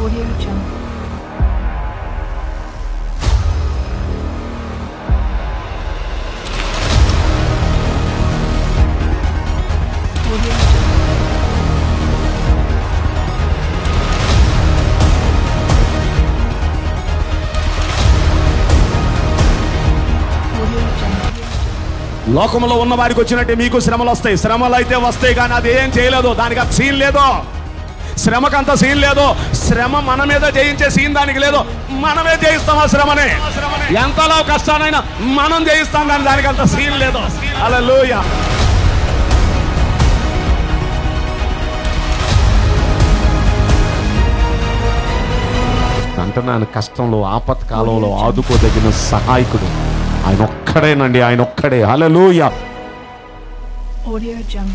Audio Jungle. Audio Jungle. Audio Jungle. లోకంలో ఉన్న వారికి వచ్చినట్టే మీకు శ్రమలు వస్తాయి శ్రమలు అయితే వస్తాయి కానీ అది ఏం చేయలేదు దానికి అంత సీన్ లేదు శ్రమకంత సీన్ లేదు శ్రమ మన మీద జయించే సీన్ దానికి లేదు మనమే జయిస్తాం ఆ శ్రమని ఎంతలో కష్టానైనా మనం జయిస్తాం కానీ దానికి అంత సీన్ లేదు అలా అంటున్నాను కష్టంలో ఆపత్కాలంలో ఆదుకోదగిన సహాయకుడు ఆయన ఒక్కడేనండి ఆయన ఒక్కడే హల్లెలూయా Audio Jungle.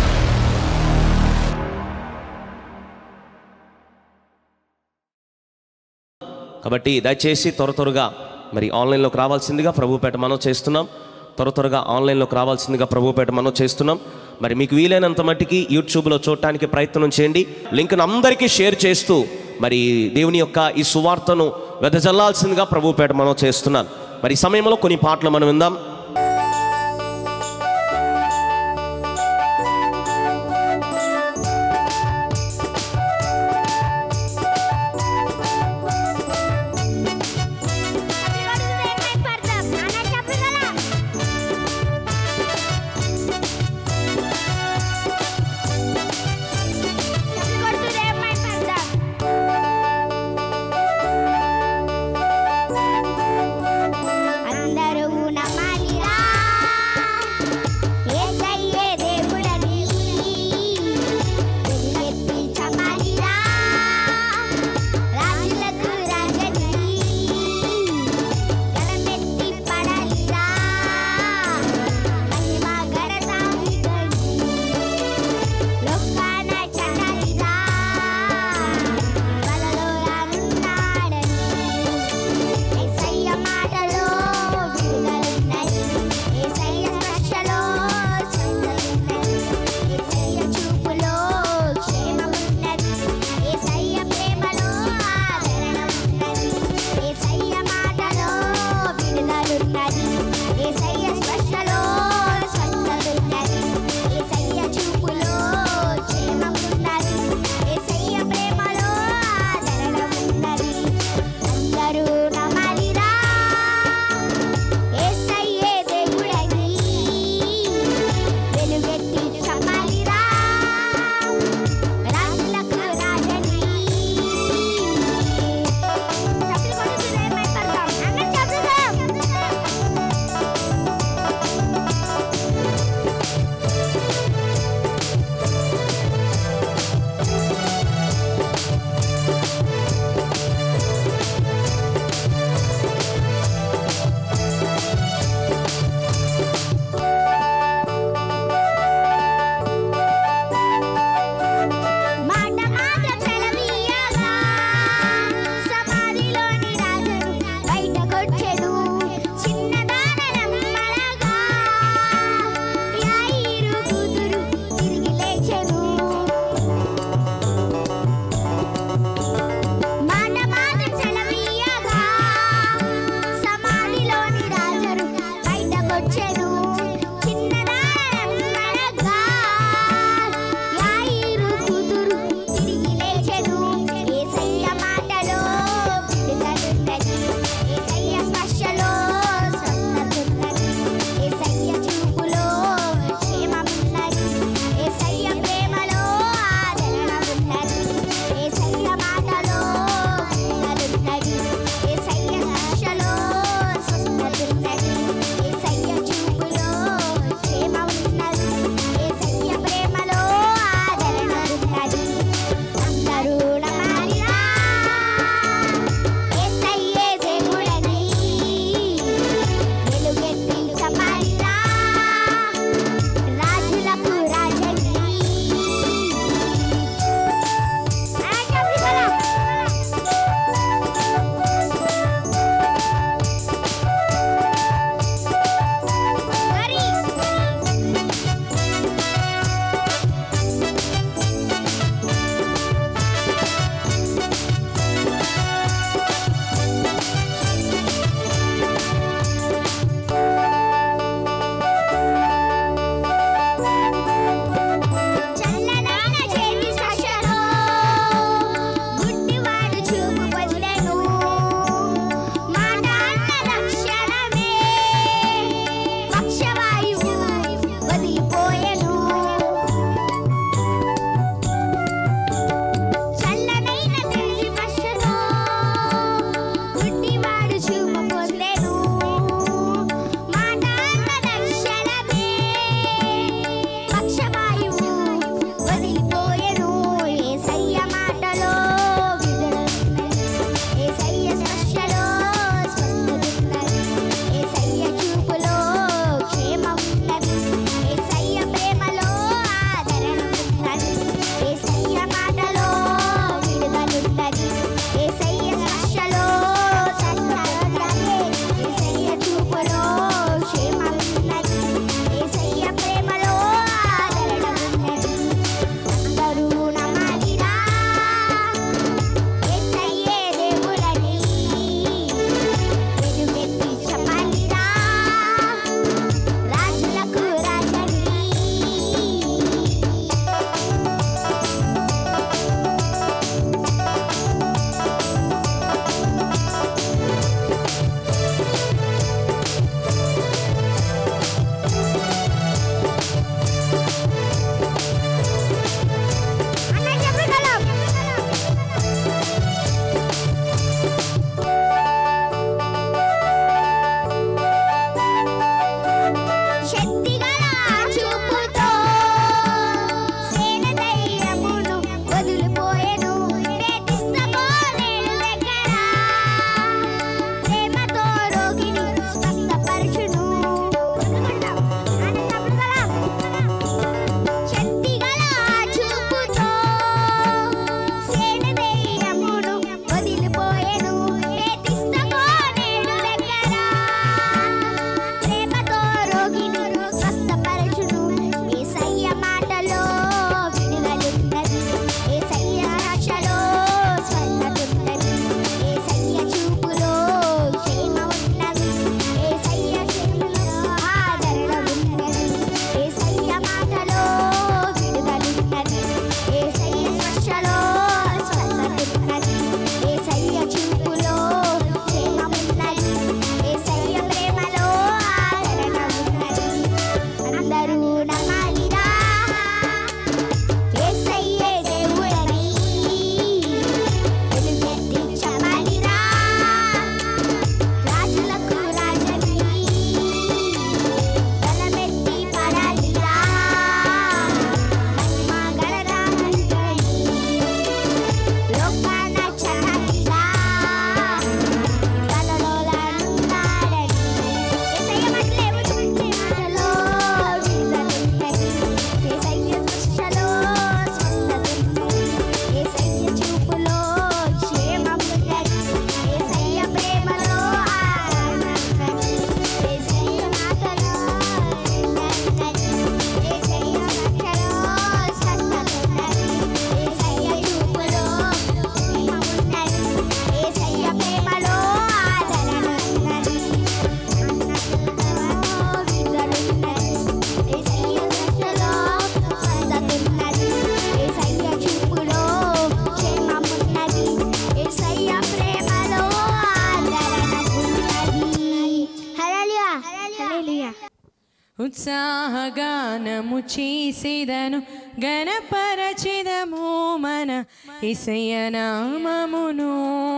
కాబట్టి దయచేసి త్వర త్వరగా మరి ఆన్లైన్లోకి రావాల్సిందిగా ప్రభుపేట మనం చేస్తున్నాం త్వర త్వరగా ఆన్లైన్లోకి రావాల్సిందిగా ప్రభుపేట మనం చేస్తున్నాం మరి మీకు వీలైనంత మట్టికి యూట్యూబ్లో చూడటానికి ప్రయత్నం చేయండి లింక్ను అందరికీ షేర్ చేస్తూ మరి దేవుని యొక్క ఈ సువార్తను వెదజల్లాల్సిందిగా ప్రభుపేట మనం చేస్తున్నాం మరి ఈ సమయంలో కొన్ని పాటలు మనం విందాం అందరూ నమ్మాలి ఉత్సాహగానము చేసేదను గణపరచెదము మన ఇసయ నామమును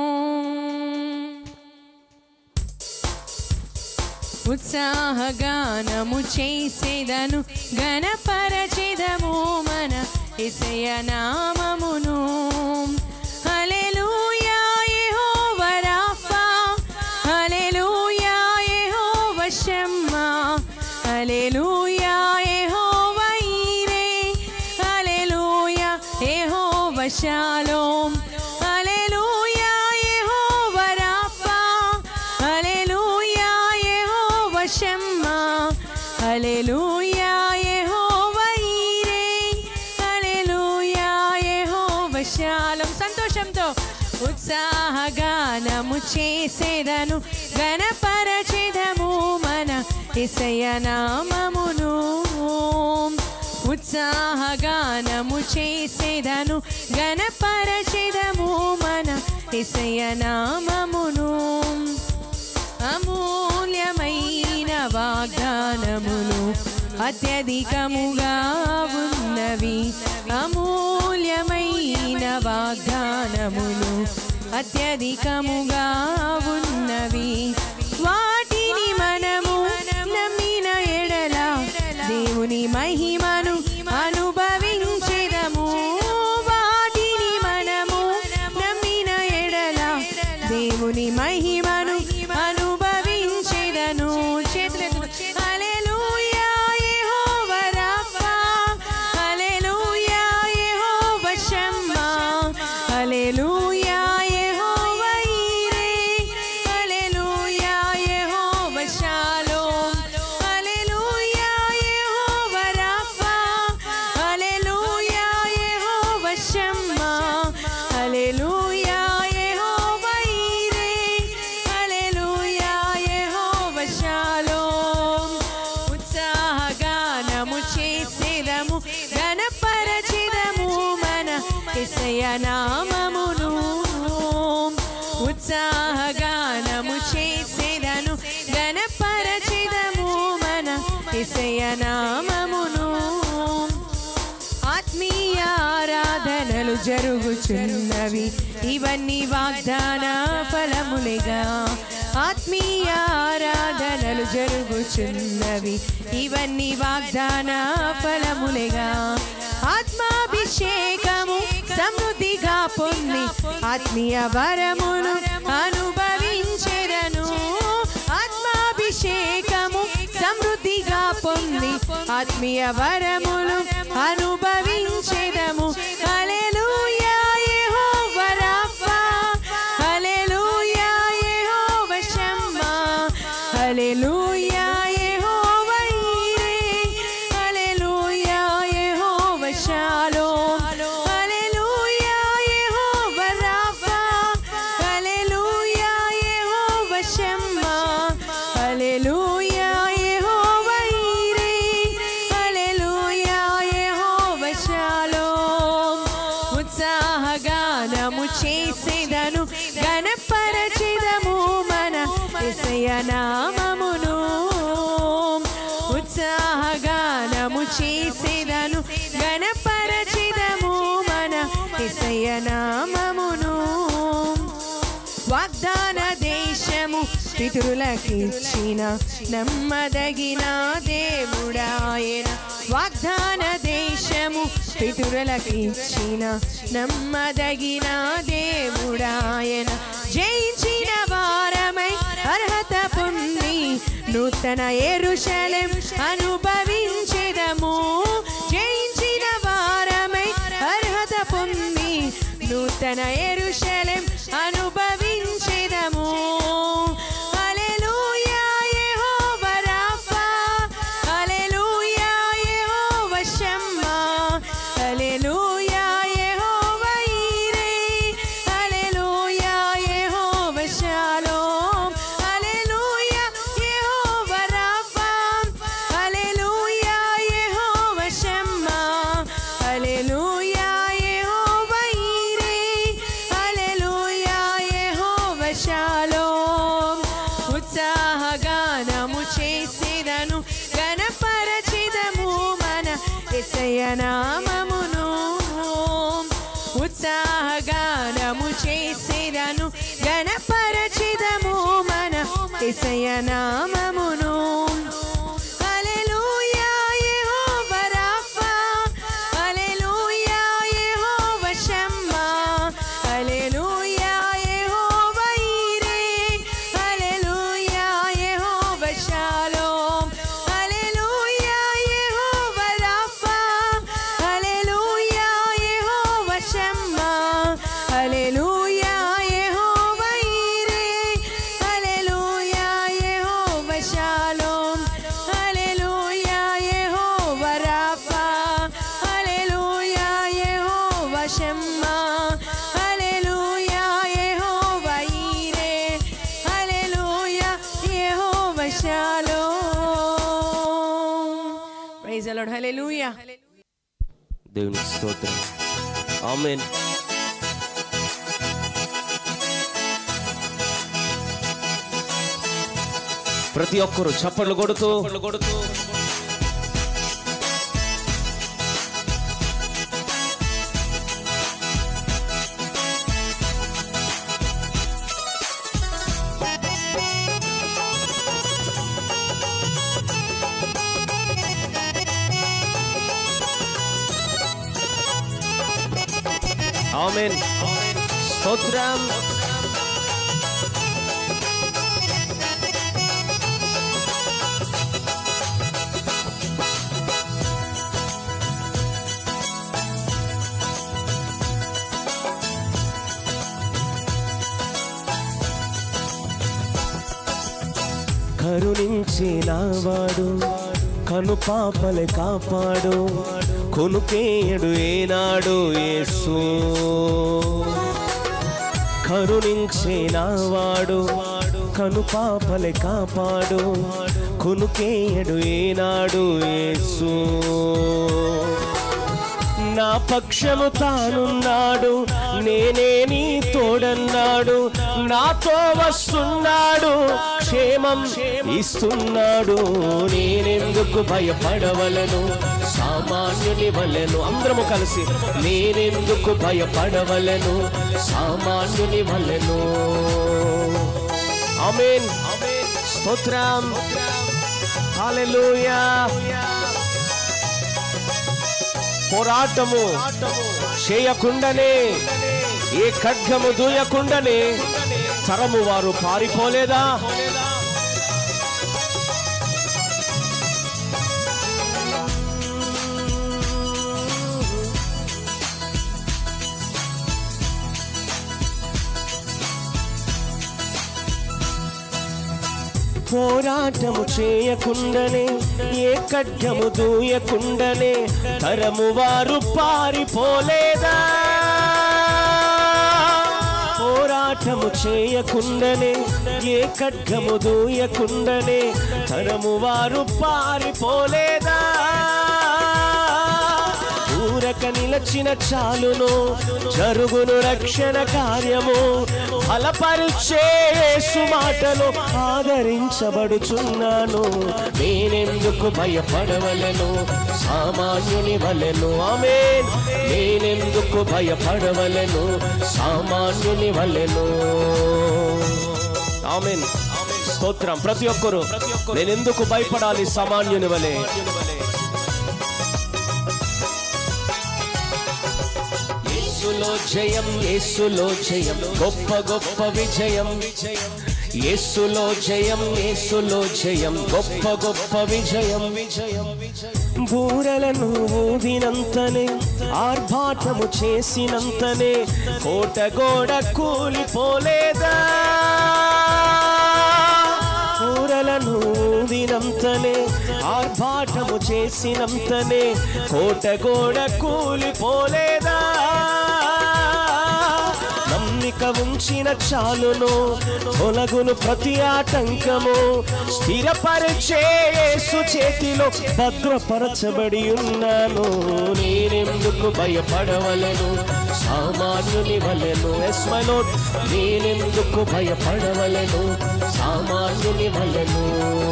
ఉత్సాహగానము చేసేదను గణపరచెదము మన ఇసయ నామమును హల్లెలూయా Jehovah Rapha hallelujah Jehovah Shammah hallelujah Jehovah Jireh hallelujah Jehovah Shalom hallelujah Jehovah Rapha hallelujah Jehovah Shammah hallelujah Jehovah Jireh hallelujah Jehovah shalom సంతోషంతో ఉత్సాహగానము చేసేదను గణపరచెదము మన ఇసయ నామమును ఉత్సాహగానము చేసేదను గణపరచెదము మన ఇసయ నామమును అమూల్యమైన వాగ్దానములు అత్యధికముగా ఉన్నవి అమూల్యమైన వాగ్దానములు అత్యధికముగా ఉన్నవి వాటిని మనము నమ్మిన ఎడల దేవుని మహిమను అనుభవించెదము వాటిని మనము నమ్మిన ఎడల దేవుని మహిమను అనుభవించెదను చేతులెత్తుతూ, హల్లెలూయా Jehovah Rapha, hallelujah Jehovah Shammah, hallelujah Jehovah Jireh, hallelujah Jehovah Shalom, hallelujah Jehovah Rapha, hallelujah Jehovah Shammah, hallelujah Jehovah Jireh, hallelujah Jehovah shalom. ఉత్సాహగానము చేసేదము గణపరచెదము మన ఇసయ నామమును ఉత్సాహగానము చేసేదను గణపరచెదము మన ఇసయ నామమును ఆత్మీయ ఆరాధనలు జరుగుచున్నవి ఇవన్నీ వాగ్దాన ఫలములుగా ఆత్మీయ ఆరాధనలు జరుగుచున్నవి ఇవన్నీ వాగ్దాన ఫలములుగా ఆత్మాభిషేకము సమృద్ధిగా పొంది ఆత్మీయ వరమును అనుభవించెదను ఆత్మాభిషేకము సమృద్ధిగా పొంది ఆత్మీయ వరములు అనుభవించెదము hallelujah Jehovah Rapha hallelujah Jehovah Shammah hallelujah Jehovah Jireh hallelujah Jehovah Shalom hallelujah Jehovah Rapha hallelujah Jehovah Shammah hallelujah Jehovah Jireh hallelujah Jehovah shalom ఉత్సాహగానము చేసేదను గణపరచెదము మన ఇసయ నామమును ఉత్సాహగానము చేసేదను గణపరచెదము మన ఇసయ నామమును వాగ్దాన దేశము పితరులకిచ్చిన నమ్మదగిన దేవుడాయన వాగ్దాన దేశము పితరులకిచ్చిన నమ్మదగిన దేవుడాయన జయించిన వారమై అర్హత పొంది నూతన ఎరుషలేం అనుభవించెదము జయించిన వారమై అర్హత పొంది నూతన ఎరుషలేం అనుభవించెదము hallelujah Jehovah Rapha hallelujah Jehovah Shammah hallelujah Jehovah Jireh hallelujah Jehovah Shalom hallelujah Jehovah Rapha hallelujah Jehovah Shammah hallelujah Jehovah Jireh hallelujah గానము చేసేదను గణపరచిదము మన ఎసయ నామమును హల్లెలూయా Jehovah Rapha hallelujah Jehovah Shammah hallelujah Jehovah Jireh hallelujah Jehovah Shalom hallelujah Jehovah Rapha hallelujah Jehovah Shammah hallelujah Jehovah Jireh hallelujah Jehovah Shalom hallelujah Jehovah Rapha hallelujah Jehovah Shammah hallelujah Jehovah Jireh hallelujah Jehovah Shalom praise the Lord hallelujah దేవునికి స్తోత్రం amen ప్రతి ఒక్కరు చప్పట్లు కొడుతూ కొడుతూ amen స్తోత్రం కరుణించినవాడు కను పాపలే కాపాడు కొనుకేయడు ఏనాడు యేసు కరుణించినవాడు కను పాపలే కాపాడు కొనుకేయడు ఏనాడు యేసు నా పక్షము తానున్నాడు నేనే నీ తోడన్నాడు నాతో వస్తున్నాడు క్షేమం ఇస్తున్నాడు నేనెందుకు భయపడవలను సామాన్యుని వలెను అందరము కలిసి నేనెందుకు భయపడవలను సామాన్యుని వలెను ఆమేన్ స్తోత్రం హల్లెలూయా పోరాటము చేయకుండానే ఏ ఖడ్గము దూయకుండానే తరము వారు పారిపోలేదా పోరాటము చేయకుండానే ఏ ఖడ్గము దూయకుండానే తరము వారు పారిపోలేదా పోరాటము చేయకుండానే ఏ ఖడ్గము దూయకుండానే తరము వారు పారిపోలేదా ఊరక నిలచిన చాలును జరుగును రక్షణ కార్యము ఫలపరిచే యేసు మాటలు ఆదరించబడుచున్నాను నేనెందుకు భయపడవలను సామాన్యుని వలెను ఆమె నేనెందుకు భయపడవలను సామాన్యుని వలెను ఆమెన్ స్తోత్రం ప్రతి ఒక్కరు నేనెందుకు భయపడాలి సామాన్యుని వలె యేసులో జయం యేసులో జయం గొప్ప గొప్ప విజయం విజయం యేసులో జయం యేసులో జయం గొప్ప గొప్ప విజయం విజయం బూరలను ఊదినంతనే ఆర్భాటము చేసినంతనే కోట గోడ కూలిపోలేదా కూరలను ఊదినంతనే ఆర్భాటము చేసినంతనే కోట గోడ కూలిపోలేదా నమ్మిక ఉంచిన చాలును తొలగును ప్రతి ఆటంకము స్థిరపరిచే యేసు చేతిలో భద్రపరచబడి ఉన్నాను నేనెందుకు భయపడవలను సామాన్యుని వలెను ఎస్ మై లార్డ్ నేనెందుకు భయపడవలను సామాన్యుని వలెను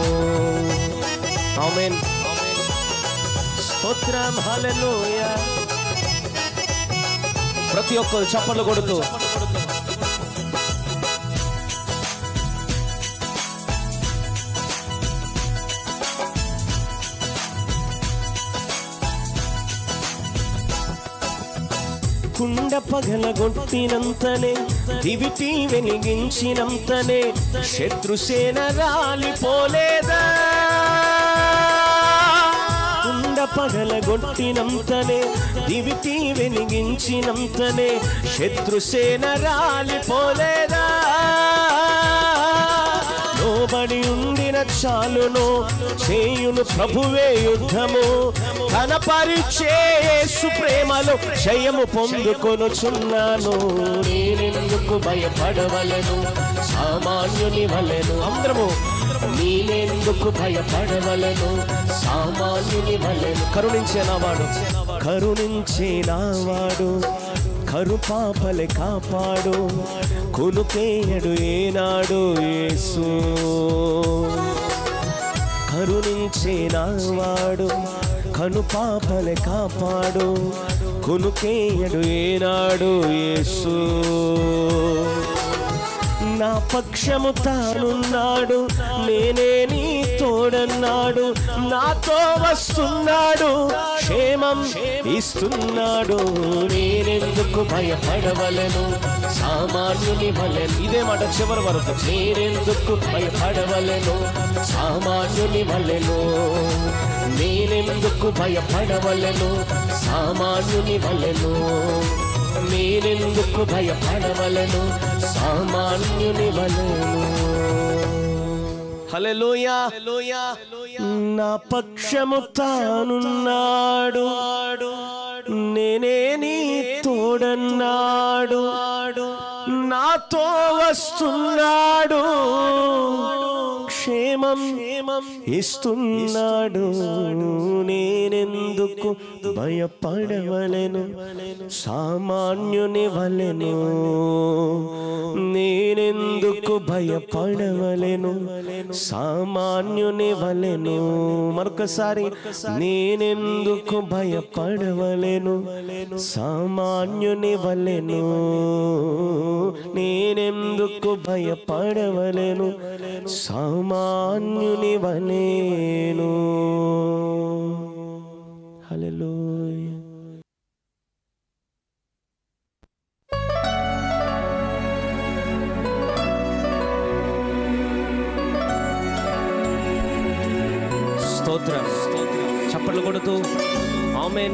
ఆమేన్ స్తోత్రం హల్లెలూయా ప్రతి ఒక్కరు చప్పట్లు కొడుతూ కుండ పగలగొట్టినంతనే దివిటి వెలిగించినంతనే శత్రుసేన రాలిపోలేదా కుండ పగలగొట్టినంతనే దివిటి వెలిగించినంతనే శత్రుసేన రాలిపోలేదా లోబడి ఉండిన చాలును చేయును ప్రభువే యుద్ధము తన పరిచేసు ప్రేమలో జయము పొందుకొనుచున్నాను నేనెందుకు భయపడవలను సామాన్యుని వలెను అందరము నేనెందుకు భయపడవలను సామాన్యుని వలెను కరుణించేనావాడు కరుణించేనావాడు కరుపాపలే కాపాడు కొనుకేయడు ఏనాడు యేసు కరుణించేనావాడు కనుపాపలే కాపాడు కొనుకేయడు ఏనాడు యేసు నా పక్షము తానున్నాడు నేనే నీ తోడన్నాడు నాతో వస్తున్నాడు క్షేమం ఇస్తున్నాడు నేనెందుకు భయపడవలను సామాన్యుని వలెను ఇదే మాట చివరి వరకు నేనెందుకు భయపడవలను సామాన్యుని వలెను నేనెందుకు భయపడవలను సామాన్యుని వలెను నేనెందుకు భయపడవలను సామాన్యుని వలెను హల్లెలూయా నా పక్షము తానున్నాడు నేనే నీ తోడన్నాడు నాతో వస్తున్నాడు క్షేమం ఇస్తున్నాడు నేనెందుకు భయపడవలెను సామాన్యుని వలెను నేనెందుకు భయపడవలెను సామాన్యుని వలెను మరొకసారి నేనెందుకు భయపడవలెను సామాన్యుని వలెను నేనెందుకు భయపడవలెను సామాన్యుని వలెను హల్లెలూయా స్తోత్రం చప్పట్లు కొడుతూ ఆమెన్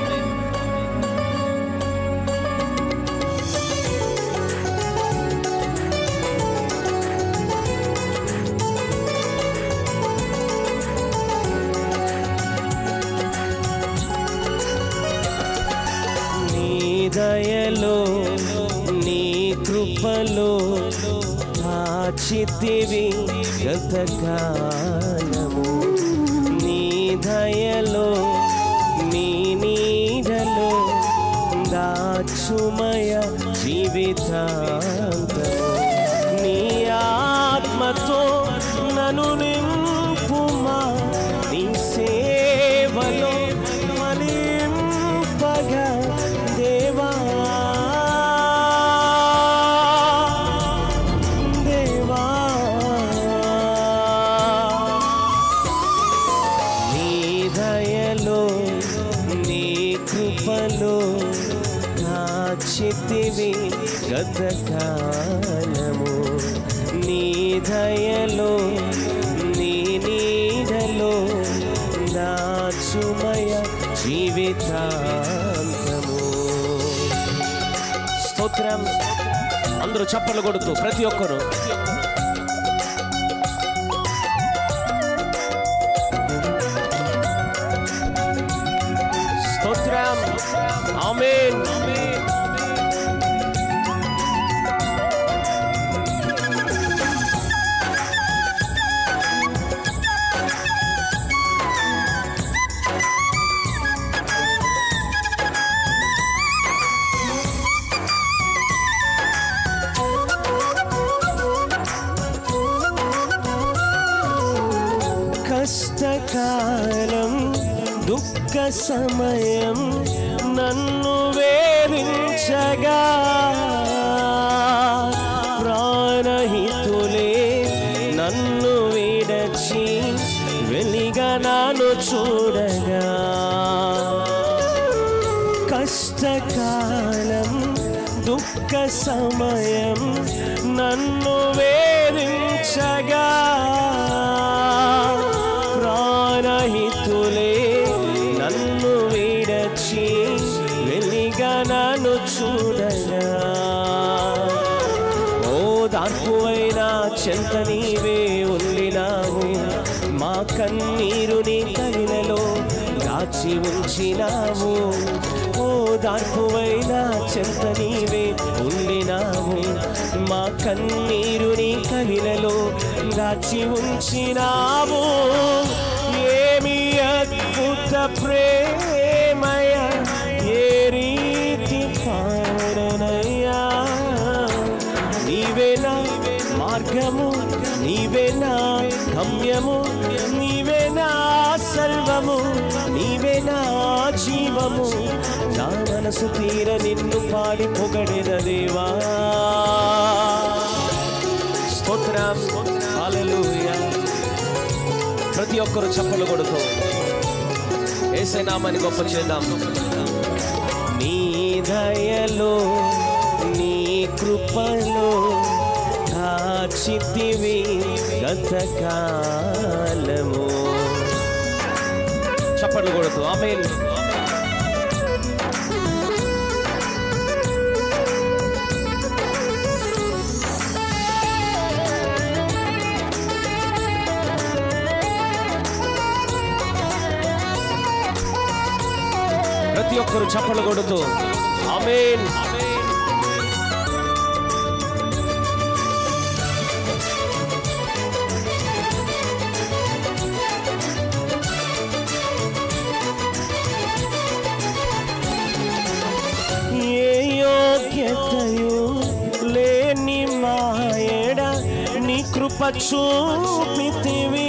నీ దయలో నీ కృపలో దాచితివి గతకాలము నీ దయలో నీ నీడలో దాచుమయ జీవితాంతము నీ ఆత్మతో నన్ను నింపుమా నీ సేవలో ఫలింపగా దేవా దేవా నీ దయలో నీ కృపలో కాచితివి గతకాలము నీ దయలో నీ నీడలో దాచుమయ జీవితాంతము స్తోత్రం అందరూ చప్పట్లు కొడుతూ ప్రతి ఒక్కరు స్తోత్రం ఆమేన్ కష్టకాలం దుఃఖ సమయం నన్ను వేరించినప్పుడు వేధించగా ప్రాణహితులే నన్ను విడచి వెలిగా నాను చూడగా కష్టకాలం దుఃఖ సమయం నన్ను వేధించగా ప్రాణహితులే నన్ను విడచి వెలిగా నన్ను చూడగా ఓ దార్పువైనా చెంత నీవే ఉండినావు మా కన్నీరుని కవిలలో దాచి ఉంచినావు ఓ దార్పువైనా చెంత నీవే ఉండినావు మా కన్నీరుని కవిలలో దాచి ఉంచినావు ఏమి అద్భుత ప్రేమయ ఏ రీతి పాడనయ్యా నీవేనా మార్గము నీవేనా గమ్యము నీవేనా సర్వము నీవేనా జీవము నా మనసు తీర నిన్ను పాడి పొగడెద దేవా స్తోత్రం హల్లెలూయా ప్రతి ఒక్కరు చప్పలు కొడుతూ ఏసై నామాన్ని గొప్ప చేద్దాం నీ దయలో నీ కృపలో కాచితివి గతకాలము చప్పట్లు కొడుతూ ఆమె ప్రతి ఒక్కరు చప్పట్లు కొడుతూ ఆమేన్ ఏ యోగ్యతయు లేని మాయడ నీ కృప చూపితివి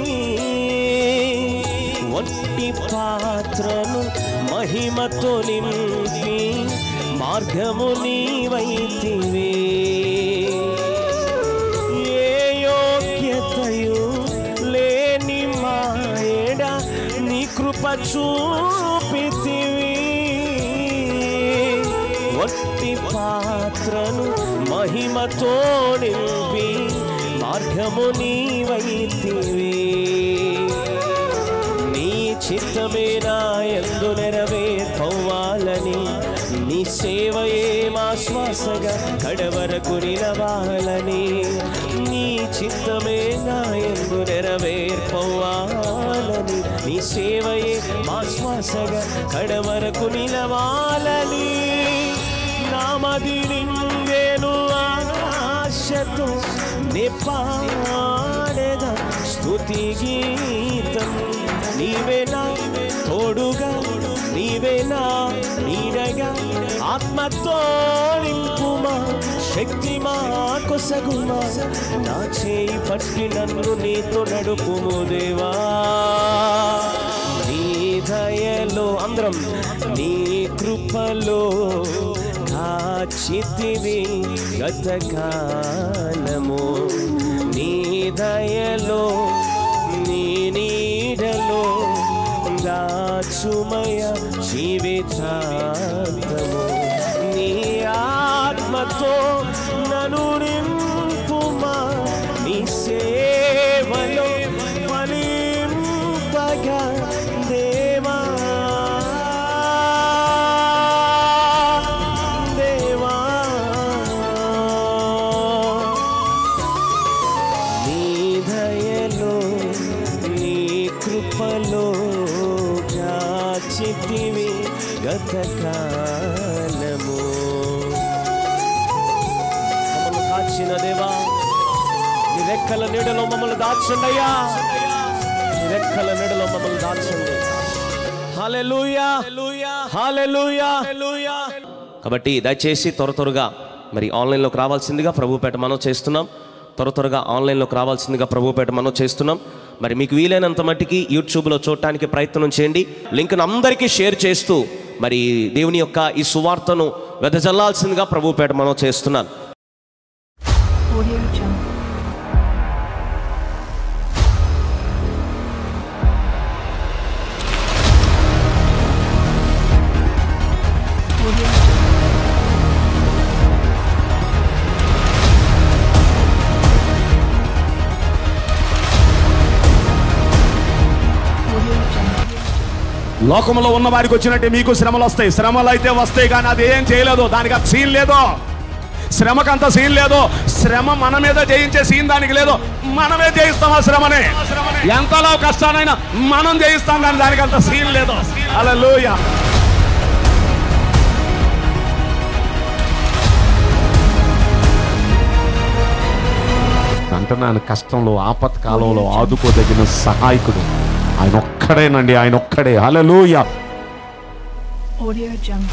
ఒట్టి పాత్రను మహిమతో నింపి మార్గము నీవైతివి ఏ యోగ్యతయు లేని మాయడ నీ కృప చూపితివి ఒట్టి పాత్రను మహిమతో నింపి మార్గము నీవైతివి నీ చిత్తమే నా ఎందు నెరవేర్పవ్వాలని నీ సేవయే మా శ్వాసగా కడవరకు నిలవాలని నీ చిత్తమే నా ఎందు నెరవేర్పవ్వాలని నీ సేవయే మా శ్వాసగా కడవరకు నిలవాలని నామది నింగేను ఆశతో నిపాడేద స్తుతి గీతం నీవేనా తోడుగా నీవేనా నీడగా ఆత్మతో నింపుమా శక్తి మా కొసగుమా నా చేయి పట్టి నన్ను నీతో నడుపుము దేవా నీ దయలో అందరం నీ కృపలో కాచితివి గతకాలము నీ దయలో నీ నీడలో దాచుమయ జీవితాంతము నీ ఆత్మతో నను నింపుమా నీ సేవలో ఫలింపగా దేవా దేవా నీ దయలో నీ కృపలో కాచితివి గతకాలము మమ్మల్ని కాచిన దేవా నీ రెక్కల నీడలో మమ్మల్ని దాచండి అయ్యా నీ రెక్కల నీడలో మమ్మల్ని దాచండి హల్లెలూయా హల్లెలూయా కాబట్టి దయచేసి త్వర త్వరగా మరి ఆన్లైన్లోకి రావాల్సిందిగా ప్రభుపేట మనం చేస్తున్నాం త్వర త్వరగా ఆన్లైన్లోకి రావాల్సిందిగా ప్రభుపేట మనం చేస్తున్నాం మరి మీకు వీలైనంత మట్టికి యూట్యూబ్లో చూడటానికి ప్రయత్నం చేయండి లింక్ను అందరికీ షేర్ చేస్తూ మరి దేవుని యొక్క ఈ సువార్తను వెదజల్లాల్సిందిగా ప్రభు పేట మనం చేస్తున్నాను Audio Jungle. Audio Jungle. Audio Jungle. లోకంలో ఉన్న వారికి వచ్చినట్టే మీకు శ్రమలు వస్తాయి శ్రమలు అయితే వస్తాయి కానీ అది ఏం చేయలేదు దానికి అంత సీన్ లేదు శ్రమకంత సీన్ లేదు శ్రమ మన మీద జయించే సీన్ దానికి లేదు మనమే జయిస్తాం ఆ శ్రమని ఎంతలో కష్టానైనా మనం జయిస్తాం కానీ దానికి అంత సీన్ లేదు అలా అంటున్నాను కష్టంలో ఆపత్కాలంలో ఆదుకోదగిన సహాయకుడు ఆయన ఒక్కడేనండి ఆయన ఒక్కడే హలలోయ Audio Jungle.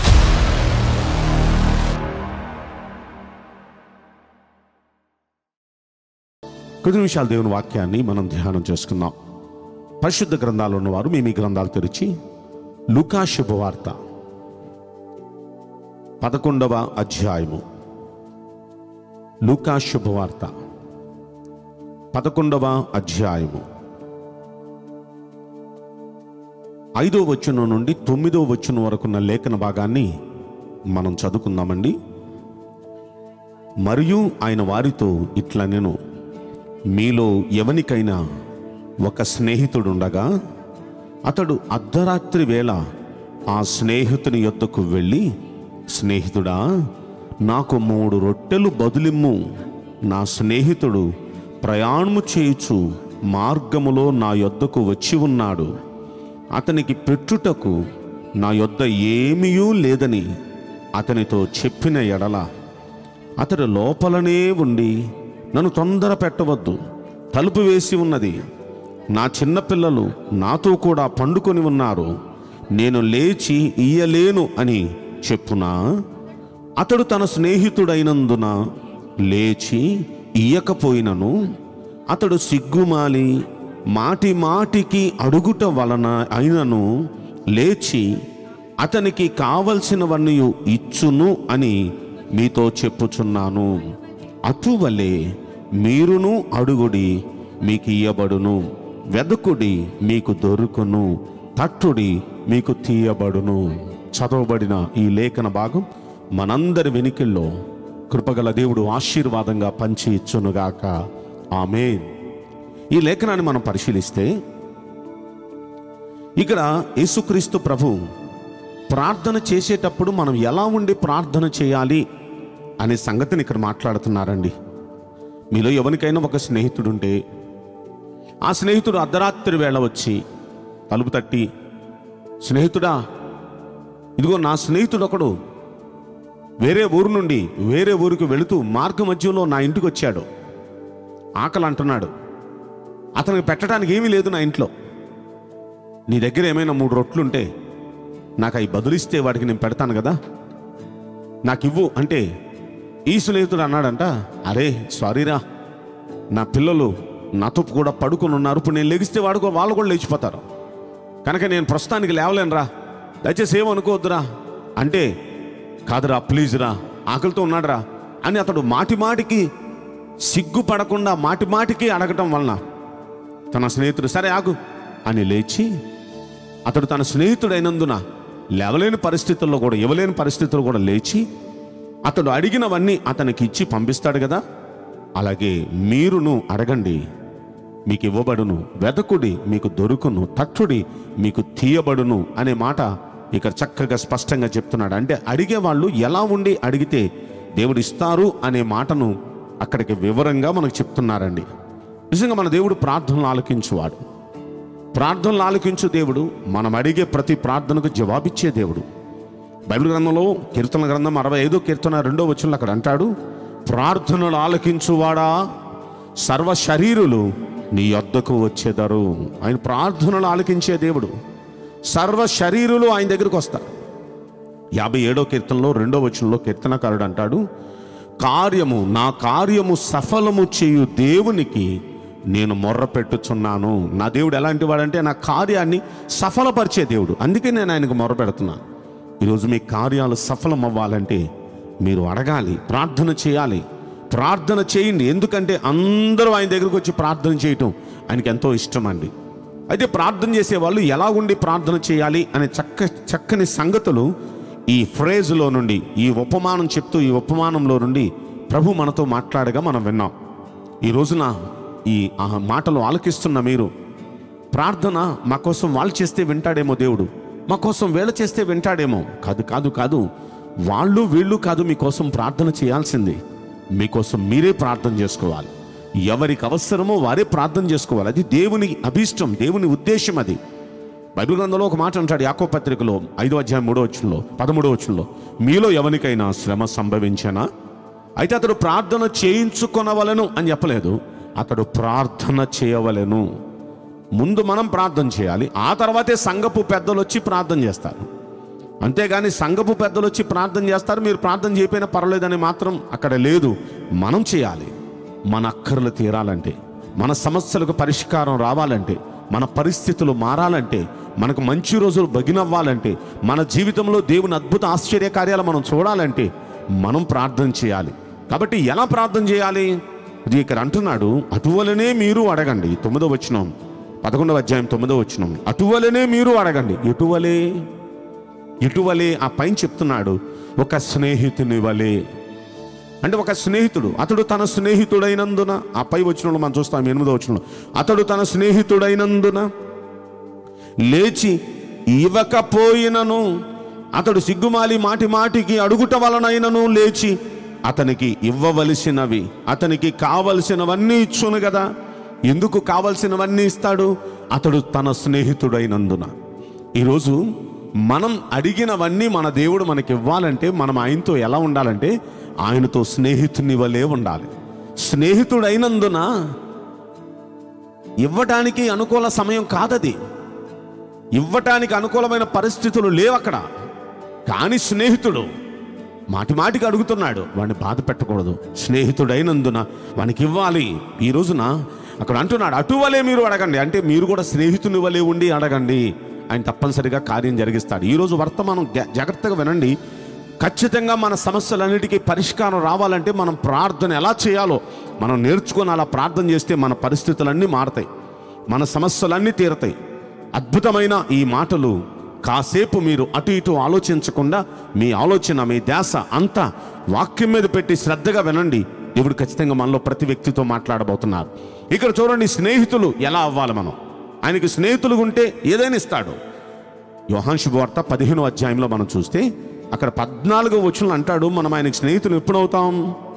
కొద్ది నిమిషాలు దేవుని వాక్యాన్ని మనం ధ్యానం చేసుకుందాం పరిశుద్ధ గ్రంథాలు ఉన్నవారు మీ మీ గ్రంథాలు తెరిచి లుకా శుభవార్త పదకొండవ అధ్యాయము లూకా శుభవార్త పదకొండవ అధ్యాయము ఐదో వచనం నుండి తొమ్మిదో వచనం వరకున్న లేఖన భాగాన్ని మనం చదువుకుందామండి మరియు ఆయన వారితో ఇట్లా నేను మీలో ఎవనికైనా ఒక స్నేహితుడుండగా అతడు అర్ధరాత్రి వేళ ఆ స్నేహితుని యొద్దకు వెళ్ళి స్నేహితుడా నాకు మూడు రొట్టెలు బదులిమ్ము నా స్నేహితుడు ప్రయాణము చేయుచు మార్గములో నా యొద్దకు వచ్చి ఉన్నాడు అతనికి పెట్టుటకు నా యొద్ద ఏమీయూ లేదని అతనితో చెప్పిన ఎడల అతడు లోపలనే ఉండి నన్ను తొందర పెట్టవద్దు తలుపు వేసి ఉన్నది నా చిన్నపిల్లలు నాతో కూడా పండుకొని ఉన్నారు నేను లేచి ఇయ్యలేను అని చెప్పునా అతడు తన స్నేహితుడైనందున లేచి ఇయ్యకపోయినను అతడు సిగ్గుమాలి మాటి మాటికి అడుగుట వలన అయినను లేచి అతనికి కావలసినవన్నీ ఇచ్చును అని మీతో చెప్పుచున్నాను అటువలే మీరును అడుగుడి మీకు ఇయ్యబడును వెదకుడి మీకు దొరుకును తట్టుడి మీకు తీయబడును చదవబడిన ఈ లేఖన భాగం మనందరి వెనికిల్లో కృపగల దేవుడు ఆశీర్వాదంగా పంచి ఇచ్చునుగాక ఆమె ఈ లేఖనాన్ని మనం పరిశీలిస్తే ఇక్కడ యేసుక్రీస్తు ప్రభు ప్రార్థన చేసేటప్పుడు మనం ఎలా ఉండి ప్రార్థన చేయాలి అనే సంగతిని ఇక్కడ మాట్లాడుతున్నారండి మీలో ఎవరికైనా ఒక స్నేహితుడు ఉంటే ఆ స్నేహితుడు అర్ధరాత్రి వేళ వచ్చి తలుపు తట్టి స్నేహితుడా ఇదిగో నా స్నేహితుడు ఒకడు వేరే ఊరు నుండి వేరే ఊరికి వెళుతూ మార్గ మధ్యలో నా ఇంటికి వచ్చాడు ఆకలి అంటున్నాడు అతనికి పెట్టడానికి ఏమీ లేదు నా ఇంట్లో నీ దగ్గర ఏమైనా మూడు రొట్లుంటే నాకు అవి బదులిస్తే వాడికి నేను పెడతాను కదా నాకు ఇవ్వు అంటే ఈ స్నేహితుడు అన్నాడంట అరే సారీరా నా పిల్లలు నాతో కూడా పడుకొని ఉన్నారు ఇప్పుడు నేను లెగిస్తే వాడుకో వాళ్ళు కూడా లేచిపోతారు కనుక నేను ప్రస్తుతానికి లేవలేనురా దయచేసి ఏమనుకోవద్దురా అంటే కాదురా ప్లీజ్ రా ఆకలితో ఉన్నాడురా అని అతడు మాటి మాటికి సిగ్గుపడకుండా మాటి మాటికి అడగటం వలన తన స్నేహితుడు సరే ఆగు అని లేచి అతడు తన స్నేహితుడైనందున లేవలేని పరిస్థితుల్లో కూడా ఇవ్వలేని పరిస్థితుల్లో కూడా లేచి అతడు అడిగినవన్నీ అతనికి ఇచ్చి పంపిస్తాడు కదా అలాగే మీరును అడగండి మీకు ఇవ్వబడును వెదకుడి మీకు దొరుకును తట్టుడి మీకు తీయబడును అనే మాట ఇక్కడ చక్కగా స్పష్టంగా చెప్తున్నాడు అంటే అడిగే వాళ్ళు ఎలా ఉండి అడిగితే దేవుడు ఇస్తారు అనే మాటను అక్కడికి వివరంగా మనకు చెప్తున్నారండి నిజంగా మన దేవుడు ప్రార్థనలు ఆలకించువాడు ప్రార్థనలు ఆలకించు దేవుడు మనం అడిగే ప్రతి ప్రార్థనకు జవాబిచ్చే దేవుడు బైబిల్ గ్రంథంలో కీర్తన గ్రంథం అరవై ఐదో కీర్తన రెండో వచనంలో అక్కడ అంటాడు ప్రార్థనలు ఆలకించువాడా సర్వ శరీరులు నీ యొద్దకు వచ్చేదారు ఆయన ప్రార్థనలు ఆలకించే దేవుడు సర్వ శరీరులు ఆయన దగ్గరకు వస్తారు యాభై ఏడో కీర్తనలో రెండో వచనంలో కీర్తనకారుడు అంటాడు కార్యము నా కార్యము సఫలము చేయు దేవునికి నేను మొర్ర పెట్టుచున్నాను నా దేవుడు ఎలాంటి వాడంటే నా కార్యాన్ని సఫలపరిచే దేవుడు అందుకే నేను ఆయనకు మొర్ర పెడుతున్నాను ఈరోజు మీ కార్యాలు సఫలం అవ్వాలంటే మీరు అడగాలి ప్రార్థన చేయాలి ప్రార్థన చేయండి ఎందుకంటే అందరూ ఆయన దగ్గరకు వచ్చి ప్రార్థన చేయటం ఆయనకి ఎంతో ఇష్టం అండి అయితే ప్రార్థన చేసే వాళ్ళు ఎలా ఉండి ప్రార్థన చేయాలి అనే చక్క చక్కని సంగతులు ఈ ఫ్రేజ్లో నుండి ఈ ఉపమానం చెప్తూ ఈ ఉపమానంలో నుండి ప్రభు మనతో మాట్లాడగా మనం విన్నాం ఈ రోజున ఈ ఆ మాటలు ఆలకిస్తున్న మీరు ప్రార్థన మా కోసం వాళ్ళు చేస్తే వింటాడేమో దేవుడు మా కోసం వేళ చేస్తే వింటాడేమో కాదు కాదు కాదు వాళ్ళు వీళ్ళు కాదు మీకోసం ప్రార్థన చేయాల్సింది మీకోసం మీరే ప్రార్థన చేసుకోవాలి ఎవరికి అవసరమో వారే ప్రార్థన చేసుకోవాలి అది దేవుని అభీష్టం దేవుని ఉద్దేశం అది బైబిల్ గ్రంథంలో ఒక మాట అంటాడు యాకో పత్రికలో ఐదో అధ్యాయం మూడో వచ్చంలో పదమూడో వచ్చంలో మీలో ఎవరికైనా శ్రమ సంభవించనా అయితే అతడు ప్రార్థన చేయించుకొనవలను అని చెప్పలేదు అతడు ప్రార్థన చేయవలెను ముందు మనం ప్రార్థన చేయాలి ఆ తర్వాతే సంఘపు పెద్దలు వచ్చి ప్రార్థన చేస్తారు అంతేగాని సంఘపు పెద్దలు వచ్చి ప్రార్థన చేస్తారు మీరు ప్రార్థన చేయకపోయినా పర్వాలేదని మాత్రం అక్కడ లేదు మనం చేయాలి మన అక్కర్లు తీరాలంటే మన సమస్యలకు పరిష్కారం రావాలంటే మన పరిస్థితులు మారాలంటే మనకు మంచి రోజులు బగినవ్వాలంటే మన జీవితంలో దేవుని అద్భుత ఆశ్చర్య కార్యాలు మనం చూడాలంటే మనం ప్రార్థన చేయాలి కాబట్టి ఎలా ప్రార్థన చేయాలి ఇది ఇక్కడ అంటున్నాడు అటువలనే మీరు అడగండి తొమ్మిదో వచ్చినాం పదకొండవ అధ్యాయం తొమ్మిదో వచ్చినాం అటువలనే మీరు అడగండి ఎటువలే ఇటువలే ఆ పైన చెప్తున్నాడు ఒక స్నేహితుని వలే అంటే ఒక స్నేహితుడు అతడు తన స్నేహితుడైనందున ఆ పై వచ్చిన మనం చూస్తాం ఎనిమిదో వచ్చిన అతడు తన స్నేహితుడైనందున లేచి ఇవ్వకపోయినను అతడు సిగ్గుమాలి మాటి మాటికి అడుగుట వలనైనను లేచి అతనికి ఇవ్వవలసినవి అతనికి కావలసినవన్నీ ఇచ్చును కదా ఎందుకు కావలసినవన్నీ ఇస్తాడు అతడు తన స్నేహితుడైనందున ఈరోజు మనం అడిగినవన్నీ మన దేవుడు మనకి ఇవ్వాలంటే మనం ఆయనతో ఎలా ఉండాలంటే ఆయనతో స్నేహితుని వలే ఉండాలి స్నేహితుడైనందున ఇవ్వటానికి అనుకూల సమయం కాదది ఇవ్వటానికి అనుకూలమైన పరిస్థితులు లేవు అక్కడ కానీ స్నేహితుడు మాటి మాటికి అడుగుతున్నాడు వాడిని బాధ పెట్టకూడదు స్నేహితుడైనందున వానికి ఇవ్వాలి ఈ రోజున అక్కడ అంటున్నాడు అటువలే మీరు అడగండి అంటే మీరు కూడా స్నేహితుని వలె ఉండి అడగండి ఆయన తప్పనిసరిగా కార్యం జరిగిస్తాడు ఈరోజు వర్తమానం జా- జాగ్రత్తగా వినండి ఖచ్చితంగా మన సమస్యలన్నిటికీ పరిష్కారం రావాలంటే మనం ప్రార్థన ఎలా చేయాలో మనం నేర్చుకొని అలా ప్రార్థన చేస్తే మన పరిస్థితులన్నీ మారతాయి మన సమస్యలన్నీ తీరతాయి అద్భుతమైన ఈ మాటలు కాసేపు మీరు అటు ఇటు ఆలోచించకుండా మీ ఆలోచన మీ ధ్యాస అంతా వాక్యం మీద పెట్టి శ్రద్ధగా వినండి దేవుడు ఖచ్చితంగా మనలో ప్రతి వ్యక్తితో మాట్లాడబోతున్నారు ఇక్కడ చూడండి స్నేహితులు ఎలా అవ్వాలి మనం ఆయనకి స్నేహితులు ఉంటే ఏదైనా ఇస్తాడు యోహాన్ శుభవార్త పదిహేను అధ్యాయంలో మనం చూస్తే అక్కడ పద్నాలుగో వచనం అంటాడు మనం ఆయనకి స్నేహితులు ఎప్పుడవుతాం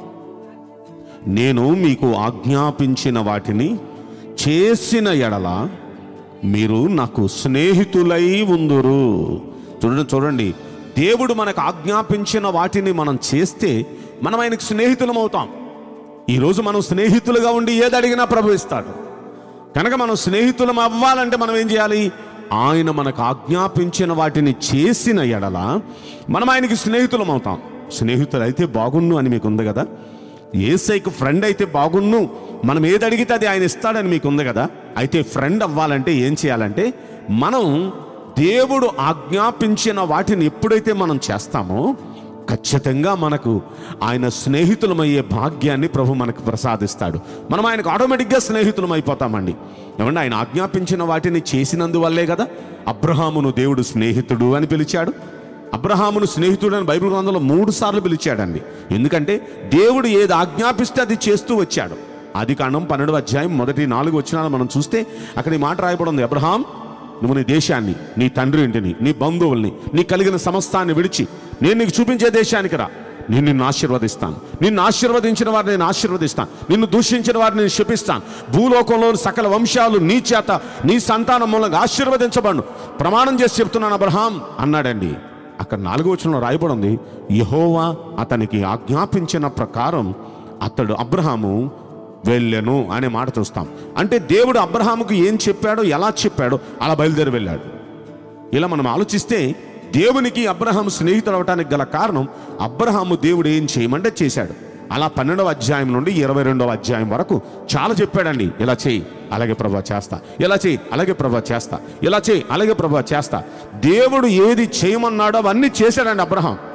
నేను మీకు ఆజ్ఞాపించిన వాటిని చేసిన ఎడల మీరు నాకు స్నేహితులై ఉందురు చూడండి చూడండి దేవుడు మనకు ఆజ్ఞాపించిన వాటిని మనం చేస్తే మనం ఆయనకు స్నేహితులం అవుతాం ఈరోజు మనం స్నేహితులుగా ఉండి ఏది అడిగినా ప్రభు ఇస్తాడు కనుక మనం స్నేహితులం అవ్వాలంటే మనం ఏం చేయాలి ఆయన మనకు ఆజ్ఞాపించిన వాటిని చేసిన ఎడల మనం ఆయనకి స్నేహితులం అవుతాం స్నేహితులు అయితే బాగున్ను అని మీకు ఉంది కదా ఏసైకి ఫ్రెండ్ అయితే బాగున్ను మనం ఏది అడిగితే అది ఆయన ఇస్తాడని మీకు ఉంది కదా అయితే ఫ్రెండ్ అవ్వాలంటే ఏం చేయాలంటే మనం దేవుడు ఆజ్ఞాపించిన వాటిని ఎప్పుడైతే మనం చేస్తామో ఖచ్చితంగా మనకు ఆయన స్నేహితులమయ్యే భాగ్యాన్ని ప్రభు మనకు ప్రసాదిస్తాడు మనం ఆయనకు ఆటోమేటిక్గా స్నేహితులం అయిపోతామండి ఏమంటే ఆయన ఆజ్ఞాపించిన వాటిని చేసినందువల్లే కదా అబ్రహామును దేవుడు స్నేహితుడు అని పిలిచాడు అబ్రహామును స్నేహితుడు అని బైబిల్ గ్రంథంలో మూడు సార్లు పిలిచాడండి ఎందుకంటే దేవుడు ఏది ఆజ్ఞాపిస్తే అది చేస్తూ వచ్చాడు ఆది కాండం పన్నెండు అధ్యాయం మొదటి నాలుగు వచ్చినాలు మనం చూస్తే అక్కడ ఈ మాట రాయబడి ఉంది అబ్రహాం నువ్వు నీ దేశాన్ని నీ తండ్రి ఇంటిని నీ బంధువుల్ని నీ కలిగిన సమస్తాన్ని విడిచి నేను నీకు చూపించే దేశానికి రా నేను నిన్ను ఆశీర్వదిస్తాను నిన్ను ఆశీర్వదించిన వారిని నేను ఆశీర్వదిస్తాను నిన్ను దూషించిన వారిని నేను శపిస్తాను భూలోకంలోని సకల వంశాలు నీ చేత నీ సంతానం మూలంగా ఆశీర్వదించబడు ప్రమాణం చేసి చెప్తున్నాను అబ్రహాం అన్నాడండి అక్కడ నాలుగో వచనంలో రాయబడి ఉంది యహోవా అతనికి ఆజ్ఞాపించిన ప్రకారం అతడు అబ్రహాము వెళ్ళెను అనే మాట చూస్తాం అంటే దేవుడు అబ్రహాముకు ఏం చెప్పాడో ఎలా చెప్పాడో అలా బయలుదేరి వెళ్ళాడు ఇలా మనం ఆలోచిస్తే దేవునికి అబ్రహాం స్నేహితుడు అవటానికి గల కారణం అబ్రహాము దేవుడు ఏం చేయమంటే చేశాడు అలా పన్నెండవ అధ్యాయం నుండి ఇరవై రెండవ అధ్యాయం వరకు చాలా చెప్పాడండి ఇలా చేయి అలాగే ప్రభా చేస్తా ఇలా చేయి అలాగే ప్రభా చేస్తా ఇలా చేయి అలాగే ప్రభా చేస్తా దేవుడు ఏది చేయమన్నాడో అవన్నీ చేశాడండి అబ్రహాం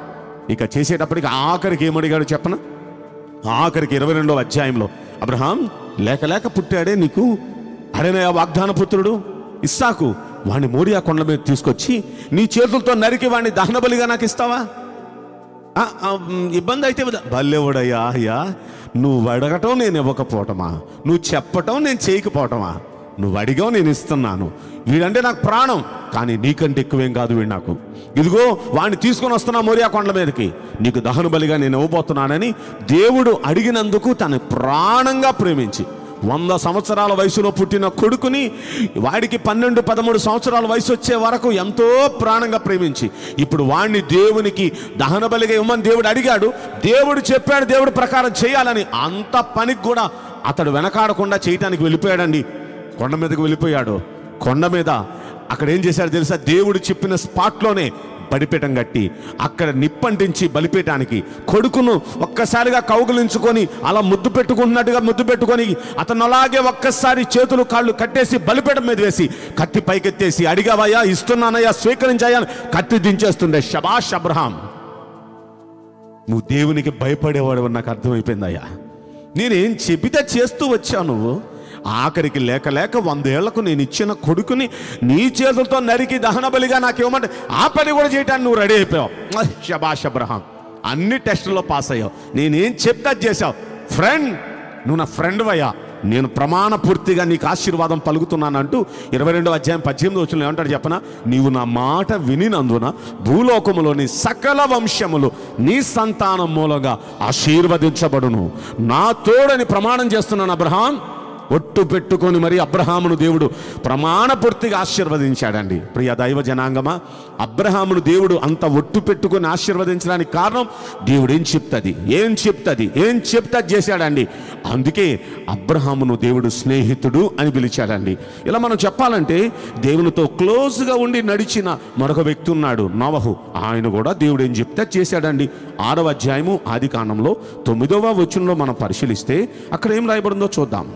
ఇక చేసేటప్పటికి ఆఖరికి ఏమడిగాడు చెప్పన ఆఖరికి ఇరవై రెండవ అధ్యాయంలో అబ్రహాం లేక లేక పుట్టాడే నీకు అడనయ వాగ్దాన పుత్రుడు ఇస్సాకు వాణ్ణి మోరియా కొండ మీద తీసుకొచ్చి నీ చేతులతో నరికి వాణ్ణి దహన బలిగా నాకు ఇస్తావా ఆ, ఆ, మ్, ఇబ్బంది అయితే బల్లెవడయ్యా అయ్యా నువ్వు అడగటం నేను ఇవ్వకపోవటమా నువ్వు చెప్పటం నేను చేయకపోవటమా నువ్వు అడిగావు నేను ఇస్తున్నాను వీడంటే నాకు ప్రాణం కానీ నీకంటే ఎక్కువేం కాదు వీడు నాకు ఇదిగో వాడిని తీసుకొని వస్తున్నా మోరియా కొండల మీదకి నీకు దహన బలిగా నేను ఇవ్వబోతున్నానని దేవుడు అడిగినందుకు తన ప్రాణంగా ప్రేమించి వంద సంవత్సరాల వయసులో పుట్టిన కొడుకుని వాడికి పన్నెండు పదమూడు సంవత్సరాల వయసు వచ్చే వరకు ఎంతో ప్రాణంగా ప్రేమించి ఇప్పుడు వాడిని దేవునికి దహన బలిగా ఇవ్వమని దేవుడు అడిగాడు దేవుడు చెప్పాడు దేవుడు ప్రకారం చేయాలని అంత పనికి కూడా అతడు వెనకాడకుండా చేయటానికి వెళ్ళిపోయాడండి కొండ మీదకి వెళ్ళిపోయాడు కొండ మీద అక్కడ ఏం చేశాడు తెలుసా దేవుడు చెప్పిన స్పాట్లోనే బలిపీఠం కట్టి అక్కడ నిప్పంటించి బలిపీఠానికి కొడుకును ఒక్కసారిగా కౌగులించుకొని అలా ముద్దు పెట్టుకుంటున్నట్టుగా ముద్దు పెట్టుకొని అతను అలాగే ఒక్కసారి చేతులు కాళ్ళు కట్టేసి బలిపీఠం మీద వేసి కత్తి పైకెత్తేసి అడిగావయ్యా ఇస్తున్నానయ్యా స్వీకరించాయా అని కత్తి దించేస్తుండే షబాష్ అబ్రహాం నువ్వు దేవునికి భయపడేవాడు నాకు అర్థమైపోయిందయ్యా నేనేం చెబితే చేస్తూ వచ్చావు నువ్వు ఆఖరికి లేక లేక వందేళ్లకు నేను ఇచ్చిన కొడుకుని నీ చేతులతో నరికి దహన బలిగా నాకు ఇవ్వమంటే ఆ పని కూడా చేయడానికి నువ్వు రెడీ అయిపోయావు ఆహ్, శబాష్ అబ్రహాం అన్ని టెస్టుల్లో పాస్ అయ్యావు నేనేం చెప్తే అది చేశావు ఫ్రెండ్ నువ్వు నా ఫ్రెండ్ అయ్యా నేను ప్రమాణ పూర్తిగా నీకు ఆశీర్వాదం పలుకుతున్నానంటూ ఇరవై రెండో అధ్యాయం పద్దెనిమిది వచ్చిన ఏమంటాడు చెప్పనా నీవు నా మాట వినినందున భూలోకములోని సకల వంశములు నీ సంతానం మూలంగా ఆశీర్వదించబడును నా తోడని ప్రమాణం చేస్తున్నాను అబ్రహాం ఒట్టు పెట్టుకొని మరి అబ్రహామును దేవుడు ప్రమాణపూర్తిగా ఆశీర్వదించాడండి ప్రియ దైవ జనాంగమా అబ్రహామును దేవుడు అంత ఒట్టు పెట్టుకొని ఆశీర్వదించడానికి కారణం దేవుడు ఏం చెప్తుంది ఏం చెప్తుంది ఏం చెప్తా చేశాడండి అందుకే అబ్రహామును దేవుడు స్నేహితుడు అని పిలిచాడండి ఇలా మనం చెప్పాలంటే దేవునితో క్లోజ్గా ఉండి నడిచిన మరొక వ్యక్తి ఉన్నాడు నవహు ఆయన కూడా దేవుడు ఏం చెప్తే చేశాడండి ఆరవ అధ్యాయము ఆది కాండంలో తొమ్మిదవ వచనంలో మనం పరిశీలిస్తే అక్కడ ఏం రాయబడిందో చూద్దాం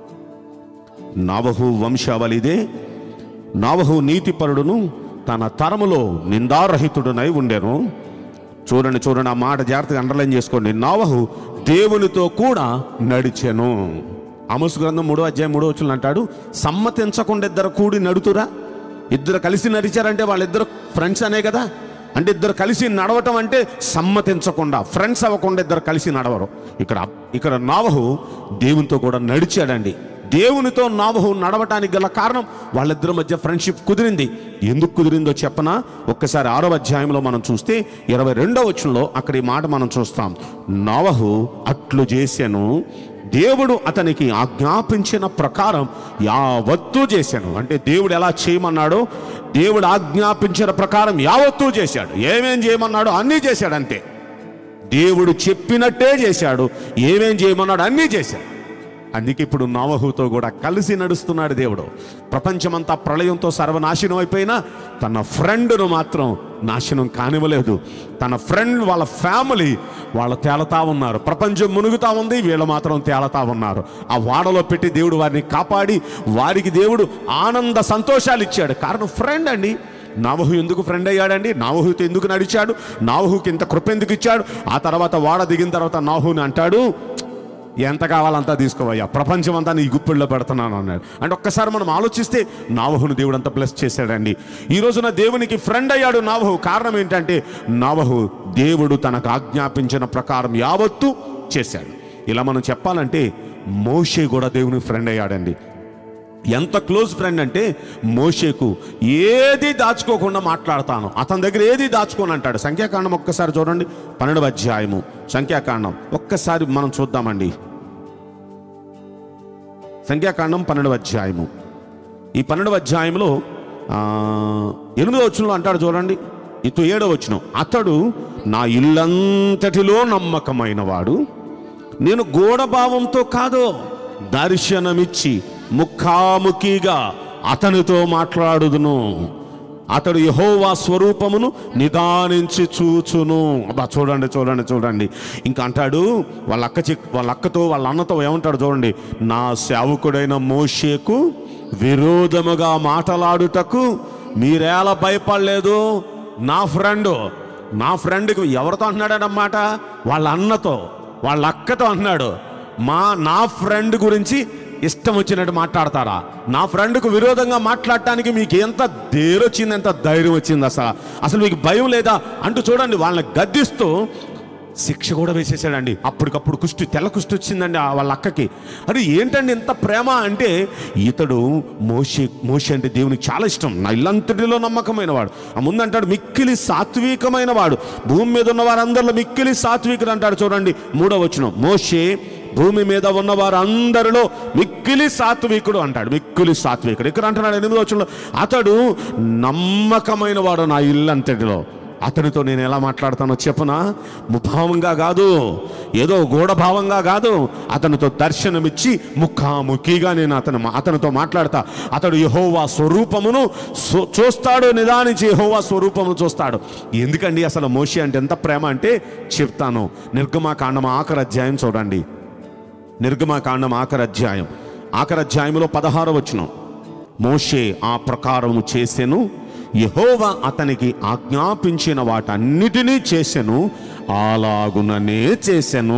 నావహు వంశావళిదే నావహు నీతిపరుడును తన తరములో నిందారహితుడునై ఉండెను చూడండి చూడండి ఆ మాట జాగ్రత్తగా అండర్లైన్ చేసుకోండి నావహు దేవునితో కూడా నడిచెను అమసు గ్రంథం మూడో అధ్యాయం మూడో వచ్చిన అంటాడు సమ్మతించకుండా ఇద్దరు కూడి నడుతురా ఇద్దరు కలిసి నడిచారంటే వాళ్ళిద్దరు ఫ్రెండ్స్ అనే కదా అంటే ఇద్దరు కలిసి నడవటం అంటే సమ్మతించకుండా ఫ్రెండ్స్ అవ్వకుండా ఇద్దరు కలిసి నడవరు ఇక్కడ ఇక్కడ నావహు దేవునితో కూడా నడిచాడండి దేవునితో నావహు నడవటానికి గల కారణం వాళ్ళిద్దరి మధ్య ఫ్రెండ్షిప్ కుదిరింది ఎందుకు కుదిరిందో చెప్పనా ఒక్కసారి ఆరో అధ్యాయంలో మనం చూస్తే ఇరవై రెండో వచనంలో అక్కడ ఈ మాట మనం చూస్తాం నావహు అట్లు చేశాను దేవుడు అతనికి ఆజ్ఞాపించిన ప్రకారం యావత్తు చేశాను అంటే దేవుడు ఎలా చేయమన్నాడో దేవుడు ఆజ్ఞాపించిన ప్రకారం యావత్తు చేశాడు ఏమేం చేయమన్నాడో అన్నీ చేశాడు అంతే దేవుడు చెప్పినట్టే చేశాడు ఏమేం చేయమన్నాడు అన్నీ చేశాడు అందుకే ఇప్పుడు నావహుతో కూడా కలిసి నడుస్తున్నాడు దేవుడు ప్రపంచమంతా ప్రళయంతో సర్వనాశనం అయిపోయినా తన ఫ్రెండ్ను మాత్రం నాశనం కానివ్వలేదు తన ఫ్రెండ్ వాళ్ళ ఫ్యామిలీ వాళ్ళు తేలతా ఉన్నారు ప్రపంచం మునుగుతా ఉంది వీళ్ళు మాత్రం తేలతా ఉన్నారు ఆ వాడలో పెట్టి దేవుడు వారిని కాపాడి వారికి దేవుడు ఆనంద సంతోషాలు ఇచ్చాడు కారణం ఫ్రెండ్ అండి నావహు ఎందుకు ఫ్రెండ్ అయ్యాడండి నావహుతో ఎందుకు నడిచాడు నావహుకి ఇంత కృప ఎందుకు ఇచ్చాడు ఆ తర్వాత వాడ దిగిన తర్వాత నాహుని అంటాడు ఎంత కావాలంతా తీసుకోవయ్యా ప్రపంచం అంతా నీ గుప్పిళ్ళలో పెడుతున్నాను అన్నాడు అంటే ఒక్కసారి మనం ఆలోచిస్తే నావహును దేవుడు అంతా బ్లెస్ చేశాడండి ఈ రోజున దేవునికి ఫ్రెండ్ అయ్యాడు నావహు కారణం ఏంటంటే నావహు దేవుడు తనకు ఆజ్ఞాపించిన ప్రకారం యావత్తు చేశాడు ఇలా మనం చెప్పాలంటే మోషే కూడా దేవుని ఫ్రెండ్ అయ్యాడండి ఎంత క్లోజ్ ఫ్రెండ్ అంటే మోషేకు ఏది దాచుకోకుండా మాట్లాడతాను అతని దగ్గర ఏది దాచుకోని అంటాడు సంఖ్యాకాండం ఒక్కసారి చూడండి పన్నెండవ అధ్యాయము సంఖ్యాకాండం ఒక్కసారి మనం చూద్దామండి సంఖ్యాకాండం పన్నెండవ అధ్యాయము ఈ పన్నెండవ అధ్యాయంలో ఆ, ఎనిమిదవ వచనంలో అంటాడు చూడండి ఇటు ఏడవ వచనం అతడు నా ఇల్లంతటిలో నమ్మకమైన వాడు నేను గూఢభావంతో కాదో దర్శనమిచ్చి ముఖాముఖిగా అతనితో మాట్లాడుదును అతడు యహోవా స్వరూపమును నిదానించి చూచును అబ్బా చూడండి చూడండి చూడండి ఇంకా అంటాడు వాళ్ళ అక్క చి వాళ్ళ అక్కతో వాళ్ళ అన్నతో ఏమంటాడు చూడండి నా సేవకుడైన మోషేకు విరోధముగా మాటలాడుటకు మీరేలా భయపడలేదు నా ఫ్రెండ్ నా ఫ్రెండ్కి ఎవరితో అంటున్నాడన్నమాట వాళ్ళ అన్నతో వాళ్ళ అక్కతో అంటున్నాడు మా నా ఫ్రెండ్ గురించి ఇష్టం వచ్చినట్టు మాట్లాడతారా నా ఫ్రెండ్కు విరోధంగా మాట్లాడటానికి మీకు ఎంత దేరొచ్చింది ఎంత ధైర్యం వచ్చింది అసలు అసలు మీకు భయం లేదా అంటూ చూడండి వాళ్ళని గద్దిస్తూ శిక్ష కూడా వేసేసాడండి అప్పటికప్పుడు కుష్టి తెల్ల కుష్టి వచ్చిందండి ఆ వాళ్ళ అక్కకి అది ఏంటండి ఇంత ప్రేమ అంటే ఇతడు మోషే మోషే అంటే దేవునికి చాలా ఇష్టం నా ఇల్లంతటిలో నమ్మకమైన వాడు ఆ ముందంటాడు మిక్కిలి సాత్వికమైన వాడు భూమి మీద ఉన్న వారందరిలో మిక్కిలి సాత్వికుడు అంటాడు చూడండి మూడో వచనం మోషే భూమి మీద ఉన్న వారందరిలో మిక్కిలి సాత్వికుడు అంటాడు మిక్కిలి సాత్వికుడు ఇక్కడ అంటున్నాడు ఎనిమిదో వచనంలో అతడు నమ్మకమైన వాడు నా ఇల్లంతటిలో అతనితో నేను ఎలా మాట్లాడతానో చెప్పనా ముభావంగా కాదు ఏదో గూఢభావంగా కాదు అతనితో దర్శనమిచ్చి ముఖాముఖిగా నేను అతను అతనితో మాట్లాడతా అతడు యహోవా స్వరూపమును చూ- చూస్తాడు నిదానించి యహోవా స్వరూపమును చూస్తాడు ఎందుకండి అసలు మోషి అంటే ఎంత ప్రేమ అంటే చెప్తాను నిర్గమాకాండం ఆఖరి అధ్యాయం చూడండి నిర్గమాకాండం ఆఖరి అధ్యాయం ఆఖరి అధ్యాయంలో పదహారు వచనం మోషే ఆ ప్రకారము చేసెను యెహోవా అతనికి ఆజ్ఞాపించిన వాటన్నిటినీ చేసెను అలాగుననే చేసెను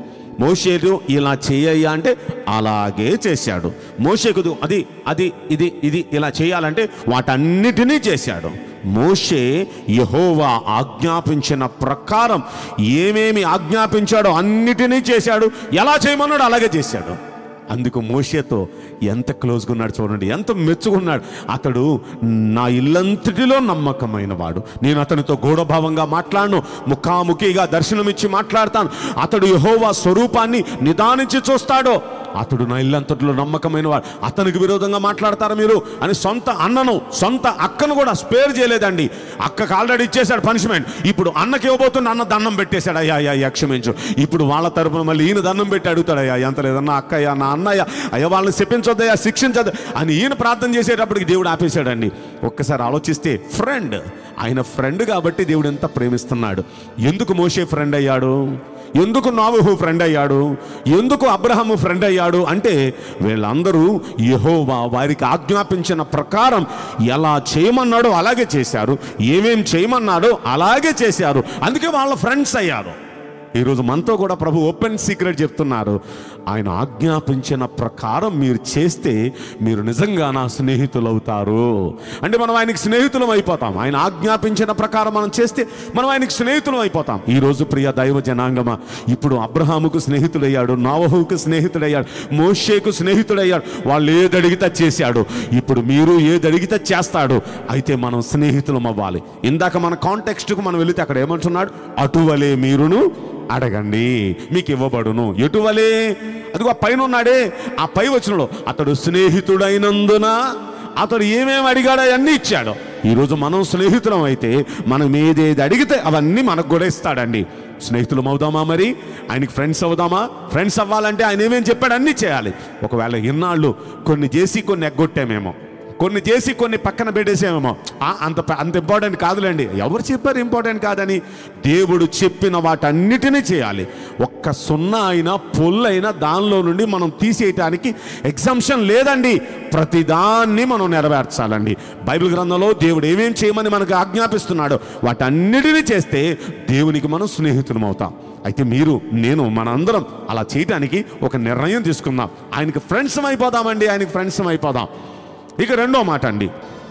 మోషేలు ఇలా చేయయ్యా అంటే అలాగే చేశాడు మోషేకు అది అది ఇది ఇది ఇలా చేయాలంటే వాటన్నిటినీ చేశాడు మోషే యహోవా ఆజ్ఞాపించిన ప్రకారం ఏమేమి ఆజ్ఞాపించాడో అన్నిటినీ చేశాడు ఎలా చేయమన్నాడు అలాగే చేశాడు అందుకు మోషేతో ఎంత క్లోజ్గా ఉన్నాడు చూడండి ఎంత మెచ్చుకున్నాడు అతడు నా ఇల్లంతటిలో నమ్మకమైన వాడు నేను అతనితో గూఢభావంగా మాట్లాడను ముఖాముఖిగా దర్శనమిచ్చి మాట్లాడతాను అతడు యహోవా స్వరూపాన్ని నిదానించి చూస్తాడో అతడు నా ఇల్లంతటిలో నమ్మకమైన వాడు అతనికి విరోధంగా మాట్లాడతారా మీరు అని సొంత అన్నను సొంత అక్కను కూడా స్పేర్ చేయలేదండి అక్కకు ఆల్రెడీ ఇచ్చేశాడు పనిష్మెంట్ ఇప్పుడు అన్నకి ఇవ్వబోతున్న అన్న దండం పెట్టేశాడు అయ్యా అయ్యా అయ్యా క్షమించు ఇప్పుడు వాళ్ళ తరపున మళ్ళీ ఈయన దండం పెట్టి అడుగుతాడు అయ్యా ఎంత లేదన్నా అక్కయ్య నా అన్నయ్య అయ్యా వాళ్ళని శపించొద్దయ్యా శిక్షించద్దు అని ఈయన ప్రార్థన చేసేటప్పటికి దేవుడు ఆపేశాడండి ఒక్కసారి ఆలోచిస్తే ఫ్రెండ్ ఆయన ఫ్రెండ్ కాబట్టి దేవుడు ఎంత ప్రేమిస్తున్నాడు ఎందుకు మోసే ఫ్రెండ్ అయ్యాడు ఎందుకు నావుహు ఫ్రెండ్ అయ్యాడు ఎందుకు అబ్రహము ఫ్రెండ్ అయ్యాడు అంటే వీళ్ళందరూ యెహోవా వారికి ఆజ్ఞాపించిన ప్రకారం ఎలా చేయమన్నాడో అలాగే చేశారు ఏమేం చేయమన్నాడో అలాగే చేశారు అందుకే వాళ్ళ ఫ్రెండ్స్ అయ్యారు ఈరోజు మనతో కూడా ప్రభు ఓపెన్ సీక్రెట్ చెప్తున్నారు ఆయన ఆజ్ఞాపించిన ప్రకారం మీరు చేస్తే మీరు నిజంగా నా స్నేహితులు అవుతారు అంటే మనం ఆయనకి స్నేహితులం అయిపోతాం ఆయన ఆజ్ఞాపించిన ప్రకారం మనం చేస్తే మనం ఆయనకి స్నేహితులం అయిపోతాం ఈ రోజు ప్రియ దైవ జనాంగమ ఇప్పుడు అబ్రహాముకు స్నేహితుడయ్యాడు నావహుకు స్నేహితుడయ్యాడు మోషేకు స్నేహితుడయ్యాడు వాళ్ళు ఏది అడిగితే చేశాడు ఇప్పుడు మీరు ఏది అడిగితే చేస్తాడు అయితే మనం స్నేహితులం అవ్వాలి ఇందాక మన కాంటెక్స్ట్కు మనం వెళితే అక్కడ ఏమంటున్నాడు అటువలే మీరును అడగండి మీకు ఇవ్వబడును ఎటువలే అదిగో ఆ పైన ఉన్నాడే ఆ పై వచనంలో అతడు స్నేహితుడైనందున అతడు ఏమేమి అడిగాడో అవన్నీ ఇచ్చాడు ఈరోజు మనం స్నేహితులం అయితే మనం ఏదేది అడిగితే అవన్నీ మనకు కూడా ఇస్తాడండి స్నేహితులం అవుదామా మరి ఆయనకి ఫ్రెండ్స్ అవుదామా ఫ్రెండ్స్ అవ్వాలంటే ఆయన ఏమేం చెప్పాడు అన్నీ చేయాలి ఒకవేళ ఇన్నాళ్ళు కొన్ని చేసి కొన్ని ఎగ్గొట్టామేమో కొన్ని చేసి కొన్ని పక్కన పెట్టేసామేమో ఆ, అంత ప- అంత ఇంపార్టెంట్ కాదులేండి ఎవరు చెప్పారు ఇంపార్టెంట్ కాదని దేవుడు చెప్పిన వాటన్నిటినీ చేయాలి ఒక్క సున్నా అయినా పొల్లు అయినా దానిలో నుండి మనం తీసేయటానికి ఎగ్జామ్షన్ లేదండి ప్రతిదాన్ని మనం నెరవేర్చాలండి బైబిల్ గ్రంథంలో దేవుడు ఏమేం చేయమని మనకు ఆజ్ఞాపిస్తున్నాడో వాటన్నిటినీ చేస్తే దేవునికి మనం స్నేహితులం అవుతాం అయితే మీరు నేను మనందరం అలా చేయటానికి ఒక నిర్ణయం తీసుకుందాం ఆయనకి ఫ్రెండ్స్ అయిపోదామండి ఆయనకి ఫ్రెండ్స్ అయిపోదాం ఇక రెండో మాట అండి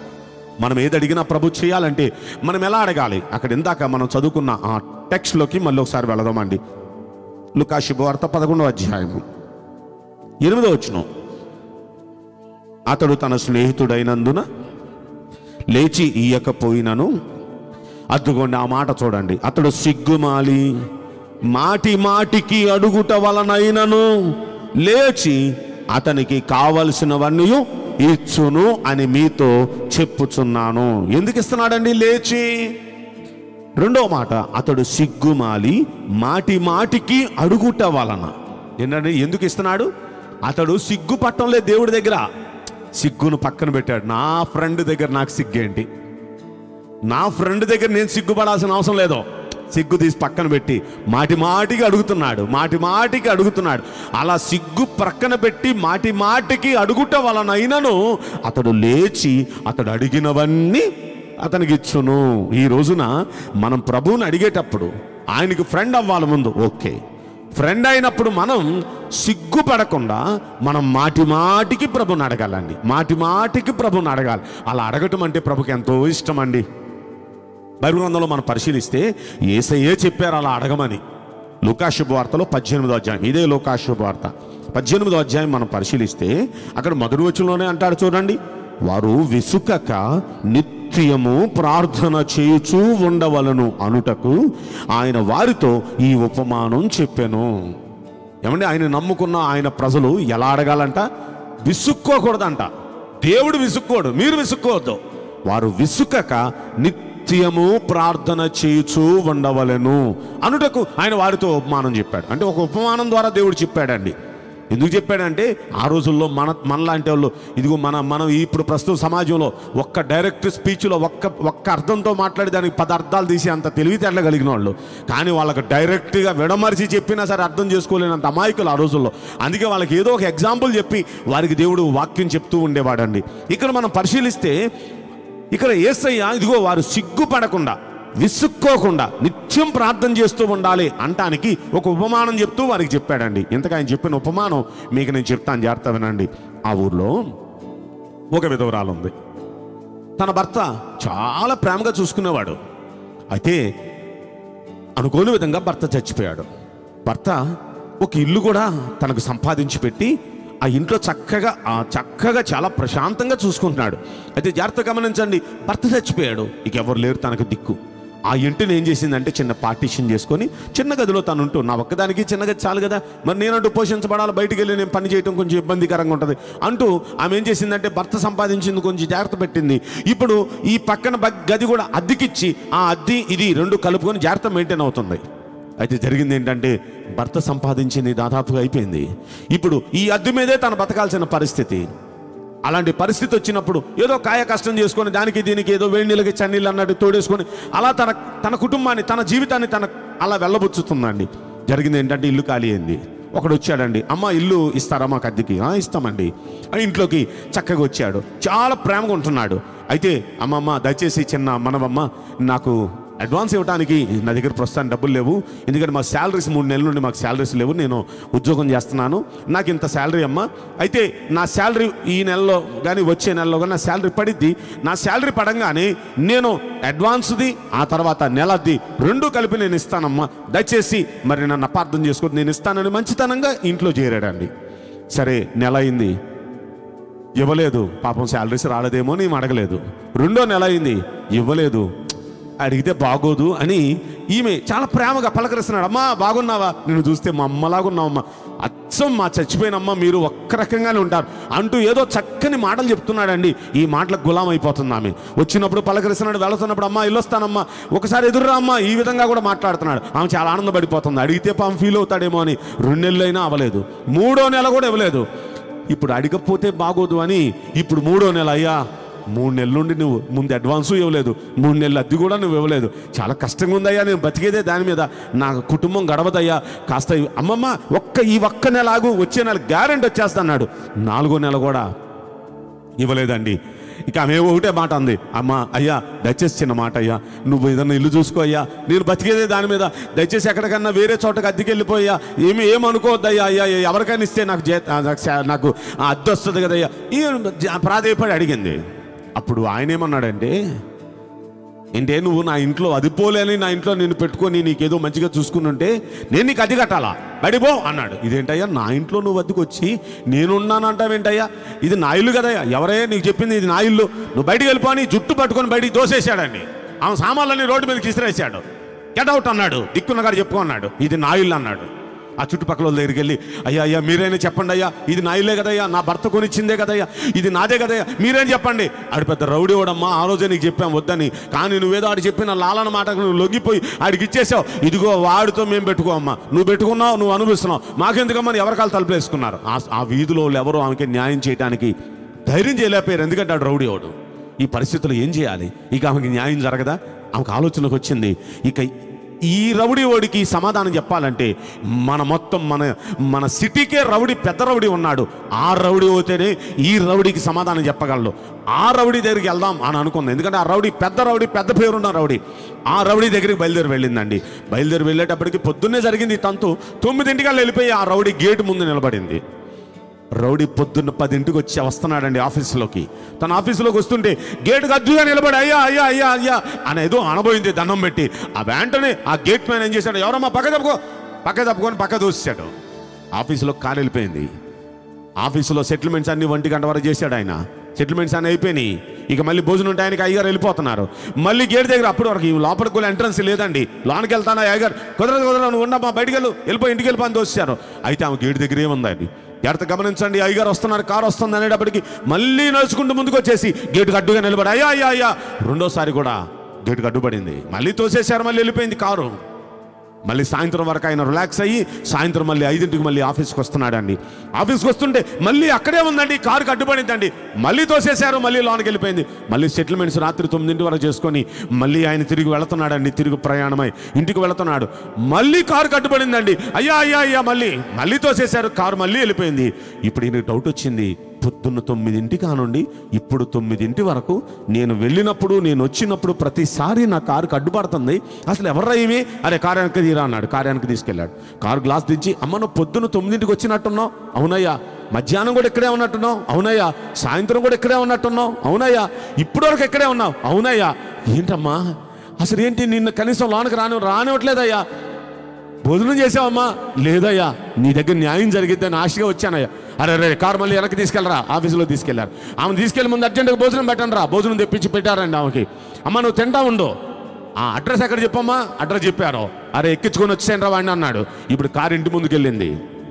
మనం ఏది అడిగినా ప్రభు చేయాలంటే మనం ఎలా అడగాలి అక్కడ ఇందాక మనం చదువుకున్న ఆ టెక్స్ట్లోకి మళ్ళీ ఒకసారి వెళదామండి లుకా శుభవార్త పదకొండవ అధ్యాయము ఎనిమిదో వచ్చిన అతడు తన స్నేహితుడైనందున లేచి ఇయ్యకపోయినను అద్దుకోండి ఆ మాట చూడండి అతడు సిగ్గుమాలి మాటి మాటికి అడుగుట వలనైనను లేచి అతనికి కావలసినవన్నీ ఇచ్చును అని మీతో చెప్పుచున్నాను ఎందుకు ఇస్తున్నాడండి లేచి రెండో మాట అతడు సిగ్గుమాలి మాటి మాటికి అడుగుట వలన ఏంటంటే ఎందుకు ఇస్తున్నాడు అతడు సిగ్గు పట్టంలే దేవుడి దగ్గర సిగ్గును పక్కన పెట్టాడు నా ఫ్రెండ్ దగ్గర నాకు సిగ్గేంటి నా ఫ్రెండ్ దగ్గర నేను సిగ్గుపడాల్సిన అవసరం లేదు సిగ్గు తీసి పక్కన పెట్టి మాటి మాటికి అడుగుతున్నాడు మాటి మాటికి అడుగుతున్నాడు అలా సిగ్గు ప్రక్కన పెట్టి మాటి మాటికి అడుగుట వలనైనను అతడు లేచి అతడు అడిగినవన్నీ అతనికి ఇచ్చును ఈ రోజున మనం ప్రభువుని అడిగేటప్పుడు ఆయనకి ఫ్రెండ్ అవ్వాలి ముందు ఓకే ఫ్రెండ్ అయినప్పుడు మనం సిగ్గుపడకుండా మనం మాటి మాటికి ప్రభుని అడగాలండి మాటి మాటికి ప్రభుని అడగాలి అలా అడగటం అంటే ప్రభుకి ఎంతో ఇష్టం అండి బైబిల్ గ్రంథంలో మనం పరిశీలిస్తే ఏసయ్యే చెప్పారు అలా అడగమని లోకాశుభ వార్తలో పద్దెనిమిదో అధ్యాయం ఇదే లోకాశుభ వార్త పద్దెనిమిదో అధ్యాయం మనం పరిశీలిస్తే అక్కడ మొదటి వచనంలోనే అంటాడు చూడండి వారు విసుకక నిత్యము ప్రార్థన చేయుచూ ఉండవలను అనుటకు ఆయన వారితో ఈ ఉపమానం చెప్పాను ఏమండి ఆయన నమ్ముకున్న ఆయన ప్రజలు ఎలా అడగాలంట విసుక్కోకూడదంట దేవుడు విసుక్కోడు మీరు విసుక్కోవద్దు వారు విసుకక నిత్యము ప్రార్థన చేయుచూ ఉండవలెను అనుటకు ఆయన వారితో ఉపమానం చెప్పాడు అంటే ఒక ఉపమానం ద్వారా దేవుడు చెప్పాడండి ఎందుకు చెప్పాడంటే ఆ రోజుల్లో మన మనలాంటి వాళ్ళు ఇదిగో మన మనం ఇప్పుడు ప్రస్తుత సమాజంలో ఒక్క డైరెక్ట్ స్పీచ్లో ఒక్క ఒక్క అర్థంతో మాట్లాడి దానికి పద అర్థాలు తీసి అంత తెలివితేటలు కలిగిన వాళ్ళు కానీ వాళ్ళకి డైరెక్ట్గా విడమరిచి చెప్పినా సరే అర్థం చేసుకోలేనంత అమాయకులు ఆ రోజుల్లో అందుకే వాళ్ళకి ఏదో ఒక ఎగ్జాంపుల్ చెప్పి వారికి దేవుడు వాక్యం చెప్తూ ఉండేవాడండి ఇక్కడ మనం పరిశీలిస్తే ఇక్కడ ఏసయ్య ఇదిగో వారు సిగ్గుపడకుండా విసుక్కోకుండా నిత్యం ప్రార్థన చేస్తూ ఉండాలి అంటానికి ఒక ఉపమానం చెప్తూ వారికి చెప్పాడండి ఇంతకు ఆయన చెప్పిన ఉపమానం మీకు నేను చెప్తాను జాగ్రత్త వినండి ఆ ఊర్లో ఒక విధవరాలు ఉంది తన భర్త చాలా ప్రేమగా చూసుకునేవాడు అయితే అనుకోని విధంగా భర్త చచ్చిపోయాడు భర్త ఒక ఇల్లు కూడా తనకు సంపాదించి పెట్టి ఆ ఇంట్లో చక్కగా ఆ చక్కగా చాలా ప్రశాంతంగా చూసుకుంటున్నాడు అయితే జాగ్రత్త గమనించండి భర్త చచ్చిపోయాడు ఇక ఎవరు లేరు తనకు దిక్కు ఆ ఇంటిని ఏం చేసిందంటే చిన్న పార్టీషన్ చేసుకొని చిన్న గదిలో తను ఉంటూ నా ఒక్కదానికి చిన్న గది చాలు కదా మరి నేనంటూ పోషించబడాలి బయటికి వెళ్ళి నేను పని చేయడం కొంచెం ఇబ్బందికరంగా ఉంటుంది అంటూ ఆమె ఏం చేసిందంటే భర్త సంపాదించింది కొంచెం జాగ్రత్త పెట్టింది ఇప్పుడు ఈ పక్కన బ- గది కూడా అద్దెకిచ్చి ఆ అద్దె ఇది రెండు కలుపుకొని జాగ్రత్త మెయింటైన్ అవుతుంది అయితే జరిగింది ఏంటంటే భర్త సంపాదించింది దాదాపుగా అయిపోయింది ఇప్పుడు ఈ అద్దె మీదే తను బతకాల్సిన పరిస్థితి అలాంటి పరిస్థితి వచ్చినప్పుడు ఏదో కాయ కష్టం చేసుకొని దానికి దీనికి ఏదో వేడి నీళ్ళకి చన్నీళ్ళు అన్నట్టు తోడేసుకొని అలా తన తన కుటుంబాన్ని తన జీవితాన్ని తన అలా వెళ్ళబుచ్చుతుందండి జరిగింది ఏంటంటే ఇల్లు ఖాళీ అయింది ఒకడు వచ్చాడండి అమ్మ ఇల్లు ఇస్తారా మాకు అద్దెకి "ఆ, ఇస్తామండి ఆ ఇంట్లోకి చక్కగా వచ్చాడు చాలా ప్రేమగా ఉంటున్నాడు అయితే అమ్మమ్మ దయచేసి చిన్న మనవమ్మ నాకు అడ్వాన్స్ ఇవ్వడానికి నా దగ్గర ప్రస్తుతానికి డబ్బులు లేవు ఎందుకంటే మా శాలరీస్ మూడు నెలల నుండి మాకు శాలరీస్ లేవు నేను ఉద్యోగం చేస్తున్నాను నాకు ఇంత శాలరీ అమ్మ అయితే నా శాలరీ ఈ నెలలో కానీ వచ్చే నెలలో కానీ నా శాలరీ పడిద్ది నా శాలరీ పడంగానే నేను అడ్వాన్స్ది ఆ తర్వాత నెలది రెండు కలిపి నేను ఇస్తానమ్మా దయచేసి మరి నన్ను అపార్థం చేసుకుని నేను ఇస్తానని మంచితనంగా ఇంట్లో చేరాడండి సరే నెల అయింది ఇవ్వలేదు పాపం శాలరీస్ రాలేదేమో అని ఈమె అడగలేదు రెండో నెల అయింది ఇవ్వలేదు అడిగితే బాగోదు అని ఈమె చాలా ప్రేమగా పలకరిస్తున్నాడు అమ్మా బాగున్నావా నేను చూస్తే మా అమ్మలాగా ఉన్నావమ్మా అచ్చం మా చచ్చిపోయిన అమ్మ మీరు ఒక్క రకంగానే ఉంటారు అంటూ ఏదో చక్కని మాటలు చెప్తున్నాడండి ఈ మాటలకు గులాం అయిపోతుంది ఆమె వచ్చినప్పుడు పలకరిస్తున్నాడు వెళుతున్నప్పుడు అమ్మా ఇల్లొస్తానమ్మా ఒకసారి ఎదురురా అమ్మా ఈ విధంగా కూడా మాట్లాడుతున్నాడు ఆమె చాలా ఆనందపడిపోతుంది అడిగితే పాపం ఫీల్ అవుతాడేమో అని రెండు నెలలు అయినా అవ్వలేదు మూడో నెల కూడా ఇవ్వలేదు ఇప్పుడు అడగకపోతే బాగోదు అని ఇప్పుడు మూడో నెల అయ్యా మూడు నెలల నుండి నువ్వు ముందు అడ్వాన్సు ఇవ్వలేదు మూడు నెలలు అద్దె కూడా నువ్వు ఇవ్వలేదు చాలా కష్టంగా ఉందయ్యా నేను బతికేదే దాని మీద నా కుటుంబం గడవదయ్యా కాస్త ఇవ్వు." అమ్మమ్మ ఒక్క ఈ ఒక్క నెల ఆగు వచ్చే నెల గ్యారెంటీ వచ్చేస్తా అన్నాడు నాలుగో నెల కూడా ఇవ్వలేదండి ఇక ఆమె ఒకటే మాట అంది అమ్మ అయ్యా దయచేసి చిన్న మాట అయ్యా నువ్వు ఏదన్నా ఇల్లు చూసుకో అయ్యా నేను బతికేదే దాని మీద దయచేసి ఎక్కడికన్నా వేరే చోటకి అద్దెకి వెళ్ళిపోయా ఏమి ఏమనుకోవద్దయ్యా అయ్యా ఎవరికైనా ఇస్తే నాకు జే ఆ, నాకు శా- నాకు ఆ అద్దె వస్తుంది కదయ్యా ఈ జ- ప్రాధేయపడి అడిగింది అప్పుడు ఆయన ఏమన్నాడంటే ఏంటే నువ్వు నా ఇంట్లో అదిపోలేని నా ఇంట్లో నేను పెట్టుకొని నీకేదో మంచిగా చూసుకుని ఉంటే నేను నీకు అది కట్టాలా బడిపో అన్నాడు ఇదేంటయ్యా నా ఇంట్లో నువ్వు అద్దెకు వచ్చి నేనున్నానంటావేంటయ్యా ఇది నా ఇల్లు కదయ్యా ఎవరయ్యా నీకు చెప్పింది ఇది నా ఇల్లు నువ్వు బయటికి వెళ్ళిపోని జుట్టు పట్టుకొని బయటికి దోసేశాడండి ఆమె సామాన్లన్నీ రోడ్డు మీదకి ఇసిరేసాడు గెట్ అవుట్ అన్నాడు దిక్కున్నగాడు చెప్పుకున్నాడు ఇది నా ఇల్లు అన్నాడు ఆ చుట్టుపక్కల వాళ్ళ దగ్గరికి వెళ్ళి అయ్యా అయ్యా మీరైనా చెప్పండి అయ్యా ఇది నా ఇల్లే కదయ్యా నా భర్త కొనిచ్చిందే కదయ్యా ఇది నాదే కదయ్యా మీరేం చెప్పండి ఆడి పెద్ద రౌడీ వాడమ్మా ఆ రోజే నీకు చెప్పాం వద్దని కానీ నువ్వేదో ఆడు చెప్పిన లాలన మాటకు నువ్వు లొంగిపోయి ఆడికి ఇచ్చేసావు ఇదిగో వాడితో మేము పెట్టుకోమ్మా నువ్వు పెట్టుకున్నావు నువ్వు అనుభవిస్తున్నావు మాకెందుకమ్మా అని ఎవరికాలు తలుపులు వేసుకున్నారు ఆ ఆ వీధిలో వాళ్ళు ఎవరో ఆమెకి న్యాయం చేయడానికి ధైర్యం చేయలేకపోయారు ఎందుకంటే ఆడు రౌడీ వాడు ఈ పరిస్థితుల్లో ఏం చేయాలి ఇక ఆమెకి న్యాయం జరగదా ఆమెకు ఆలోచనకు వచ్చింది ఇక ఈ రౌడీ ఓడికి సమాధానం చెప్పాలంటే మన మొత్తం మన మన సిటీకే రౌడీ పెద్ద రౌడీ ఉన్నాడు ఆ రౌడీ పోతేనే ఈ రౌడీకి సమాధానం చెప్పగలడు ఆ రౌడీ దగ్గరికి వెళ్దాం అని అనుకుంది ఎందుకంటే ఆ రౌడీ పెద్ద రౌడీ పెద్ద పేరున్న రౌడీ ఆ రౌడీ దగ్గరికి బయలుదేరి వెళ్ళిందండి బయలుదేరి వెళ్ళేటప్పటికి పొద్దున్నే జరిగింది ఈ తంతు తొమ్మిదింటికల్లా వెళ్ళిపోయి ఆ రౌడీ గేట్ ముందు నిలబడింది రౌడీ పొద్దున్న పదింటికి వచ్చి వస్తున్నాడండి ఆఫీసులోకి తన ఆఫీసులోకి వస్తుంటే గేట్ అడ్డుగా నిలబడి అయ్యా అయ్యా అయ్యా అయ్యా అని ఏదో అనబోయింది దండం పెట్టి ఆ వెంటనే ఆ గేట్ మ్యాన్ ఏం చేశాడు ఎవరమ్మా పక్క తప్పుకో పక్క తప్పుకొని పక్క దూసాడు ఆఫీసులో కారు వెళ్ళిపోయింది ఆఫీసులో సెటిల్మెంట్స్ అన్ని ఒంటి గంట వరకు చేశాడు ఆయన సెటిల్మెంట్స్ అన్ని అయిపోయినాయి ఇక మళ్ళీ భోజనం ఉంటే ఆయనకి అయ్యగారు వెళ్ళిపోతున్నారు మళ్ళీ గేట్ దగ్గర అప్పటి వరకు ఈ లోపలికి కూడా ఎంట్రన్స్ లేదండి లోనికి వెళ్తాను అయ్యగారు కుదరదు కుదరదు నువ్వు ఉండమ్మా బయటికి వెళ్ళు వెళ్ళిపోయి ఇంటికి వెళ్ళిపోయి దోశారు అయితే ఆమె గేట్ దగ్గర ఏముందండి జాగ్రత్త గమనించండి అయ్యగారు వస్తున్నారు కారు వస్తుంది అనేటప్పటికి మళ్ళీ నడుచుకుంటూ ముందుకు వచ్చేసి గేటుకు అడ్డుగా నిలబడి అయ్యా అయ్యా అయ్యా రెండోసారి కూడా గేటుకు అడ్డుపడింది మళ్ళీ తోసేశారు మళ్ళీ వెళ్ళిపోయింది కారు మళ్ళీ సాయంత్రం వరకు ఆయన రిలాక్స్ అయ్యి సాయంత్రం మళ్ళీ ఐదింటికి మళ్ళీ ఆఫీస్కి వస్తున్నాడండి ఆఫీస్కి వస్తుంటే మళ్ళీ అక్కడే ఉందండి కారు కట్టుబడిందండి మళ్ళీ తోసేశారు మళ్ళీ లోనికి వెళ్ళిపోయింది మళ్ళీ సెటిల్మెంట్స్ రాత్రి తొమ్మిదింటి వరకు చేసుకొని మళ్ళీ ఆయన తిరిగి వెళుతున్నాడండి తిరిగి ప్రయాణమై ఇంటికి వెళుతున్నాడు మళ్ళీ కారు కట్టుబడిందండి అయ్యా అయ్యా అయ్యా మళ్ళీ మళ్ళీ తోసేశారు కారు మళ్ళీ వెళ్ళిపోయింది ఇప్పుడు ఈయనకి డౌట్ వచ్చింది పొద్దున్న తొమ్మిదింటి కానుండి ఇప్పుడు తొమ్మిదింటి వరకు నేను వెళ్ళినప్పుడు నేను వచ్చినప్పుడు ప్రతిసారి నా కారుకి అడ్డుపడుతుంది అసలు ఎవర్రా ఏమి అరే కారు వెనక్కి తీరా అన్నాడు కారు వెనక్కి తీసుకెళ్ళాడు కారు గ్లాస్ దించి అమ్మ నువ్వు పొద్దున్న తొమ్మిదింటికి వచ్చినట్టున్నావు అవునయ్యా మధ్యాహ్నం కూడా ఇక్కడే ఉన్నట్టున్నావు అవునయ్యా సాయంత్రం కూడా ఇక్కడే ఉన్నట్టున్నావు అవునయ్యా ఇప్పుడు వరకు ఇక్కడే ఉన్నావు అవునయ్యా ఏంటమ్మా అసలు ఏంటి నిన్ను కనీసం లోనకి రాని రానివ్వట్లేదయ్యా భోజనం చేసావమ్మా లేదయ్యా నీ దగ్గర న్యాయం జరిగిద్దని ఆశగా వచ్చానయ్యా అరే రే కారు మళ్ళీ వెనక్కి తీసుకెళ్ళరా ఆఫీసులో తీసుకెళ్లారు ఆమె తీసుకెళ్ళి ముందు అర్జెంట్గా భోజనం పెట్టండి రా భోజనం తెప్పించి పెట్టారండి ఆమెకి అమ్మ నువ్వు తింటా ఉండు ఆ అడ్రస్ ఎక్కడ చెప్పమ్మా అడ్రస్ చెప్పారు అరే ఎక్కించుకొని వచ్చాను రా వాడిని అన్నాడు ఇప్పుడు కారు ఇంటి ముందుకు వెళ్ళింది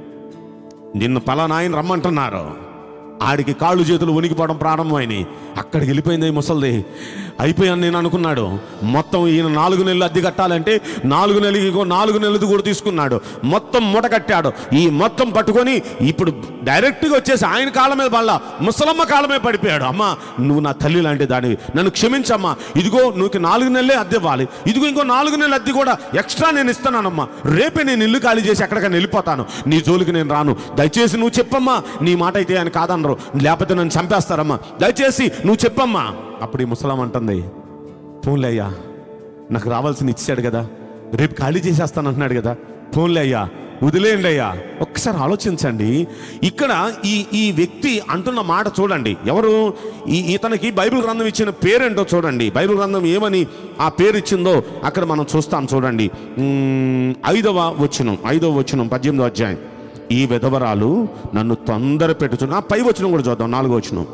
నిన్ను పలానా ఆయన రమ్మంటున్నారు ఆడికి కాళ్ళు చేతులు వణికిపోవడం ప్రారంభమైనాయి అక్కడికి వెళ్ళిపోయింది ఈ ముసలిది అయిపోయాను నేను అనుకున్నాడు మొత్తం ఈయన నాలుగు నెలలు అద్దె కట్టాలంటే నాలుగు నెలలకి ఇంకో నాలుగు నెలలు కూడా తీసుకున్నాడు మొత్తం మూట కట్టాడు ఈ మొత్తం పట్టుకొని ఇప్పుడు డైరెక్ట్గా వచ్చేసి ఆయన కాళ్ళ మీద పడలా ముసలమ్మ కాళ్ళ మీద పడిపోయాడు అమ్మా నువ్వు నా తల్లి లాంటి దానివి నన్ను క్షమించమ్మా ఇదిగో నువ్వు నాలుగు నెలలే అద్దె ఇవ్వాలి ఇదిగో ఇంకో నాలుగు నెలల అద్దె కూడా ఎక్స్ట్రా నేను ఇస్తున్నానమ్మా రేపే నేను ఇల్లు ఖాళీ చేసి ఎక్కడికైనా వెళ్ళిపోతాను నీ జోలికి నేను రాను దయచేసి నువ్వు చెప్పమ్మా నీ మాట అయితే ఆయన కాదనరు లేకపోతే నన్ను చంపేస్తారమ్మా దయచేసి నువ్వు చెప్పమ్మా అప్పుడు ఈ ముసలం అంటుంది ఫోన్లే అయ్యా నాకు రావాల్సిన ఇచ్చాడు కదా రేపు ఖాళీ చేసేస్తాను అంటున్నాడు కదా ఫోన్లే అయ్యా వదిలేయండి అయ్యా ఒక్కసారి ఆలోచించండి ఇక్కడ ఈ ఈ వ్యక్తి అంటున్న మాట చూడండి ఎవరు ఈ ఇతనికి బైబిల్ గ్రంథం ఇచ్చిన పేరేంటో చూడండి బైబిల్ గ్రంథం ఏమని ఆ పేరు ఇచ్చిందో అక్కడ మనం చూస్తాం చూడండి ఉమ్, ఐదవ వచనం ఐదవ వచనం పద్దెనిమిదో అధ్యాయం ఈ విధవరాలు నన్ను తొందర పెట్టుచున్న ఆ పై వచనం కూడా చూద్దాం నాలుగో వచనం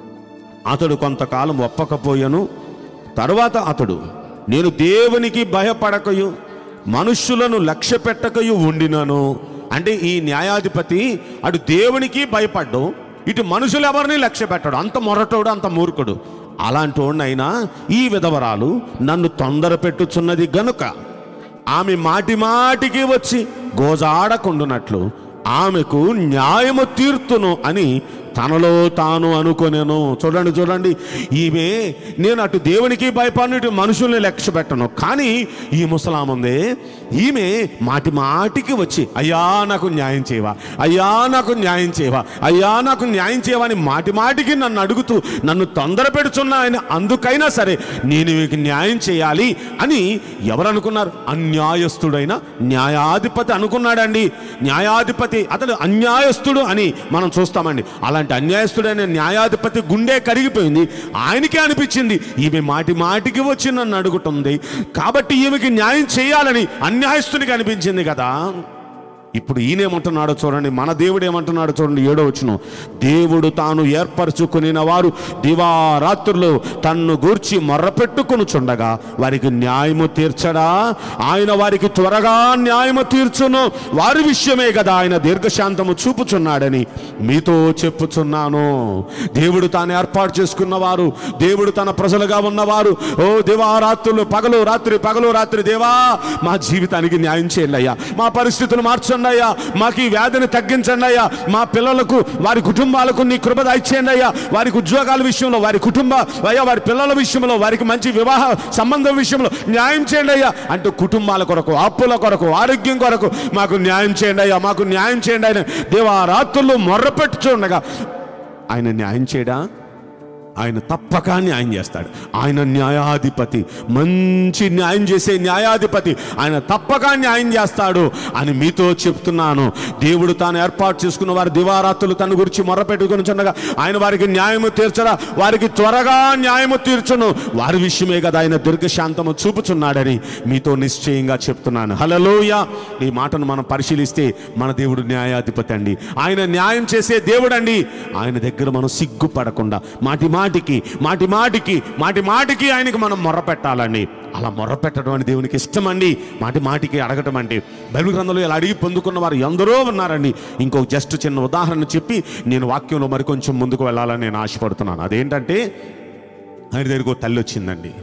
అతడు కొంతకాలం ఒప్పకపోయను తరువాత అతడు నేను దేవునికి భయపడకయు మనుష్యులను లక్ష్య పెట్టకయు ఉండినను అంటే ఈ న్యాయాధిపతి అటు దేవునికి భయపడ్డు ఇటు మనుషులు ఎవరిని లక్ష్య పెట్టడు అంత మొరటోడు అంత మూర్ఖుడు అలాంటి అయినా ఈ విధవరాలు నన్ను తొందర పెట్టుచున్నది గనుక ఆమె మాటి మాటికి వచ్చి గోజాడకుండునట్లు ఆమెకు న్యాయము తీర్తును అని తనలో తాను అనుకొనేను చూడండి చూడండి ఈమె నేను అటు దేవునికి భయపడను ఇటు మనుషుల్ని లక్ష్య పెట్టను కానీ ఈ ముసలాముంది ఈమె మాటి మాటికి వచ్చి అయ్యా నాకు న్యాయం చేయవా అయ్యా నాకు న్యాయం చేయవా అయ్యా నాకు న్యాయం చేయవా అని మాటి మాటికి నన్ను అడుగుతూ నన్ను తొందర పెడుతున్నా ఆయన అందుకైనా సరే నేను మీకు న్యాయం చేయాలి అని ఎవరు అనుకున్నారు అన్యాయస్తుడైన న్యాయాధిపతి అనుకున్నాడండి న్యాయాధిపతి అతడు అన్యాయస్తుడు అని మనం చూస్తామండి అలాంటి అన్యాయస్తుడైన న్యాయాధిపతి గుండె కరిగిపోయింది ఆయనకే అనిపించింది ఈమె మాటి మాటికి వచ్చి నన్ను అడుగుతుంది కాబట్టి ఈమెకి న్యాయం చేయాలని అన్యాయస్తునికి అనిపించింది కదా ఇప్పుడు ఈయనేమంటున్నాడో చూడండి మన దేవుడు ఏమంటున్నాడో చూడండి ఏడో వచ్చును దేవుడు తాను ఏర్పరచుకునిన వారు దివారాత్రులు తన్ను గూర్చి మొర్రపెట్టుకుని చుండగా వారికి న్యాయము తీర్చడా ఆయన వారికి త్వరగా న్యాయము తీర్చును వారి విషయమే కదా ఆయన దీర్ఘశాంతము చూపుచున్నాడని మీతో చెప్పుచున్నాను దేవుడు తాను ఏర్పాటు చేసుకున్న వారు దేవుడు తన ప్రజలుగా ఉన్నవారు ఓ దివారాత్రులు పగలు రాత్రి పగలు రాత్రి దేవా మా జీవితానికి న్యాయం చేయండి అయ్యా మా పరిస్థితులు మార్చండి మార్చండి అయ్యా మాకు ఈ వ్యాధిని తగ్గించండి అయ్యా మా పిల్లలకు వారి కుటుంబాలకు నీ కృప దయచేయండి అయ్యా వారికి ఉద్యోగాల విషయంలో వారి కుటుంబ అయ్యా వారి పిల్లల విషయంలో వారికి మంచి వివాహ సంబంధం విషయంలో న్యాయం చేయండి అయ్యా అంటూ కుటుంబాల కొరకు అప్పుల కొరకు ఆరోగ్యం కొరకు మాకు న్యాయం చేయండి అయ్యా మాకు న్యాయం చేయండి ఆయన దేవారాత్రులు మొర్రపెట్టుచుండగా ఆయన న్యాయం చేయడా ఆయన తప్పక న్యాయం చేస్తాడు ఆయన న్యాయాధిపతి మంచి న్యాయం చేసే న్యాయాధిపతి ఆయన తప్పక న్యాయం చేస్తాడు అని మీతో చెప్తున్నాను దేవుడు తాను ఏర్పాటు చేసుకున్న వారి దివారాత్రులు తన గురించి మొరపెట్టుకుని చుండగా ఆయన వారికి న్యాయము తీర్చరా వారికి త్వరగా న్యాయము తీర్చును వారి విషయమే కదా ఆయన దీర్ఘశాంతము చూపుచున్నాడని మీతో నిశ్చయంగా చెప్తున్నాను హలలోయ ఈ మాటను మనం పరిశీలిస్తే మన దేవుడు న్యాయాధిపతి అండి ఆయన న్యాయం చేసే దేవుడు అండి ఆయన దగ్గర మనం సిగ్గుపడకుండా మాటి మాటికి మాటి మాటికి మాటి మాటికి ఆయనకి మనం మొర్ర పెట్టాలండి అలా మొర్ర పెట్టడం అని దేవునికి ఇష్టమండి మాటి మాటికి అడగటం అండి బైబిల్ గ్రంథంలో ఇలా అడిగి పొందుకున్న వారు ఎందరో ఉన్నారండి ఇంకో జస్ట్ చిన్న ఉదాహరణ చెప్పి నేను వాక్యంలో మరికొంచెం ముందుకు వెళ్ళాలని నేను ఆశపడుతున్నాను అదేంటంటే ఆయన దగ్గరికి ఒక తల్లి వచ్చిందండి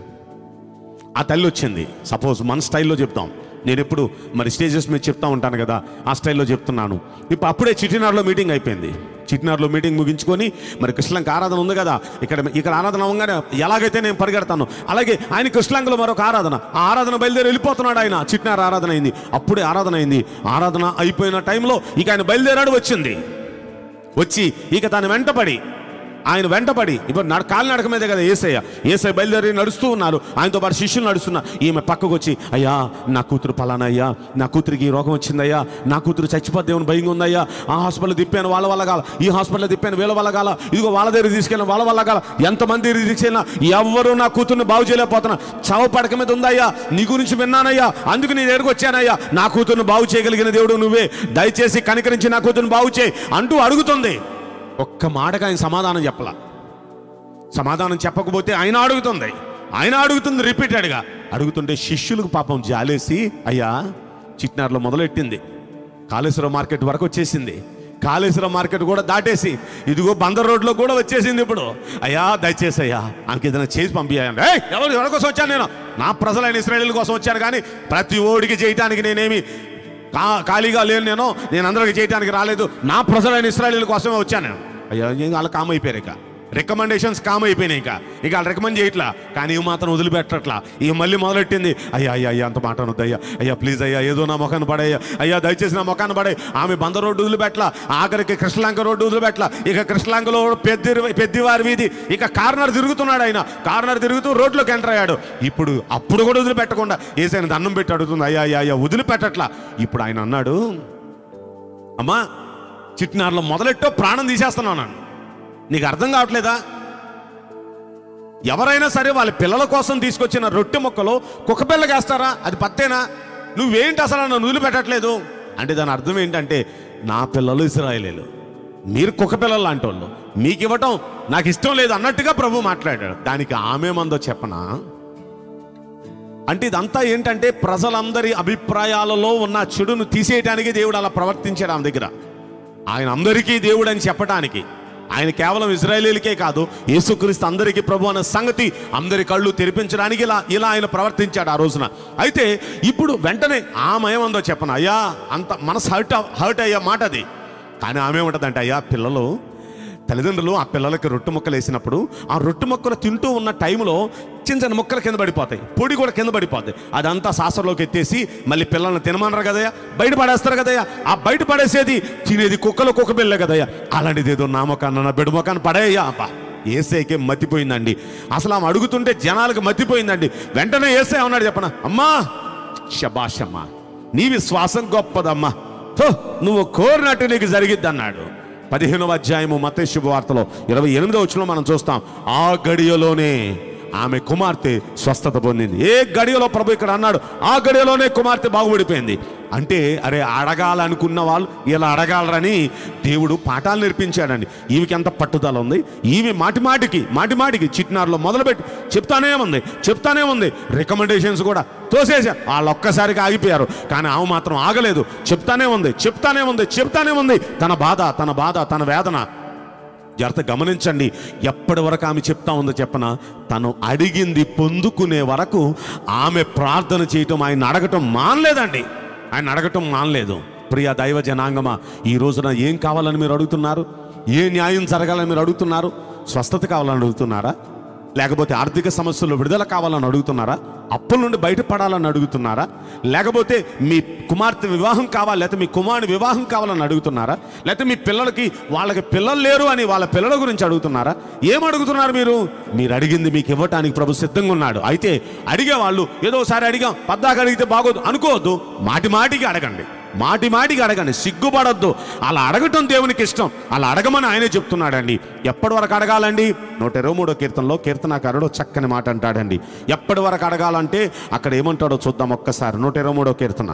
ఆ తల్లి వచ్చింది సపోజ్ మన స్టైల్లో చెప్తాం నేను ఎప్పుడు మరి స్టేజెస్ మీద చెప్తా ఉంటాను కదా ఆ స్టైల్లో చెప్తున్నాను ఇప్పుడు అప్పుడే చిట్టినార్లో మీటింగ్ అయిపోయింది చిట్టినార్లో మీటింగ్ ముగించుకొని మరి కృష్ణంక ఆరాధన ఉంది కదా ఇక్కడ ఇక్కడ ఆరాధన అవ్వగానే ఎలాగైతే నేను పరిగెడతాను అలాగే ఆయన కృష్ణంకలో మరొక ఆరాధన ఆ ఆరాధన బయలుదేరి వెళ్ళిపోతున్నాడు ఆయన చిట్టినార్ ఆరాధన అయింది అప్పుడే ఆరాధన అయింది ఆరాధన అయిపోయిన టైంలో ఇక ఆయన బయలుదేరాడు వచ్చింది వచ్చి ఇక తను వెంటపడి ఆయన వెంటపడి ఇప్పుడు నడ కాలినడక మీదే కదా ఏసయ్య ఏసయ్య బయలుదేరి నడుస్తూ ఉన్నారు ఆయనతో పాటు శిష్యులు నడుస్తున్నా ఈమె పక్కకు వచ్చి అయ్యా నా కూతురు పలానా అయ్యా నా కూతురికి ఈ రోగం వచ్చిందయ్యా నా కూతురు చచ్చిపోద్దేమని భయంగా ఉందయ్యా ఆ హాస్పిటల్ తిప్పాను వాళ్ళ వల్ల కాల ఈ హాస్పిటల్ తిప్పాను వీళ్ళ వల్ల కాల ఇదిగో వాళ్ళ దగ్గర తీసుకెళ్ళిన వాళ్ళ వల్ల కాల ఎంతమంది దగ్గరికి తీసుకెళ్ళినా ఎవరు నా కూతుర్ని బాగు చేయలేకపోతున్నా చావు పడక మీద ఉందయ్యా నీ గురించి విన్నానయ్యా అందుకు నీ దగ్గరకు వచ్చానయ్యా నా కూతుర్ని బాగు చేయగలిగిన దేవుడు నువ్వే దయచేసి కనికరించి నా కూతుర్ని బాగు చేయి అంటూ అడుగుతుంది ఒక్క మాటగా ఆయన సమాధానం చెప్పలా సమాధానం చెప్పకపోతే ఆయన అడుగుతుంది ఆయన అడుగుతుంది రిపీటెడ్గా అడుగుతుంటే శిష్యులకు పాపం జాలేసి అయ్యా చిట్నార్లో మొదలెట్టింది కాళేశ్వరం మార్కెట్ వరకు వచ్చేసింది కాళేశ్వరం మార్కెట్ కూడా దాటేసి ఇదిగో బందర్ రోడ్లో కూడా వచ్చేసింది ఇప్పుడు అయ్యా దయచేసి అయ్యా ఆమెకి ఏదైనా చేసి పంపించాను ఏయ్ ఎవరు ఎవరి కోసం వచ్చాను నేను నా ప్రజలైన ఇస్రాయేల్ కోసం వచ్చాను కానీ ప్రతి ఓడికి చేయటానికి నేనేమి కా ఖాళీగా లేను నేను నేను అందరికి చేయడానికి రాలేదు నా ప్రజలైన ఇస్రాయలీల కోసమే వచ్చాను నేను అయ్యా ఏం వాళ్ళు కామ్ అయిపోయారు ఇక రికమెండేషన్స్ కామ్ అయిపోయినాయి ఇక ఇక వాళ్ళు రికమెండ్ చేయట్లా కానీ ఇవి మాత్రం వదిలిపెట్టట్లా ఇక మళ్ళీ మొదలెట్టింది అయ్యా అయ్యా అయ్యా అంత మాట అనొద్దు అయ్యా అయ్యా ప్లీజ్ అయ్యా ఏదో నా ముఖాన్ని పడయ్యా అయ్యా దయచేసి నా ముఖాన్ని పడే ఆమె బంద రోడ్డు వదిలిపెట్ల ఆఖరికి కృష్ణలంక రోడ్డు వదిలిపెట్ల ఇక కృష్ణలంకలో పెద్ది పెద్దివారి వీధి ఇక కార్నర్ తిరుగుతున్నాడు ఆయన కార్నర్ తిరుగుతూ రోడ్లోకి ఎంటర్ అయ్యాడు ఇప్పుడు అప్పుడు కూడా వదిలిపెట్టకుండా ఏసైనా దండం పెట్టి అడుగుతుంది అయ్యా అయ్యా అయ్యా వదిలిపెట్టట్లా ఇప్పుడు ఆయన అన్నాడు అమ్మా చిట్నార్లో మొదలెట్టో ప్రాణం తీసేస్తున్నాను నన్ను నీకు అర్థం కావట్లేదా ఎవరైనా సరే వాళ్ళ పిల్లల కోసం తీసుకొచ్చిన రొట్టె మొక్కలో కుక్కపిల్లకేస్తారా అది పత్తేనా నువ్వేంటి అసలు నన్ను వదిలిపెట్టట్లేదు అంటే దాని అర్థం ఏంటంటే నా పిల్లలు ఇస్రాయలీలు మీరు కుక్క పిల్లలు లాంటి వాళ్ళు మీకు ఇవ్వటం నాకు ఇష్టం లేదు అన్నట్టుగా ప్రభు మాట్లాడాడు దానికి ఆమె మందో చెప్పనా అంటే ఇదంతా ఏంటంటే ప్రజలందరి అభిప్రాయాలలో ఉన్న చెడును తీసేయటానికి దేవుడు అలా ప్రవర్తించాడు ఆమె దగ్గర ఆయన అందరికీ దేవుడు అని చెప్పడానికి ఆయన కేవలం ఇజ్రాయేలీలకే కాదు యేసుక్రీస్తు అందరికీ ప్రభు అనే సంగతి అందరి కళ్ళు తెరిపించడానికి ఇలా ఇలా ఆయన ప్రవర్తించాడు ఆ రోజున అయితే ఇప్పుడు వెంటనే ఆమె ఏమందో చెప్పను అయ్యా అంత మనసు హర్ట్ హర్ట్ అయ్యే మాట అది కానీ ఆమె ఏమంటదంటే అయ్యా పిల్లలు తల్లిదండ్రులు ఆ పిల్లలకి రొట్టె ముక్కలు వేసినప్పుడు ఆ రొట్టె ముక్కలు తింటూ ఉన్న టైంలో చిన్న చిన్న ముక్కలు కింద పడిపోతాయి పొడి కూడా కింద పడిపోతాయి అదంతా సాసర్లోకి ఎత్తేసి మళ్ళీ పిల్లల్ని తినమన్నారు కదయ్యా బయట పడేస్తారు కదయ్యా ఆ బయట పడేసేది తినేది కుక్కలు కుక్క పిల్ల కదయ్యా అలాంటిది ఏదో నా మొక్కన్న నా బిడ్డ మొక్కను పడేయ్యా అబ్బా ఏసైకే మతిపోయిందండి అసలు ఆమె అడుగుతుంటే జనాలకు మతిపోయిందండి వెంటనే ఏసై అన్నాడు చెప్పన అమ్మా శబాషమ్మా నీ విశ్వాసం గొప్పదమ్మా థు, నువ్వు కోరినట్టు నీకు జరిగిద్ది అన్నాడు పదిహేనవ అధ్యాయము మత శుభవార్తలో ఇరవై ఎనిమిదో వచ్చిన మనం చూస్తాం ఆ గడియలోనే ఆమె కుమార్తె స్వస్థత పొందింది ఏ గడియలో ప్రభు ఇక్కడ అన్నాడు ఆ గడియలోనే కుమార్తె బాగుపడిపోయింది అంటే అరే అడగాలనుకున్న వాళ్ళు ఇలా అడగాలరని దేవుడు పాఠాలు నేర్పించాడండి ఈమెకి ఎంత పట్టుదల ఉంది ఈమె మాటి మాటికి మాటి మాటికి చిట్నారులో మొదలుపెట్టి చెప్తానే ఉంది చెప్తానే ఉంది రికమెండేషన్స్ కూడా తోసేసారు వాళ్ళు ఒక్కసారిగా ఆగిపోయారు కానీ ఆమె మాత్రం ఆగలేదు చెప్తానే ఉంది చెప్తానే ఉంది చెప్తానే ఉంది తన బాధ తన బాధ తన వేదన జాగ్రత్త గమనించండి ఎప్పటి వరకు ఆమె చెప్తా ఉందో చెప్పన తను అడిగింది పొందుకునే వరకు ఆమె ప్రార్థన చేయటం ఆయన అడగటం మానలేదండి ఆయన అడగటం మానలేదు ప్రియ దైవ జనాంగమా ఈ రోజున ఏం కావాలని మీరు అడుగుతున్నారు ఏ న్యాయం జరగాలని మీరు అడుగుతున్నారు స్వస్థత కావాలని అడుగుతున్నారా లేకపోతే ఆర్థిక సమస్యలు విడుదల కావాలని అడుగుతున్నారా అప్పుల నుండి బయటపడాలని అడుగుతున్నారా లేకపోతే మీ కుమార్తె వివాహం కావాలి లేకపోతే మీ కుమారుని వివాహం కావాలని అడుగుతున్నారా లేకపోతే మీ పిల్లలకి వాళ్ళకి పిల్లలు లేరు అని వాళ్ళ పిల్లల గురించి అడుగుతున్నారా ఏం అడుగుతున్నారు మీరు మీరు అడిగింది మీకు ఇవ్వటానికి ప్రభు సిద్ధంగా ఉన్నాడు అయితే అడిగే వాళ్ళు ఏదో ఒకసారి అడిగాం పద్దాక అడిగితే బాగోదు అనుకోవద్దు మాటి మాటికి అడగండి మాటి మాటికి అడగండి సిగ్గుపడొద్దు అలా అడగటం దేవునికి ఇష్టం అలా అడగమని ఆయనే చెప్తున్నాడండి ఎప్పటి వరకు అడగాలండి నూట ఇరవై మూడో కీర్తనలో కీర్తనాకారుడు చక్కని మాట అంటాడండి ఎప్పటి వరకు అడగాలంటే అక్కడ ఏమంటాడో చూద్దాం ఒక్కసారి నూట ఇరవై మూడో కీర్తన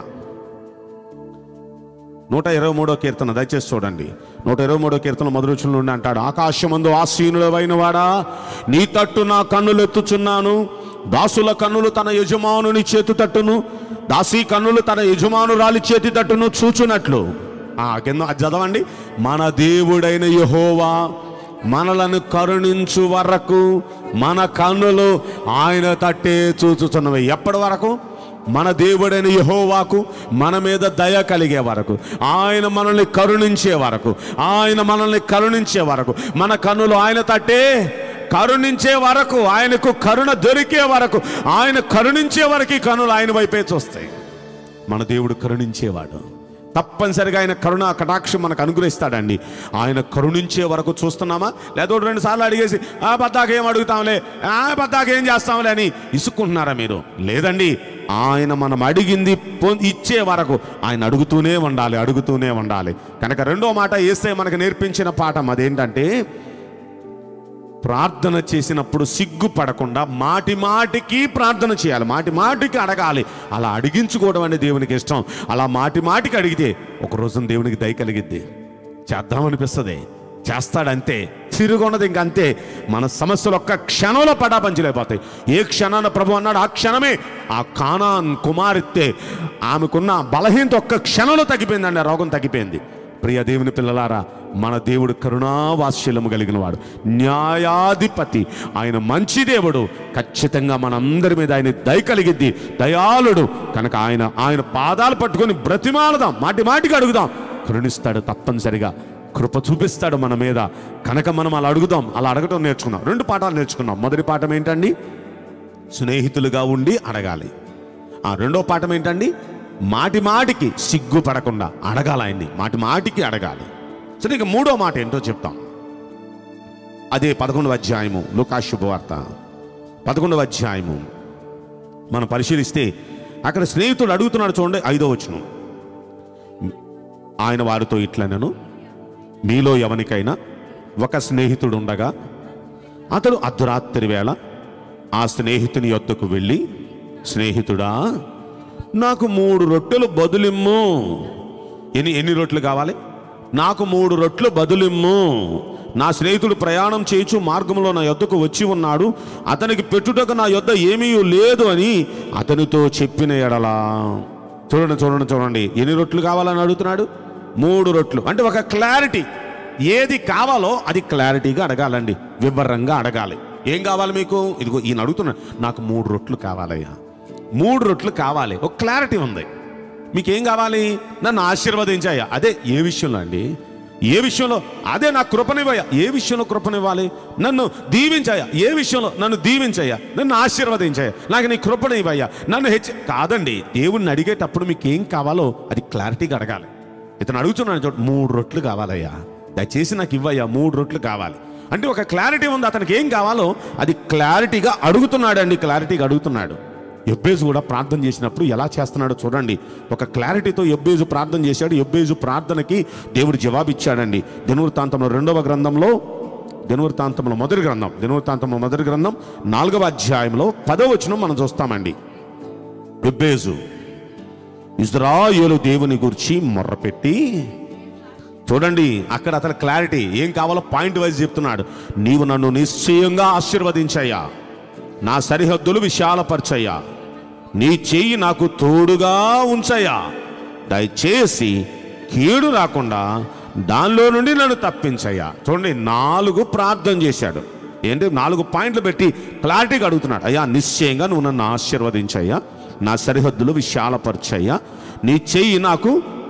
నూట ఇరవై మూడో కీర్తన దయచేసి చూడండి నూట ఇరవై మూడో కీర్తన మొదలుచుల నుండి అంటాడు ఆకాశమందు ఆసీనులవైన వాడా నీ తట్టు నా కన్నులు ఎత్తుచున్నాను దాసుల కన్నులు తన యజమానుని చేతు తట్టును దాసి కన్నులు తన యజమానురాలి చేతి తట్టును చూచునట్లు ఆ కింద అది చదవండి మన దేవుడైన యహోవా మనలను కరుణించు వరకు మన కన్నులు ఆయన తట్టే చూచుచున్నవి ఎప్పటి వరకు మన దేవుడైన యహోవాకు మన మీద దయ కలిగే వరకు ఆయన మనల్ని కరుణించే వరకు ఆయన మనల్ని కరుణించే వరకు మన కన్నులు ఆయన తట్టే కరుణించే వరకు ఆయనకు కరుణ దొరికే వరకు ఆయన కరుణించే వరకు ఈ కన్నులు ఆయన వైపే చూస్తాయి మన దేవుడు కరుణించేవాడు తప్పనిసరిగా ఆయన కరుణ కటాక్షం మనకు అనుగ్రహిస్తాడండి ఆయన కరుణించే వరకు చూస్తున్నామా లేదా రెండు సార్లు అడిగేసి ఆ బద్దాక ఏం అడుగుతాంలే ఆ బద్దాక ఏం చేస్తాంలే అని ఇసుక్కుంటున్నారా మీరు లేదండి ఆయన మనం అడిగింది పొ- ఇచ్చే వరకు ఆయన అడుగుతూనే ఉండాలి అడుగుతూనే ఉండాలి కనుక రెండో మాట వేస్తే మనకు నేర్పించిన పాఠం అదేంటంటే ప్రార్థన చేసినప్పుడు సిగ్గుపడకుండా మాటి మాటికి ప్రార్థన చేయాలి మాటి మాటికి అడగాలి అలా అడిగించుకోవడం అనేది దేవునికి ఇష్టం అలా మాటి మాటికి అడిగితే ఒక రోజున దేవునికి దయ కలిగిద్ది చేద్దామనిపిస్తుంది చేస్తాడంతే తిరుగున్నది ఇంకంతే మన సమస్యలు ఒక్క క్షణంలో పటాపంచలేకపోతాయి ఏ క్షణాన ప్రభు అన్నాడు ఆ క్షణమే ఆ కానాన్ కుమార్తె ఆమెకున్న బలహీనత ఒక్క క్షణంలో తగ్గిపోయిందండి ఆ రోగం తగ్గిపోయింది ప్రియ దేవుని పిల్లలారా మన దేవుడు కరుణావాస్యలము కలిగిన వాడు న్యాయాధిపతి ఆయన మంచి దేవుడు ఖచ్చితంగా మనందరి మీద ఆయన దయ కలిగిద్ది దయాళుడు కనుక ఆయన ఆయన పాదాలు పట్టుకొని బ్రతిమాలదాం మాటి మాటికి అడుగుదాం కరుణిస్తాడు తప్పనిసరిగా కృప చూపిస్తాడు మన మీద కనుక మనం అలా అడుగుదాం అలా అడగటం నేర్చుకున్నాం రెండు పాఠాలు నేర్చుకున్నాం మొదటి పాఠం ఏంటండి స్నేహితులుగా ఉండి అడగాలి ఆ రెండో పాఠం ఏంటండి మాటి మాటికి సిగ్గుపడకుండా అడగాలి ఆయన్ని మాటి మాటికి అడగాలి సరే ఇక మూడో మాట ఏంటో చెప్తాం అదే పదకొండవ అధ్యాయము లూకా శుభవార్త పదకొండవ అధ్యాయము మనం పరిశీలిస్తే అక్కడ స్నేహితుడు అడుగుతున్నాడు చూడండి ఐదో వచనం ఆయన వారితో ఇట్లనను మీలో ఎవరికైనా ఒక స్నేహితుడు ఉండగా అతడు అర్ధరాత్రి వేళ ఆ స్నేహితుని యొద్దకు వెళ్ళి స్నేహితుడా నాకు మూడు రొట్టెలు బదులిమ్ము ఎన్ని ఎన్ని రొట్టెలు కావాలి నాకు మూడు రొట్టెలు బదులిమ్ము నా స్నేహితుడు ప్రయాణం చేయుచు మార్గంలో నా యొద్దకు వచ్చి ఉన్నాడు అతనికి పెట్టుటకు నా యొద్ద ఏమీ లేదు అని అతనితో చెప్పిన ఎడలా చూడండి చూడండి చూడండి ఎన్ని రొట్టెలు కావాలని అడుగుతున్నాడు మూడు రొట్లు అంటే ఒక క్లారిటీ ఏది కావాలో అది క్లారిటీగా అడగాలండి వివరంగా అడగాలి ఏం కావాలి మీకు ఇదిగో ఈయన అడుగుతున్నాడు నాకు మూడు రొట్లు కావాలయ్యా మూడు రొట్లు కావాలి ఒక క్లారిటీ ఉంది మీకేం కావాలి నన్ను ఆశీర్వదించాయా అదే ఏ విషయంలో అండి ఏ విషయంలో అదే నాకు కృపనివ్వయా ఏ విషయంలో కృపనివ్వాలి నన్ను దీవించాయా ఏ విషయంలో నన్ను దీవించయ్యా నన్ను ఆశీర్వదించాయా నాకు నీ కృపనివ్వయ్యా నన్ను హెచ్చ కాదండి దేవుణ్ణి అడిగేటప్పుడు మీకు ఏం కావాలో అది క్లారిటీగా అడగాలి ఇతను అడుగుతున్నాడు చూడు మూడు రొట్లు కావాలయ్యా దయచేసి నాకు ఇవ్వయ్యా మూడు రొట్లు కావాలి అంటే ఒక క్లారిటీ ఉంది అతనికి ఏం కావాలో అది క్లారిటీగా అడుగుతున్నాడు అండి క్లారిటీగా అడుగుతున్నాడు ఎబ్బేజు కూడా ప్రార్థన చేసినప్పుడు ఎలా చేస్తున్నాడో చూడండి ఒక క్లారిటీతో ఎబ్బేజు ప్రార్థన చేశాడు ఎబ్బేజు ప్రార్థనకి దేవుడు జవాబిచ్చాడండి దినవృత్తాంతంలో రెండవ గ్రంథంలో దినవృత్తాంతంలో మొదటి గ్రంథం దినవృత్తాంతంలో మొదటి గ్రంథం నాలుగవ అధ్యాయంలో పదవ వచనం మనం చూస్తామండి ఎబ్బేజు ఇజ్రాయేలు దేవుని గురించి మొర్రపెట్టి చూడండి అక్కడ అతని క్లారిటీ ఏం కావాలో పాయింట్ వైజ్ చెప్తున్నాడు నీవు నన్ను నిశ్చయంగా ఆశీర్వదించయ్యా నా సరిహద్దులు విశాలపరచయ్యా నీ చెయ్యి నాకు తోడుగా ఉంచయ్యా దయచేసి కీడు రాకుండా దానిలో నుండి నన్ను తప్పించయ్యా చూడండి నాలుగు ప్రార్థన చేశాడు ఏంటి నాలుగు పాయింట్లు పెట్టి క్లారిటీగా అడుగుతున్నాడు అయ్యా నిశ్చయంగా నువ్వు నన్ను ఆశీర్వదించయ్యా నా సరిహద్దులు విశాలపరచయ్యా నీ చెయ్యి నాకు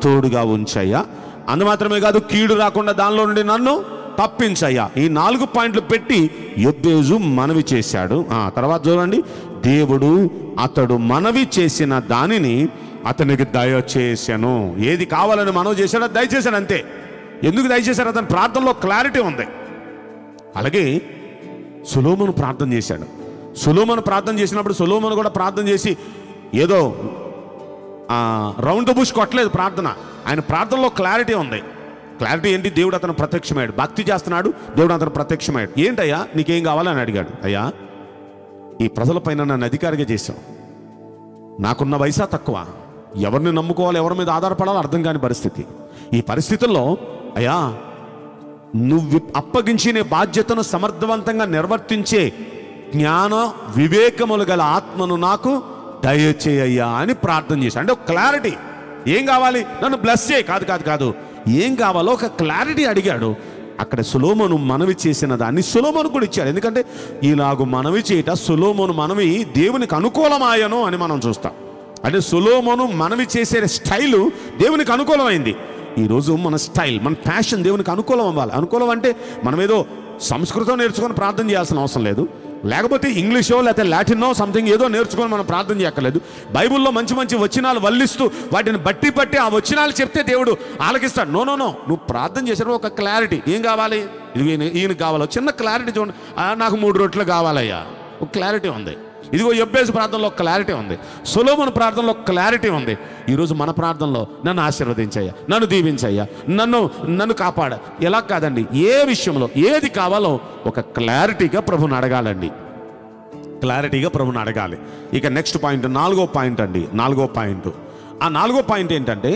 తోడుగా ఉంచయ్యా అందు మాత్రమే కాదు కీడు రాకుండా దానిలో నుండి నన్ను తప్పించయ్యా ఈ నాలుగు పాయింట్లు పెట్టి యొబ్బేజు మనవి చేశాడు ఆ తర్వాత చూడండి దేవుడు అతడు మనవి చేసిన దానిని అతనికి దయచేశాను ఏది కావాలని మనవి చేశాడో దయచేశాడు అంతే ఎందుకు దయచేశాడు అతని ప్రార్థనలో క్లారిటీ ఉంది అలాగే సులోమును ప్రార్థన చేశాడు సులోమును ప్రార్థన చేసినప్పుడు సులోమును కూడా ప్రార్థన చేసి ఏదో ఆ, రౌండ్ ద బుష్ కొట్టలేదు ప్రార్థన ఆయన ప్రార్థనలో క్లారిటీ ఉంది క్లారిటీ ఏంటి దేవుడు అతను ప్రత్యక్షమయ్యాడు భక్తి చేస్తున్నాడు దేవుడు అతను ప్రత్యక్షమయ్యాడు ఏంటయ్యా నీకేం కావాలని అడిగాడు అయ్యా ఈ ప్రజలపైన నన్ను అధికారిగా చేశావు నాకున్న వయసా తక్కువ ఎవరిని నమ్ముకోవాలి ఎవరి మీద ఆధారపడాలో అర్థం కాని పరిస్థితి ఈ పరిస్థితుల్లో అయ్యా నువ్వు అప్పగించిన బాధ్యతను సమర్థవంతంగా నిర్వర్తించే జ్ఞాన వివేకములు గల ఆత్మను నాకు దయచేయ్యా అని ప్రార్థన చేశాడు అంటే ఒక క్లారిటీ ఏం కావాలి నన్ను బ్లెస్ చేయి కాదు కాదు కాదు ఏం కావాలో ఒక క్లారిటీ అడిగాడు అక్కడ సులోమను మనవి చేసిన దాన్ని సులోమను కూడా ఇచ్చాడు ఎందుకంటే ఇలాగు మనవి చేయట సులోమను మనవి దేవునికి అనుకూలమాయను అని మనం చూస్తాం అంటే సులోమను మనవి చేసే స్టైలు దేవునికి అనుకూలమైంది ఈరోజు మన స్టైల్ మన ప్యాషన్ దేవునికి అనుకూలం అవ్వాలి అనుకూలం అంటే మనం ఏదో సంస్కృతం నేర్చుకొని ప్రార్థన చేయాల్సిన అవసరం లేదు లేకపోతే ఇంగ్లీషో లేకపోతే లాటినో సంథింగ్ ఏదో నేర్చుకొని మనం ప్రార్థన చేయక్కర్లేదు బైబిల్లో మంచి మంచి వచనాలు వల్లిస్తూ వాటిని బట్టి బట్టి ఆ వచనాలు చెప్తే దేవుడు ఆలకిస్తాడు నో నో నో నువ్వు ప్రార్థన చేసినప్పుడు ఒక క్లారిటీ ఏం కావాలి ఇది ఈయన ఈయనకి కావాలో చిన్న క్లారిటీ చూడండి "ఆ, నాకు మూడు రొట్లు కావాలయ్యా ఒక క్లారిటీ ఉంది ఇదిగో ఎబ్బేసి ప్రార్థనలో క్లారిటీ ఉంది సులోమన ప్రార్థనలో క్లారిటీ ఉంది ఈరోజు మన ప్రార్థనలో నన్ను ఆశీర్వదించయ్యా నన్ను దీవించయ్యా నన్ను నన్ను కాపాడ ఎలా కాదండి ఏ విషయంలో ఏది కావాలో ఒక క్లారిటీగా ప్రభుని అడగాలండి క్లారిటీగా ప్రభుని అడగాలి ఇక నెక్స్ట్ పాయింట్ నాలుగో పాయింట్ అండి నాలుగో పాయింట్ ఆ నాలుగో పాయింట్ ఏంటంటే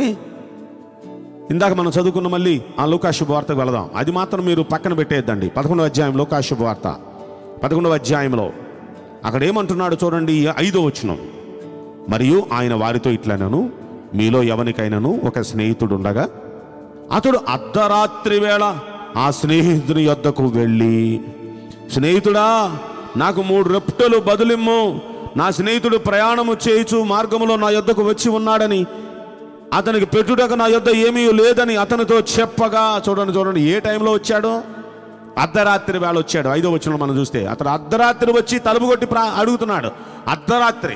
ఇందాక మనం చదువుకున్న మళ్ళీ ఆ లోకా శుభవార్తకు వెళదాం అది మాత్రం మీరు పక్కన పెట్టేద్దండి పదకొండవ అధ్యాయం లోకా శుభవార్త పదకొండవ అధ్యాయంలో అక్కడ ఏమంటున్నాడు చూడండి ఈ ఐదో వచనం మరియు ఆయన వారితో ఇట్లనను మీలో ఎవరికైనాను ఒక స్నేహితుడు ఉండగా అతడు అర్ధరాత్రి వేళ ఆ స్నేహితుని యొద్దకు వెళ్ళి స్నేహితుడా నాకు మూడు రెప్టలు బదులిమ్ము నా స్నేహితుడు ప్రయాణము చేయుచు మార్గములో నా యొద్దకు వచ్చి ఉన్నాడని అతనికి పెట్టుటకు నా యొద్ద ఏమీ లేదని అతనితో చెప్పగా చూడండి చూడండి ఏ టైంలో వచ్చాడు అర్ధరాత్రి వేళ వచ్చాడు ఐదో వచ్చిన మనం చూస్తే అతను అర్ధరాత్రి వచ్చి తలుపు కొట్టి ప్రా అడుగుతున్నాడు అర్ధరాత్రి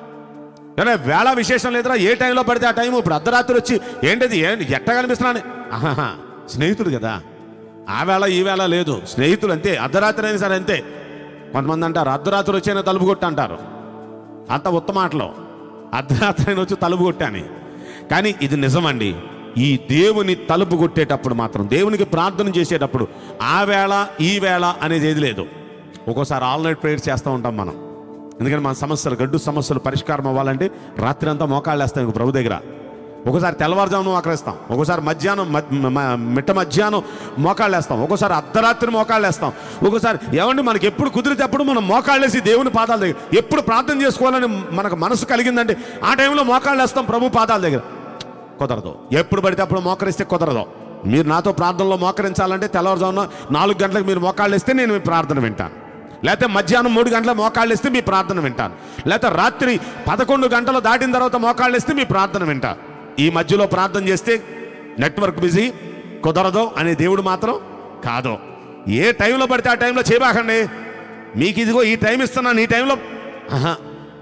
కానీ వేళ విశేషం లేదురా ఏ టైంలో పడితే ఆ టైం ఇప్పుడు అర్ధరాత్రి వచ్చి ఏంటిది ఏంటి ఎట్ట కనిపిస్తున్నాను ఆహాహా, స్నేహితుడు కదా ఆ వేళ ఈ వేళ లేదు స్నేహితుడు అంతే అర్ధరాత్రి అయినా సరే అంతే కొంతమంది అంటారు అర్ధరాత్రి వచ్చైనా తలుపు కొట్టి అంటారు అంత ఉత్తమాటలో అర్ధరాత్రి అయినా వచ్చి తలుపు కొట్టాని కానీ ఇది నిజమండి ఈ దేవుని తలుపు కొట్టేటప్పుడు మాత్రం దేవునికి ప్రార్థన చేసేటప్పుడు ఆ వేళ ఈ వేళ అనేది ఏది లేదు ఒక్కోసారి ఆల్ నైట్ ప్రేయర్ చేస్తూ ఉంటాం మనం ఎందుకంటే మన సమస్యలు గడ్డు సమస్యలు పరిష్కారం అవ్వాలంటే రాత్రి అంతా మోకాళ్ళు వేస్తాం ఇంక ప్రభు దగ్గర ఒకసారి తెల్లవారుజామున మోకరేస్తాం ఒకసారి మధ్యాహ్నం మద్- మ- మిట్ట మధ్యాహ్నం మోకాళ్ళు వేస్తాం ఒకసారి అర్ధరాత్రి మోకాళ్ళు వేస్తాం ఒకసారి ఏమండి మనకి ఎప్పుడు కుదిరితే అప్పుడు మనం మోకాళ్ళేసి దేవుని పాదాల దగ్గర ఎప్పుడు ప్రార్థన చేసుకోవాలని మనకు మనసు కలిగిందంటే ఆ టైంలో మోకాళ్ళు వేస్తాం ప్రభు పాదాల దగ్గర కుదరదు ఎప్పుడు పడితే అప్పుడు మోకరిస్తే కుదరదు మీరు నాతో ప్రార్థనలో మోకరించాలంటే తెల్లవారుజామున నాలుగు గంటలకు మీరు మోకాళ్ళు ఇస్తే నేను మీ ప్రార్థన వింటాను లేకపోతే మధ్యాహ్నం మూడు గంటల మోకాళ్ళు ఇస్తే మీ ప్రార్థన వింటాను లేకపోతే రాత్రి పదకొండు గంటలు దాటిన తర్వాత మోకాళ్ళు ఇస్తే మీ ప్రార్థన వింటాను ఈ మధ్యలో ప్రార్థన చేస్తే నెట్వర్క్ బిజీ కుదరదు అనే దేవుడు మాత్రం కాదు ఏ టైంలో పడితే ఆ టైంలో చేయబాకండి మీకు ఇదిగో ఈ టైం ఇస్తున్నాను ఈ టైంలో ఆహా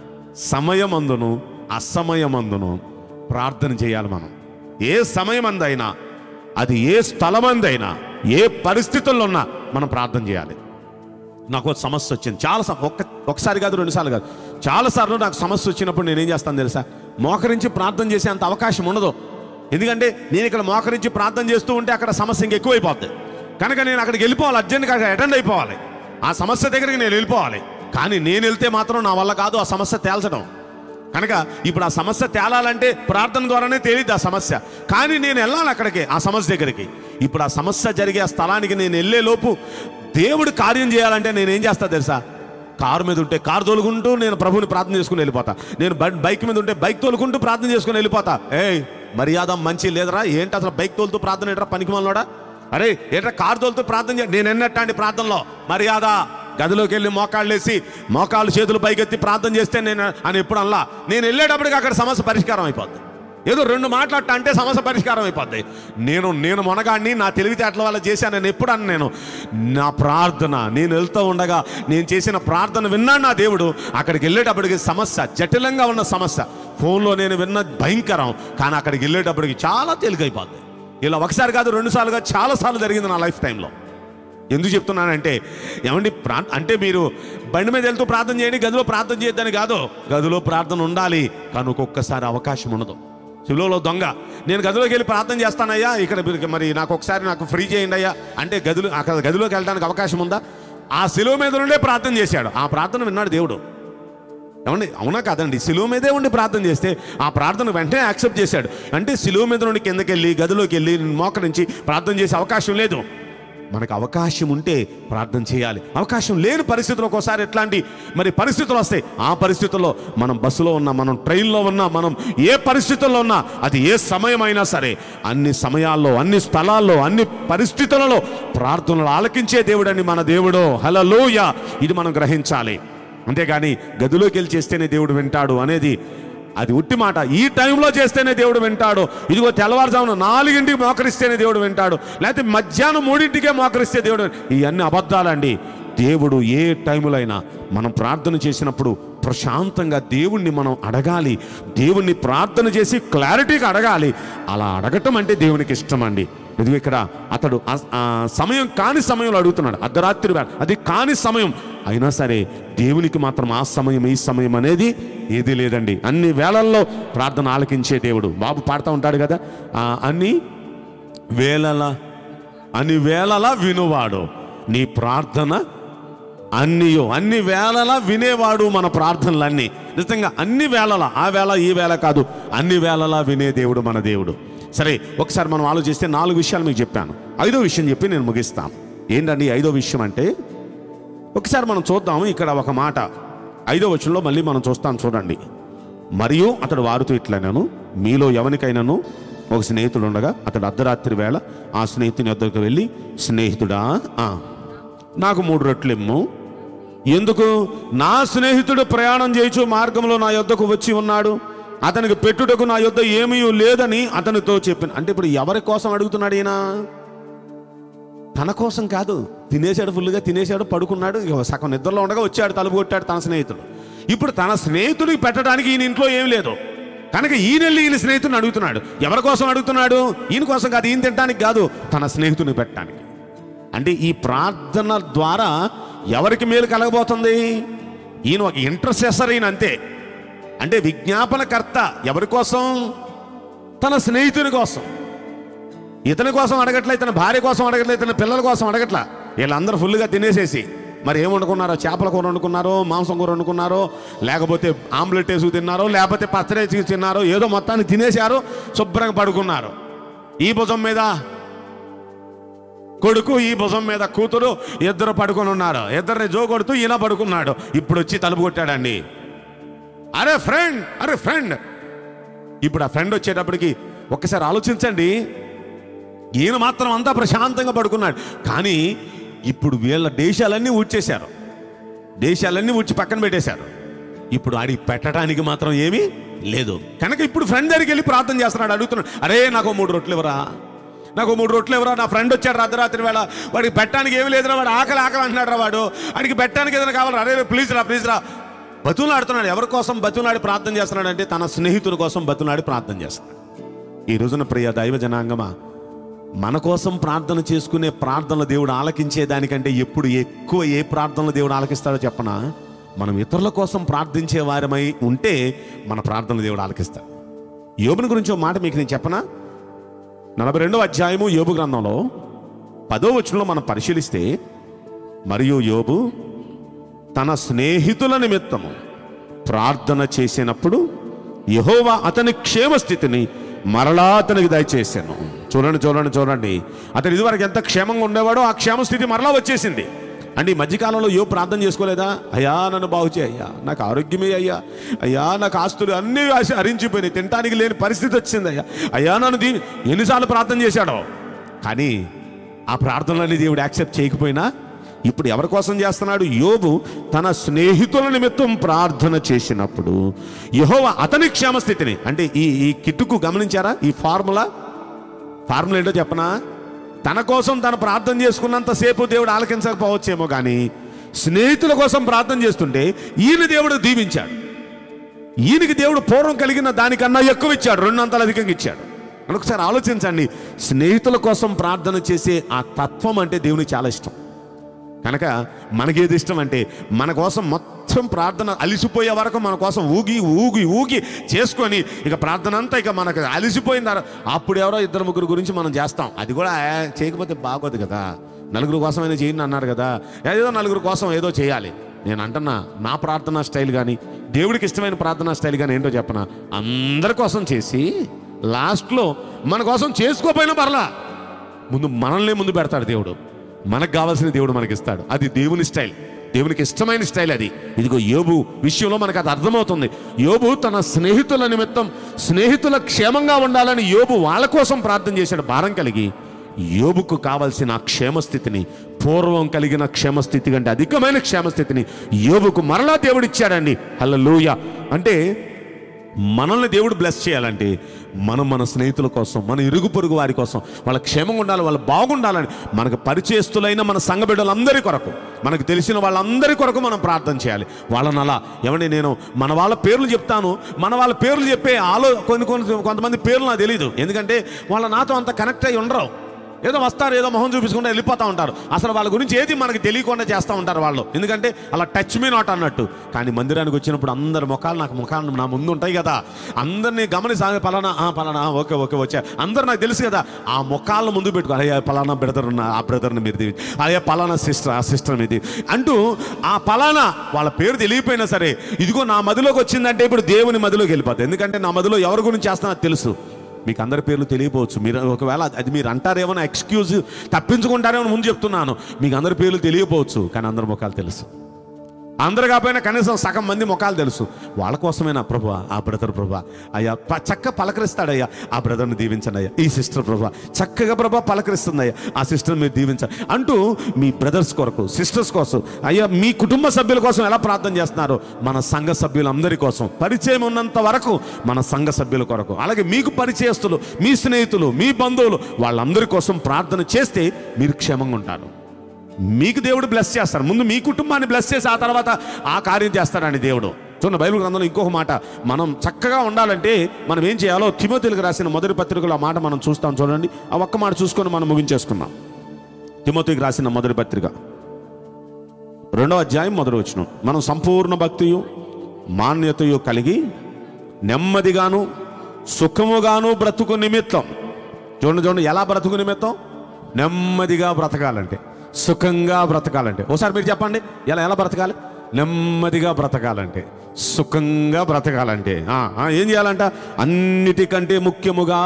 సమయమందును అసమయమందును ప్రార్థన చేయాలి మనం ఏ సమయమందైనా అది ఏ స్థలమందైనా ఏ పరిస్థితుల్లో ఉన్నా మనం ప్రార్థన చేయాలి నాకు ఒక సమస్య వచ్చింది చాలా సమ- ఒక్క ఒకసారి కాదు రెండుసార్లు కాదు చాలాసార్లు నాకు సమస్య వచ్చినప్పుడు నేనేం చేస్తాను తెలుసా మోకరించి ప్రార్థన చేసే అంత అవకాశం ఉండదు ఎందుకంటే నేను ఇక్కడ మోకరించి ప్రార్థన చేస్తూ ఉంటే అక్కడ సమస్య ఇంక ఎక్కువైపోద్ది కనుక నేను అక్కడికి వెళ్ళిపోవాలి అర్జెంట్గా అక్కడ అటెండ్ అయిపోవాలి ఆ సమస్య దగ్గరికి నేను వెళ్ళిపోవాలి కానీ నేను వెళ్తే మాత్రం నా వల్ల కాదు ఆ సమస్య తేల్చడం కనుక ఇప్పుడు ఆ సమస్య తేలాలంటే ప్రార్థన ద్వారానే తేలిద్ది ఆ సమస్య కానీ నేను వెళ్ళాలి అక్కడికి ఆ సమస్య దగ్గరికి ఇప్పుడు ఆ సమస్య జరిగే ఆ స్థలానికి నేను వెళ్ళే లోపు దేవుడు కార్యం చేయాలంటే నేను ఏం చేస్తా తెలుసా కారు మీద ఉంటే కారు తోలుకుంటూ నేను ప్రభుని ప్రార్థన చేసుకుని వెళ్ళిపోతా నేను బ- బైక్ మీద ఉంటే బైక్ తోలుకుంటూ ప్రార్థన చేసుకుని వెళ్ళిపోతా ఏయ్ మర్యాద మంచి లేదరా ఏంటి అసలు బైక్ తోలుతూ ప్రార్థన ఏంట్రా పనికి మనలోడా అరే ఏంట్రా కారు తోలుతూ ప్రార్థన చే నేను ఎన్నట్టండి ప్రార్థనలో మర్యాద గదిలోకి వెళ్ళి మోకాళ్ళు వేసి మోకాళ్ళు చేతులు పైకెత్తి ప్రార్థన చేస్తే నేను అని ఎప్పుడు అనలా నేను వెళ్ళేటప్పటికి అక్కడ సమస్య పరిష్కారం అయిపోద్ది ఏదో రెండు మాట్లాడటా అంటే సమస్య పరిష్కారం అయిపోద్ది నేను నేను మొనగాడిని నా తెలివితేటల వల్ల చేశాను నేను ఎప్పుడు అన్న నేను నా ప్రార్థన నేను వెళ్తూ ఉండగా నేను చేసిన ప్రార్థన విన్నాను నా దేవుడు అక్కడికి వెళ్ళేటప్పటికి సమస్య జటిలంగా ఉన్న సమస్య ఫోన్లో నేను విన్న భయంకరం కానీ అక్కడికి వెళ్ళేటప్పటికి చాలా తేలికైపోద్ది ఇలా ఒకసారి కాదు రెండు సార్లుగా చాలా సార్లు జరిగింది నా లైఫ్ టైంలో ఎందుకు చెప్తున్నానంటే ఏమండి ప్రా అంటే మీరు బండి మీద వెళ్తూ ప్రార్థన చేయండి గదిలో ప్రార్థన చేయొద్దని కాదు గదిలో ప్రార్థన ఉండాలి కానీ ఒక్కొక్కసారి అవకాశం ఉండదు శిలువలో దొంగ నేను గదిలోకి వెళ్ళి ప్రార్థన చేస్తానయ్యా ఇక్కడ మీరు మరి నాకు ఒకసారి నాకు ఫ్రీ చేయండి అయ్యా అంటే గదిలో అక్కడ గదిలోకి వెళ్ళడానికి అవకాశం ఉందా ఆ శిలువ మీద నుండే ప్రార్థన చేశాడు ఆ ప్రార్థన విన్నాడు దేవుడు ఏమండి అవునా కాదండి సిలువ మీదే ఉండి ప్రార్థన చేస్తే ఆ ప్రార్థన వెంటనే యాక్సెప్ట్ చేశాడు అంటే సిలువ మీద నుండి కిందకి వెళ్ళి గదిలోకి వెళ్ళి మోకరించి ప్రార్థన చేసే అవకాశం లేదు మనకు అవకాశం ఉంటే ప్రార్థన చేయాలి అవకాశం లేని పరిస్థితులు ఒక్కోసారి ఎట్లాంటి మరి పరిస్థితులు వస్తాయి ఆ పరిస్థితుల్లో మనం బస్సులో ఉన్నా మనం ట్రైన్లో ఉన్నా మనం ఏ పరిస్థితుల్లో ఉన్నా అది ఏ సమయమైనా సరే అన్ని సమయాల్లో అన్ని స్థలాల్లో అన్ని పరిస్థితులలో ప్రార్థనలు ఆలకించే దేవుడని మన దేవుడు హలలోయ ఇది మనం గ్రహించాలి అంతేగాని గదిలోకి వెళ్ళి చేస్తేనే దేవుడు వింటాడు అనేది అది ఉట్టి మాట ఈ టైంలో చేస్తేనే దేవుడు వింటాడు ఇదిగో తెల్లవారుజామున నాలుగింటికి మోకరిస్తేనే దేవుడు వింటాడు లేకపోతే మధ్యాహ్నం మూడింటికే మోకరిస్తే దేవుడు ఇవన్నీ అబద్ధాలండి దేవుడు ఏ టైములో అయినా మనం ప్రార్థన చేసినప్పుడు ప్రశాంతంగా దేవుణ్ణి మనం అడగాలి దేవుణ్ణి ప్రార్థన చేసి క్లారిటీగా అడగాలి అలా అడగటం అంటే దేవునికి ఇష్టం అండి ఇది ఇక్కడ అతడు ఆ- ఆ సమయం కాని సమయంలో అడుగుతున్నాడు అర్ధరాత్రి వేళ అది కాని సమయం అయినా సరే దేవునికి మాత్రం ఆ సమయం ఈ సమయం అనేది ఏది లేదండి అన్ని వేళల్లో ప్రార్థన ఆలకించే దేవుడు బాబు పాడుతూ ఉంటాడు కదా ఆ, అన్ని వేళల అన్ని వేళలా వినువాడు నీ ప్రార్థన అన్నియో అన్ని వేళలా వినేవాడు మన ప్రార్థనలన్నీ నిజంగా అన్ని వేళలా ఆ వేళ ఈ వేళ కాదు అన్ని వేళలా వినే దేవుడు మన దేవుడు సరే ఒకసారి మనం ఆలోచిస్తే నాలుగు విషయాలు మీకు చెప్పాను ఐదో విషయం చెప్పి నేను ముగిస్తాను ఏంటండి ఐదో విషయం అంటే ఒకసారి మనం చూద్దాము ఇక్కడ ఒక మాట ఐదో వచనంలో మళ్ళీ మనం చూస్తాం చూడండి మరియు అతడు వారితో ఇట్లనను మీలో ఎవరికైనాను ఒక స్నేహితుడు ఉండగా అతడు అర్ధరాత్రి వేళ ఆ స్నేహితుని వద్దకు వెళ్ళి స్నేహితుడా ఆ, నాకు మూడు రొట్టెలు ఇమ్ము ఎందుకు నా స్నేహితుడు ప్రయాణం చేయొచ్చు మార్గంలో నా యొద్దకు వచ్చి ఉన్నాడు అతనికి పెట్టుటకు నా యొద్ద ఏమీ లేదని అతనితో చెప్పాను అంటే ఇప్పుడు ఎవరి కోసం అడుగుతున్నాడు ఈయన తన కోసం కాదు తినేశాడు ఫుల్గా తినేశాడు పడుకున్నాడు ఇక సగం నిద్రలో ఉండగా వచ్చాడు తలుపు కొట్టాడు తన స్నేహితుడు ఇప్పుడు తన స్నేహితుడికి పెట్టడానికి ఈయన ఇంట్లో ఏం లేదు కనుక ఈయన వెళ్ళి ఈయన స్నేహితుడిని అడుగుతున్నాడు ఎవరి కోసం అడుగుతున్నాడు ఈయన కోసం కాదు ఈయన తినడానికి కాదు తన స్నేహితుడిని పెట్టడానికి అంటే ఈ ప్రార్థన ద్వారా ఎవరికి మేలు కలగబోతుంది ఈయన ఒక ఇంటర్సెసర్ ఈయన అంతే అంటే విజ్ఞాపనకర్త ఎవరి కోసం తన స్నేహితుని కోసం ఇతని కోసం అడగట్లే ఇతని భార్య కోసం అడగట్లే ఇతని పిల్లల కోసం అడగట్లా వీళ్ళందరూ ఫుల్గా తినేసేసి మరి ఏం వండుకున్నారో చేపల కూర వండుకున్నారో మాంసం కూర వండుకున్నారో లేకపోతే ఆమ్లెట్ వేసుకు తిన్నారో లేకపోతే పచ్చడేసి తిన్నారో ఏదో మొత్తాన్ని తినేశారు శుభ్రంగా పడుకున్నారు ఈ భుజం మీద కొడుకు ఈ భుజం మీద కూతురు ఇద్దరు పడుకొని ఉన్నారు ఇద్దరిని జో కొడుతూ ఈయన పడుకున్నాడు ఇప్పుడు వచ్చి తలుపు కొట్టాడండి అరే ఫ్రెండ్ అరే ఫ్రెండ్ ఇప్పుడు ఆ ఫ్రెండ్ వచ్చేటప్పటికి ఒక్కసారి ఆలోచించండి ఈయన మాత్రం అంతా ప్రశాంతంగా పడుకున్నాడు కానీ ఇప్పుడు వీళ్ళ దేశాలన్నీ ఊడ్చేశారు దేశాలన్నీ ఊడ్చి పక్కన పెట్టేశారు ఇప్పుడు ఆడికి పెట్టడానికి మాత్రం ఏమీ లేదు కనుక ఇప్పుడు ఫ్రెండ్ దగ్గరికి వెళ్ళి ప్రార్థన చేస్తున్నాడు అడుగుతున్నాడు అరే నాకు ఓ మూడు రొట్టెలు ఇవ్వరా నాకు ఓ మూడు రొట్టెలు ఇవ్వరా నా ఫ్రెండ్ వచ్చాడు రాత్రి వేళ వాడికి పెట్టడానికి ఏమీ లేదురా వాడు ఆకలి ఆకలి అంటున్నాడు రా వాడు వాడికి పెట్టడానికి ఏదైనా కావాలి అరే ప్లీజ్ రా ప్లీజ్ రా బతులాడుతున్నాడు ఎవరి కోసం బతులాడి ప్రార్థన చేస్తున్నాడు అంటే తన స్నేహితుని కోసం బతులాడి ప్రార్థన చేస్తున్నాడు ఈ రోజున ప్రియ దైవ జనాంగమా మన కోసం ప్రార్థన చేసుకునే ప్రార్థనలు దేవుడు ఆలకించే దానికంటే ఎప్పుడు ఎక్కువ ఏ ప్రార్థనలు దేవుడు ఆలకిస్తాడో చెప్పనా మనం ఇతరుల కోసం ప్రార్థించే వారమై ఉంటే మన ప్రార్థనలు దేవుడు ఆలకిస్తాడు యోబుని గురించి ఒక మాట మీకు నేను చెప్పనా నలభై రెండవ అధ్యాయము యోబు గ్రంథంలో పదో వచనంలో మనం పరిశీలిస్తే మరియు యోబు తన స్నేహితుల నిమిత్తము ప్రార్థన చేసినప్పుడు యహోవా అతని క్షేమ స్థితిని మరలా అతనికి దయచేశాను చూడండి చూడండి చూడండి అతను ఇదివరకు ఎంత క్షేమంగా ఉండేవాడో ఆ క్షేమ స్థితి మరలా వచ్చేసింది అంటే ఈ మధ్యకాలంలో యో ప్రార్థన చేసుకోలేదా అయ్యా నన్ను బాగు చేయ అయ్యా నాకు ఆరోగ్యమే అయ్యా అయ్యా నాకు ఆస్తులు అన్నీ ఆశ హరించిపోయినాయి తినడానికి లేని పరిస్థితి వచ్చింది అయ్యా అయ్యా నన్ను దీని ఎన్నిసార్లు ప్రార్థన చేశాడో కానీ ఆ ప్రార్థనలన్నీ దేవుడు యాక్సెప్ట్ చేయకపోయినా ఇప్పుడు ఎవరి కోసం చేస్తున్నాడు యోబు తన స్నేహితుల నిమిత్తం ప్రార్థన చేసినప్పుడు యహోవ అతని క్షేమస్థితిని అంటే ఈ ఈ కిట్టుకు గమనించారా ఈ ఫార్ములా ఫార్ములా ఏంటో చెప్పనా తన కోసం తను ప్రార్థన చేసుకున్నంతసేపు దేవుడు ఆలకించకపోవచ్చేమో కానీ స్నేహితుల కోసం ప్రార్థన చేస్తుంటే ఈయన దేవుడు దీవించాడు ఈయనకి దేవుడు పూర్వం కలిగిన దానికన్నా ఎక్కువ ఇచ్చాడు రెండంతలు అధికంగా ఇచ్చాడు అని ఒకసారి ఆలోచించండి స్నేహితుల కోసం ప్రార్థన చేసే ఆ తత్వం అంటే దేవునికి చాలా ఇష్టం కనుక మనకేది ఇష్టం అంటే మన కోసం మొత్తం ప్రార్థన అలిసిపోయే వరకు మన కోసం ఊగి ఊగి ఊగి చేసుకొని ఇక ప్రార్థన అంతా ఇక మనకు అలిసిపోయిన తర్వాత అప్పుడు ఎవరో ఇద్దరు ముగ్గురు గురించి మనం చేస్తాం అది కూడా ఏ, చేయకపోతే బాగోదు కదా నలుగురు కోసం అయినా చేయండి అన్నారు కదా ఏదో నలుగురు కోసం ఏదో చేయాలి నేను అంటున్నా నా ప్రార్థనా స్టైల్ కానీ దేవుడికి ఇష్టమైన ప్రార్థనా స్టైల్ కానీ ఏంటో చెప్పనా అందరి కోసం చేసి లాస్ట్లో మన కోసం చేసుకోపోయినా పర్లా ముందు మనల్ని ముందు పెడతాడు దేవుడు మనకు కావాల్సిన దేవుడు మనకి ఇస్తాడు అది దేవుని స్టైల్ దేవునికి ఇష్టమైన స్టైల్ అది ఇదిగో యోబు విషయంలో మనకు అది అర్థమవుతుంది యోబు తన స్నేహితుల నిమిత్తం స్నేహితుల క్షేమంగా ఉండాలని యోబు వాళ్ళ కోసం ప్రార్థన చేశాడు భారం కలిగి యోబుకు కావలసిన ఆ క్షేమస్థితిని పూర్వం కలిగిన క్షేమస్థితి కంటే అధికమైన క్షేమస్థితిని యోబుకు మరలా దేవుడు ఇచ్చాడండి హల్లెలూయా అంటే మనల్ని దేవుడు బ్లెస్ చేయాలంటే మనం మన స్నేహితుల కోసం మన ఇరుగు పొరుగు వారి కోసం వాళ్ళ క్షేమంగా ఉండాలి వాళ్ళు బాగుండాలని మనకు పరిచయస్తులైన మన సంఘ బిడ్డలందరి కొరకు మనకు తెలిసిన వాళ్ళందరి కొరకు మనం ప్రార్థన చేయాలి వాళ్ళని అలా ఏమండి నేను మన వాళ్ళ పేర్లు చెప్తాను మన వాళ్ళ పేర్లు చెప్పే ఆలో కొన్ని కొన్ని కొంతమంది పేర్లు నాకు తెలియదు ఎందుకంటే వాళ్ళ నాతో అంత కనెక్ట్ అయి ఉండరు ఏదో వస్తారు ఏదో మొహం చూపించుకుంటే వెళ్ళిపోతూ ఉంటారు అసలు వాళ్ళ గురించి ఏది మనకి తెలియకుండా చేస్తూ ఉంటారు వాళ్ళు ఎందుకంటే అలా టచ్ మీ నాట్ అన్నట్టు కానీ మందిరానికి వచ్చినప్పుడు అందరి ముఖాలు నాకు ముఖాలు నా ముందు ఉంటాయి కదా అందరినీ గమనిస్తాను పలానా ఆ, పలానా ఆ, ఓకే ఓకే వచ్చా అందరు నాకు తెలుసు కదా ఆ ముఖాలను ముందు పెట్టుకో అయ్యా పలానా బ్రదర్ ఉన్న ఆ బ్రదర్ని మీరు దీవి అయ్యా పలానా సిస్టర్ ఆ సిస్టర్ మీది అంటూ ఆ పలానా వాళ్ళ పేరు తెలియపోయినా సరే ఇదిగో నా మదిలోకి వచ్చిందంటే ఇప్పుడు దేవుని మదిలోకి వెళ్ళిపోతుంది ఎందుకంటే నా మదిలో ఎవరి గురించి చేస్తానో తెలుసు మీకు అందరి పేర్లు తెలియపోవచ్చు మీరు ఒకవేళ అది మీరు అంటారేమో నా ఎక్స్క్యూజ్ తప్పించుకుంటారేమో అని ముందు చెప్తున్నాను మీకు అందరి పేర్లు తెలియపోవచ్చు కానీ అందరి ముఖాలు తెలుసు అందరు కాకపోయినా కనీసం సగం మంది ముఖాలు తెలుసు వాళ్ళ కోసమేనా ప్రభు ఆ బ్రదర్ ప్రభా అయ్యా ప- చక్క పలకరిస్తాడయ్యా ఆ బ్రదర్ని దీవించండి అయ్యా ఈ సిస్టర్ ప్రభా చక్కగా ప్రభా పలకరిస్తుందయ్యా ఆ సిస్టర్ మీరు దీవించండి అంటూ మీ బ్రదర్స్ కొరకు సిస్టర్స్ కోసం అయ్యా మీ కుటుంబ సభ్యుల కోసం ఎలా ప్రార్థన చేస్తున్నారో మన సంఘ సభ్యులందరి కోసం పరిచయం ఉన్నంత వరకు మన సంఘ సభ్యుల కొరకు అలాగే మీకు పరిచయస్తులు మీ స్నేహితులు మీ బంధువులు వాళ్ళందరి కోసం ప్రార్థన చేస్తే మీరు క్షేమంగా ఉంటారు మీకు దేవుడు బ్లెస్ చేస్తాడు ముందు మీ కుటుంబాన్ని బ్లెస్ చేసి ఆ తర్వాత ఆ కార్యం చేస్తాడండి దేవుడు చూడండి బైబిల్ గ్రంథంలో ఇంకొక మాట మనం చక్కగా ఉండాలంటే మనం ఏం చేయాలో తిమోతిలకు రాసిన మొదటి పత్రికలో ఆ మాట మనం చూస్తాం చూడండి ఆ ఒక్క మాట చూసుకొని మనం ముగించేసుకున్నాం తిమోతికి రాసిన మొదటి పత్రిక రెండవ అధ్యాయం మొదటి వచ్చిన మనం సంపూర్ణ భక్తియు మాన్యతయు కలిగి నెమ్మదిగాను సుఖముగాను బ్రతుకు నిమిత్తం చూడండి చూడండి ఎలా బ్రతుకు నిమిత్తం నెమ్మదిగా బ్రతకాలంటే సుఖంగా బ్రతకాలంటే ఒకసారి మీరు చెప్పండి ఎలా ఎలా బ్రతకాలి నెమ్మదిగా బ్రతకాలంటే సుఖంగా బ్రతకాలంటే ఆ, ఆ, ఏం చేయాలంట అన్నిటికంటే ముఖ్యముగా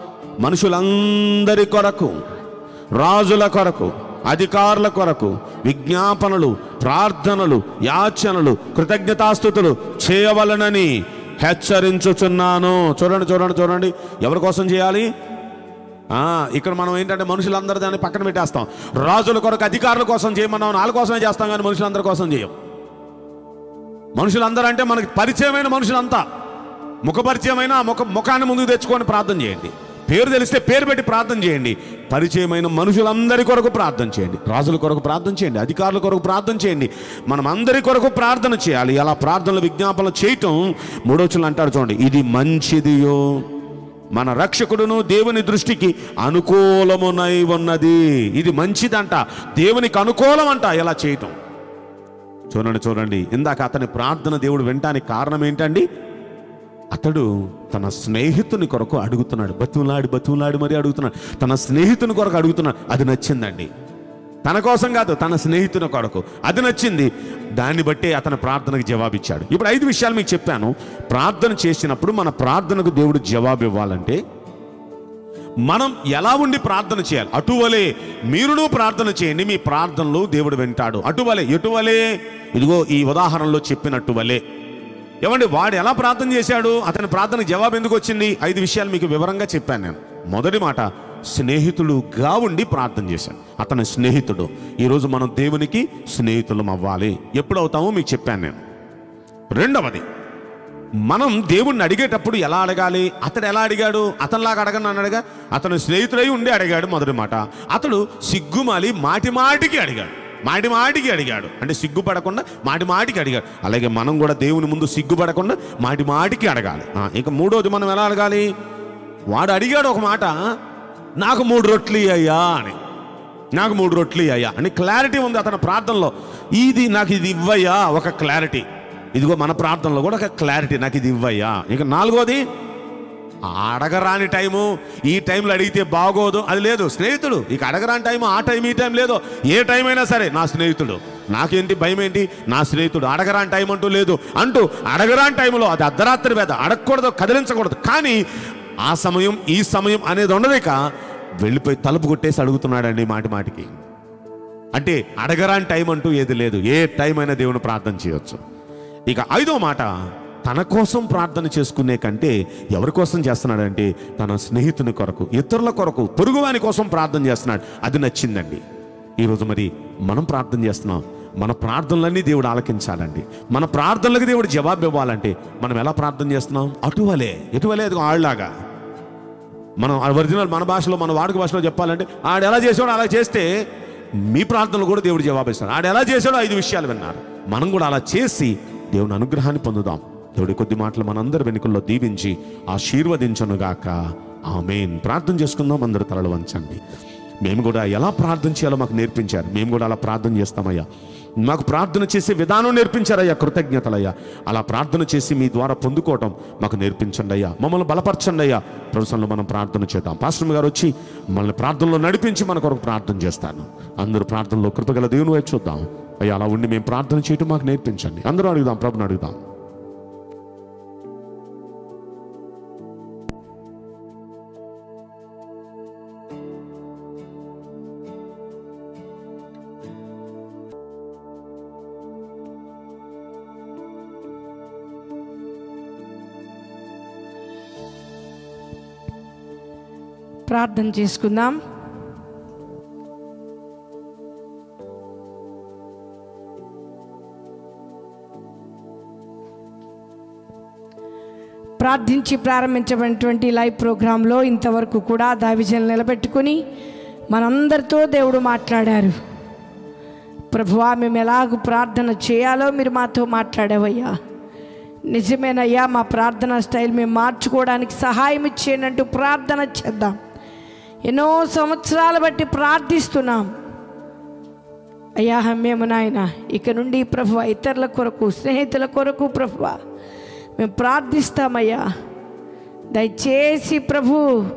మనుషులందరి కొరకు రాజుల కొరకు అధికారుల కొరకు విజ్ఞాపనలు ప్రార్థనలు యాచనలు కృతజ్ఞతాస్థుతులు చేయవలనని హెచ్చరించుచున్నాను చూడండి చూడండి చూడండి ఎవరి కోసం చేయాలి ఆ, ఇక్కడ మనం ఏంటంటే మనుషులందరూ దాన్ని పక్కన పెట్టేస్తాం రాజుల కొరకు అధికారుల కోసం చేయమన్నాం వాళ్ళ కోసమే చేస్తాం కానీ మనుషులందరి కోసం చేయం మనుషులందరూ అంటే మనకి పరిచయమైన మనుషులంతా ముఖ పరిచయమైన ఆ ముఖ ముఖాన్ని ముందుకు తెచ్చుకొని ప్రార్థన చేయండి పేరు తెలిస్తే పేరు పెట్టి ప్రార్థన చేయండి పరిచయమైన మనుషులందరి కొరకు ప్రార్థన చేయండి రాజుల కొరకు ప్రార్థన చేయండి అధికారుల కొరకు ప్రార్థన చేయండి మనం అందరి కొరకు ప్రార్థన చేయాలి అలా ప్రార్థనలు విజ్ఞాపనలు చేయటం మూడోచులు అంటారు చూడండి ఇది మంచిదియో మన రక్షకుడును దేవుని దృష్టికి అనుకూలమునై ఉన్నది ఇది మంచిదంట దేవునికి అనుకూలం అంట ఇలా చేయటం చూడండి చూడండి ఇందాక అతని ప్రార్థన దేవుడు వినటానికి కారణం ఏంటండి అతడు తన స్నేహితుని కొరకు అడుగుతున్నాడు బతులాడి బతులాడి మరి అడుగుతున్నాడు తన స్నేహితుని కొరకు అడుగుతున్నాడు అది నచ్చిందండి తన కోసం కాదు తన స్నేహితుని కొరకు అది నచ్చింది దాన్ని బట్టే అతని ప్రార్థనకు జవాబిచ్చాడు ఇప్పుడు ఐదు విషయాలు మీకు చెప్పాను ప్రార్థన చేసినప్పుడు మన ప్రార్థనకు దేవుడు జవాబు ఇవ్వాలంటే మనం ఎలా ఉండి ప్రార్థన చేయాలి అటువలే మీరును ప్రార్థన చేయండి మీ ప్రార్థనలు దేవుడు వింటాడు అటువలే ఎటువలే ఇదిగో ఈ ఉదాహరణలో చెప్పినట్టు వలే ఏమండి వాడు ఎలా ప్రార్థన చేశాడు అతని ప్రార్థనకు జవాబు ఎందుకు వచ్చింది ఐదు విషయాలు మీకు వివరంగా చెప్పాను నేను మొదటి మాట స్నేహితుడుగా ఉండి ప్రార్థన చేశాడు అతని స్నేహితుడు ఈరోజు మనం దేవునికి స్నేహితులం అవ్వాలి ఎప్పుడు అవుతామో మీకు చెప్పాను నేను రెండవది మనం దేవుణ్ణి అడిగేటప్పుడు ఎలా అడగాలి అతడు ఎలా అడిగాడు అతనిలాగా అడగను అన్నాడుగా అతను స్నేహితుడై ఉండి అడిగాడు మొదటి మాట అతడు సిగ్గుమాలి మాటి మాటికి అడిగాడు మాటి మాటికి అడిగాడు అంటే సిగ్గుపడకుండా మాటి మాటికి అడిగాడు అలాగే మనం కూడా దేవుని ముందు సిగ్గుపడకుండా మాటి మాటికి అడగాలి ఆ, ఇక మూడోది మనం ఎలా అడగాలి వాడు అడిగాడు ఒక మాట నాకు మూడు రొట్లు అయ్యా అని నాకు మూడు రొట్లు అయ్యా అని క్లారిటీ ఉంది అతని ప్రార్థనలో ఇది నాకు ఇది ఇవ్వయ్యా ఒక క్లారిటీ ఇదిగో మన ప్రార్థనలో కూడా ఒక క్లారిటీ నాకు ఇది ఇవ్వయ్యా ఇక నాలుగోది అడగరాని టైము ఈ టైంలో అడిగితే బాగోదు అది లేదు స్నేహితుడు ఇక అడగరాని టైం ఆ టైం ఈ టైం లేదు ఏ టైం అయినా సరే నా స్నేహితుడు నాకేంటి భయం ఏంటి నా స్నేహితుడు అడగరాని టైం అంటూ లేదు అంటూ అడగరాని టైంలో అది అర్ధరాత్రి వేద అడగకూడదు కదిలించకూడదు కానీ ఆ సమయం ఈ సమయం అనేది ఉండలేక వెళ్ళిపోయి తలుపు కొట్టేసి అడుగుతున్నాడండి మాటి మాటికి అంటే అడగరాని టైం అంటూ ఏది లేదు ఏ టైం అయినా దేవుని ప్రార్థన చేయొచ్చు ఇక ఐదో మాట తన కోసం ప్రార్థన చేసుకునే కంటే ఎవరి కోసం చేస్తున్నాడంటే తన స్నేహితుని కొరకు ఇతరుల కొరకు పొరుగువాని కోసం ప్రార్థన చేస్తున్నాడు అది నచ్చిందండి ఈరోజు మరి మనం ప్రార్థన చేస్తున్నాం మన ప్రార్థనలన్నీ దేవుడు ఆలకించాలండి మన ప్రార్థనలకు దేవుడు జవాబు ఇవ్వాలంటే మనం ఎలా ప్రార్థన చేస్తున్నాం అటువలే ఎటువలే అది ఆళ్ళలాగా మనం ఒరిజినల్ మన భాషలో మన వాడుక భాషలో చెప్పాలంటే ఆడు ఎలా చేసాడో అలా చేస్తే మీ ప్రార్థనలు కూడా దేవుడు జవాబిస్తాడు ఆడు ఎలా చేశాడో ఐదు విషయాలు విన్నారు మనం కూడా అలా చేసి దేవుని అనుగ్రహాన్ని పొందుదాం దేవుడి కొద్ది మాటలు మనందరి వెనుకల్లో దీవించి ఆశీర్వదించనుగాక ఆమెన్ ప్రార్థన చేసుకుందాం అందరు తలలు వంచండి మేము కూడా ఎలా ప్రార్థన చేయాలో మాకు నేర్పించారు మేము కూడా అలా ప్రార్థన చేస్తామయ్యా మాకు ప్రార్థన చేసే విధానం నేర్పించారయ్యా కృతజ్ఞతలయ్యా అలా ప్రార్థన చేసి మీ ద్వారా పొందుకోవటం మాకు నేర్పించండి అయ్యా మమ్మల్ని బలపరచండి అయ్యా ప్రొఫెసర్లో మనం ప్రార్థన చేద్దాం పాస్టర్ గారు వచ్చి మనల్ని ప్రార్థనలో నడిపించి మన కొరకు ప్రార్థన చేస్తాను అందరూ ప్రార్థనలో కృపగల దేవుని వైపు చూద్దాం అయ్యా అలా ఉండి మేము ప్రార్థన చేయటం మాకు నేర్పించండి అందరూ అడుగుదాం ప్రభుని అడుగుదాం ప్రార్థన చేసుకుందాం ప్రార్థించి ప్రారంభించబడినటువంటి లైవ్ ప్రోగ్రాంలో ఇంతవరకు కూడా దావిజలు నిలబెట్టుకుని మనందరితో దేవుడు మాట్లాడారు ప్రభువా మేము ఎలాగ ప్రార్థన చేయాలో మీరు మాతో మాట్లాడావయ్యా నిజమేనయ్యా మా ప్రార్థన స్టైల్ మేము మార్చుకోవడానికి సహాయం ఇచ్చేయండి ప్రార్థన చేద్దాం ఎన్నో సంవత్సరాల బట్టి ప్రార్థిస్తున్నాం అయ్యా మేము నాయన ఇక నుండి ప్రభు ఇతరుల కొరకు స్నేహితుల కొరకు ప్రభు మేము ప్రార్థిస్తామయ్యా దయచేసి ప్రభు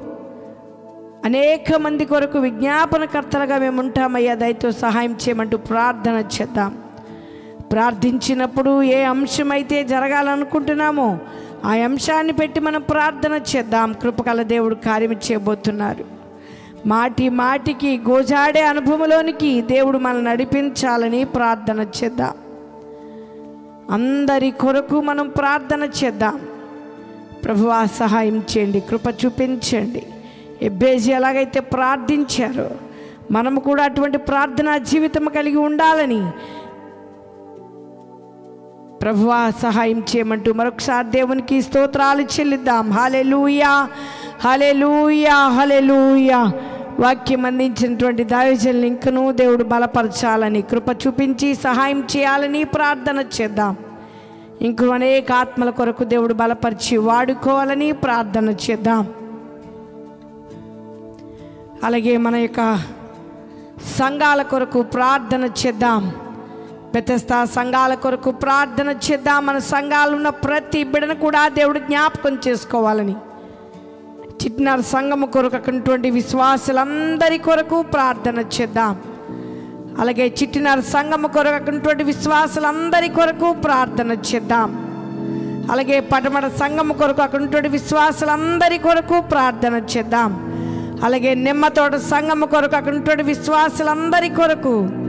అనేక మంది కొరకు విజ్ఞాపనకర్తలుగా మేము ఉంటామయ్యా దయతో సహాయం చేయమంటూ ప్రార్థన చేద్దాం ప్రార్థించినప్పుడు ఏ అంశమైతే జరగాలనుకుంటున్నామో ఆ అంశాన్ని పెట్టి మనం ప్రార్థన చేద్దాం కృపకల దేవుడు కార్యం చేయబోతున్నారు మాటి మాటికి గోజాడే అనుభవంలోనికి దేవుడు మనల్ని నడిపించాలని ప్రార్థన చేద్దాం అందరి కొరకు మనం ప్రార్థన చేద్దాం ప్రభువా సహాయం చేయండి కృప చూపించండి ఎబ్బేజీ ఎలాగైతే ప్రార్థించారో మనము కూడా అటువంటి ప్రార్థనా జీవితం కలిగి ఉండాలని ప్రభువా సహాయం చేయమంటూ మరొకసారి దేవునికి స్తోత్రాలు చెల్లిద్దాం హలెలూయా హలెలూయా హలెలూయా వాక్యం అందించినటువంటి దైవజనులు ఇంకనూ దేవుడు బలపరచాలని కృప చూపించి సహాయం చేయాలని ప్రార్థన చేద్దాం ఇంకను అనేక ఆత్మల కొరకు దేవుడు బలపరిచి వాడుకోవాలని ప్రార్థన చేద్దాం అలాగే మన యొక్క సంఘాల కొరకు ప్రార్థన చేద్దాం బెతస్తా సంఘాల కొరకు ప్రార్థన చేద్దాం మన సంఘాలు ఉన్న ప్రతి బిడను కూడా దేవుడు జ్ఞాపకం చేసుకోవాలని చిట్నార్ సంఘము కొరకు అక్కడటువంటి విశ్వాసులందరి కొరకు ప్రార్థన చేద్దాం అలాగే చిట్టినార్ సంఘము కొరకు అక్కడటువంటి విశ్వాసులందరి కొరకు ప్రార్థన చేద్దాం అలాగే పటమట సంఘము కొరకు అక్కడటువంటి విశ్వాసులందరి కొరకు ప్రార్థన చేద్దాం అలాగే నిమ్మతోట సంఘము కొరకు అక్కడటువంటి విశ్వాసులందరి కొరకు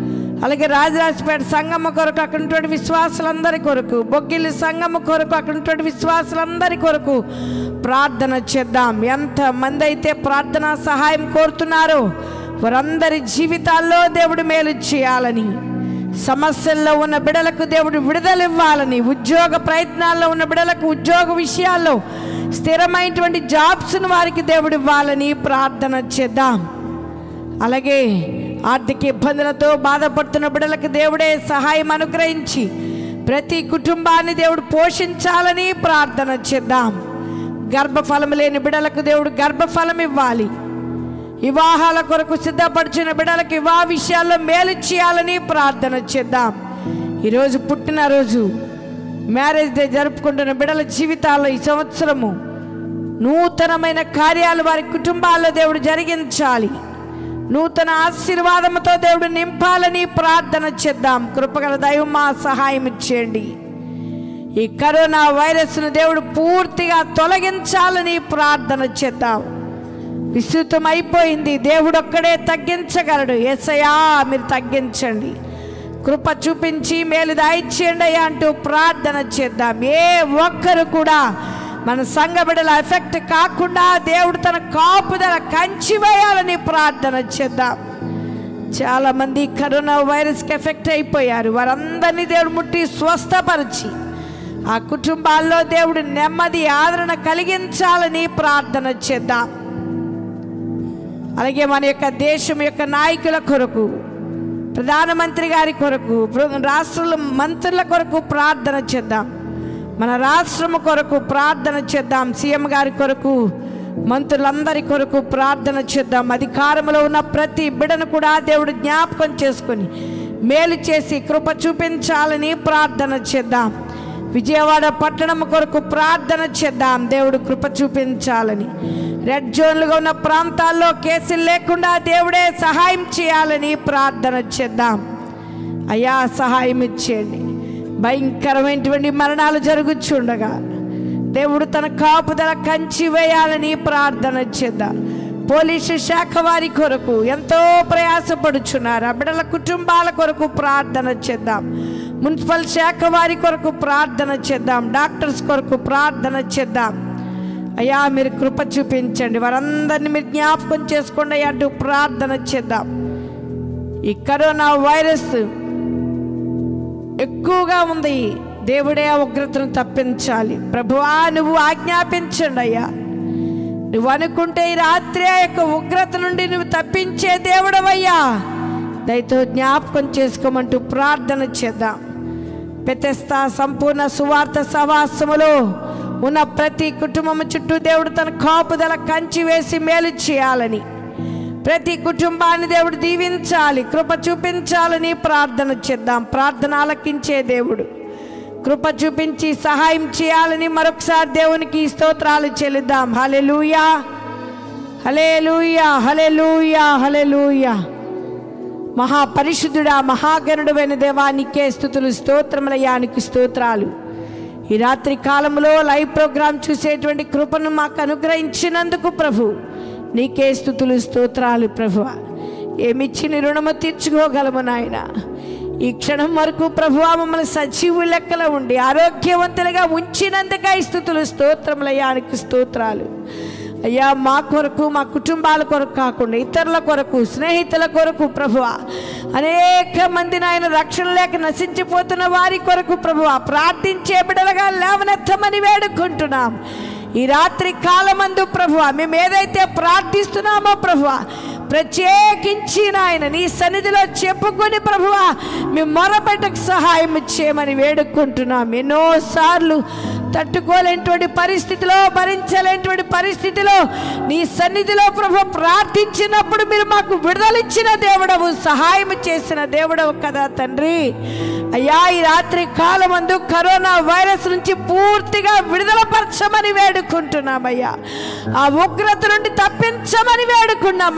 అలాగే రాజరాజపేట సంగమ కొరకు అక్కడ ఉన్నటువంటి విశ్వాసులందరి కొరకు బొగ్గిలి సంగమ కొరకు అక్కడ ఉన్నటువంటి విశ్వాసులందరి కొరకు ప్రార్థన చేద్దాం ఎంతమంది అయితే ప్రార్థన సహాయం కోరుతున్నారో వారందరి జీవితాల్లో దేవుడు మేలు చేయాలని సమస్యల్లో ఉన్న బిడలకు దేవుడు విడుదల ఇవ్వాలని ఉద్యోగ ప్రయత్నాల్లో ఉన్న బిడలకు ఉద్యోగ విషయాల్లో స్థిరమైనటువంటి జాబ్స్ను వారికి దేవుడు ఇవ్వాలని ప్రార్థన చేద్దాం అలాగే ఆర్థిక ఇబ్బందులతో బాధపడుతున్న బిడ్డలకు దేవుడే సహాయం అనుగ్రహించి ప్రతి కుటుంబాన్ని దేవుడు పోషించాలని ప్రార్థన చేద్దాం గర్భఫలం లేని బిడ్డలకు దేవుడు గర్భఫలం ఇవ్వాలి వివాహాల కొరకు సిద్ధపరిచిన బిడ్డలకు వివాహ విషయాల్లో మేలు చేయాలని ప్రార్థన చేద్దాం ఈరోజు పుట్టినరోజు మ్యారేజ్ డే జరుపుకుంటున్న బిడ్డల జీవితాల్లో ఈ సంవత్సరము నూతనమైన కార్యాలు వారి కుటుంబాల్లో దేవుడు జరిగించాలి నూతన ఆశీర్వాదంతో దేవుడు నింపాలని ప్రార్థన చేద్దాం కృపగల దైవం మా సహాయం ఇచ్చేయండి ఈ కరోనా వైరస్ను దేవుడు పూర్తిగా తొలగించాలని ప్రార్థన చేద్దాం విస్తృతం అయిపోయింది దేవుడు ఒక్కడే తగ్గించగలడు ఎసయా మీరు తగ్గించండి కృప చూపించి మేలు దాయిచ్చేయండి అయ్యా అంటూ ప్రార్థన చేద్దాం ఏ ఒక్కరు కూడా మన సంఘ బిడ్డల ఎఫెక్ట్ కాకుండా దేవుడు తన కాపుదల కంచి వేయాలని ప్రార్థన చేద్దాం చాలామంది కరోనా వైరస్కి ఎఫెక్ట్ అయిపోయారు వారందరినీ దేవుడు ముట్టి స్వస్థపరిచి ఆ కుటుంబాల్లో దేవుడు నెమ్మది ఆదరణ కలిగించాలని ప్రార్థన చేద్దాం అలాగే మన యొక్క దేశం యొక్క నాయకుల కొరకు ప్రధానమంత్రి గారి కొరకు ప్ర- రాష్ట్రాల మంత్రుల కొరకు ప్రార్థన చేద్దాం మన రాష్ట్రము కొరకు ప్రార్థన చేద్దాం సీఎం గారి కొరకు మంత్రులందరి కొరకు ప్రార్థన చేద్దాం అధికారంలో ఉన్న ప్రతి బిడను కూడా దేవుడు జ్ఞాపకం చేసుకొని మేలు చేసి కృప చూపించాలని ప్రార్థన చేద్దాం విజయవాడ పట్టణం కొరకు ప్రార్థన చేద్దాం దేవుడు కృప చూపించాలని రెడ్ జోన్లుగా ఉన్న ప్రాంతాల్లో కేసులు లేకుండా దేవుడే సహాయం చేయాలని ప్రార్థన చేద్దాం అయ్యా సహాయం ఇచ్చేయండి భయంకరమైనటువంటి మరణాలు జరుగుచుండగా దేవుడు తన కాపుదల కంచి వేయాలని ప్రార్థన చేద్దాం పోలీసు శాఖ వారి కొరకు ఎంతో ప్రయాసపడుచున్నారు ఆ బిడ్డల కుటుంబాల కొరకు ప్రార్థన చేద్దాం మున్సిపల్ శాఖ వారి కొరకు ప్రార్థన చేద్దాం డాక్టర్స్ కొరకు ప్రార్థన చేద్దాం అయ్యా మీరు కృప చూపించండి వారందరినీ మీరు జ్ఞాపకం చేసుకోండి అయ్యా అంటూ ప్రార్థన చేద్దాం ఈ కరోనా వైరస్ ఎక్కువగా ఉంది దేవుడే ఆ ఉగ్రతను తప్పించాలి ప్రభువా నువ్వు ఆజ్ఞాపించండి అయ్యా నువ్వు అనుకుంటే ఈ రాత్రి ఆ యొక్క ఉగ్రత నుండి నువ్వు తప్పించే దేవుడవయ్యా దయతో జ్ఞాపకం చేసుకోమంటూ ప్రార్థన చేద్దాం పెతెస్తా సంపూర్ణ సువార్త సవాసములో ఉన్న ప్రతి కుటుంబం చుట్టూ దేవుడు తన కాపుదల కంచి వేసి మేలు చేయాలని ప్రతి కుటుంబాన్ని దేవుడు దీవించాలి కృప చూపించాలని ప్రార్థన చేద్దాం ప్రార్థన ఆలకించే దేవుడు కృప చూపించి సహాయం చేయాలని మరొకసారి దేవునికి స్తోత్రాలు చెల్లిద్దాం హలెలూయా హలేలుయా హలెలూయా హలెలూయా మహాపరిశుద్ధుడా మహాగణుడైన దేవానికే స్థుతులు స్తోత్రములయానికి స్తోత్రాలు ఈ రాత్రి కాలంలో లైవ్ ప్రోగ్రాం చూసేటువంటి కృపను మాకు అనుగ్రహించినందుకు ప్రభు నీకే స్థుతులు స్తోత్రాలు ప్రభు ఏమిచ్చి నీ రుణము తీర్చుకోగలము నాయన ఈ క్షణం వరకు ప్రభు మమ్మల్ని సజీవు లెక్కలో ఉండి ఆరోగ్యవంతులుగా ఉంచినందుకై స్థుతులు స్తోత్రములయానికి స్తోత్రాలు అయ్యా మా కొరకు మా కుటుంబాల కొరకు కాకుండా ఇతరుల కొరకు స్నేహితుల కొరకు ప్రభువ అనేక మంది నాయన రక్షణ లేక నశించిపోతున్న వారి కొరకు ప్రభువ ప్రార్థించే బిడలుగా లేవనెత్తమని వేడుకుంటున్నాం ఈ రాత్రి కాలమందు ప్రభువ మేము ఏదైతే ప్రార్థిస్తున్నామో ప్రభువ ప్రత్యేకించి నాయన నీ సన్నిధిలో చెప్పుకొని ప్రభువ మేము మొరపెట్టకు సహాయం చేయమని వేడుకుంటున్నాం ఎన్నోసార్లు తట్టుకోలేనటువంటి పరిస్థితిలో భరించలేనటువంటి పరిస్థితిలో నీ సన్నిధిలో ప్రభు ప్రార్థించినప్పుడు మీరు మాకు విడుదలిచ్చిన దేవుడవు సహాయం చేసిన దేవుడవు కదా తండ్రి అయ్యా ఈ రాత్రి కాలమందు కరోనా వైరస్ నుంచి పూర్తిగా విడుదలపరచమని వేడుకుంటున్నామయ్యా ఆ ఉగ్రత నుండి తప్పించమని వేడుకున్నాం మా దేశ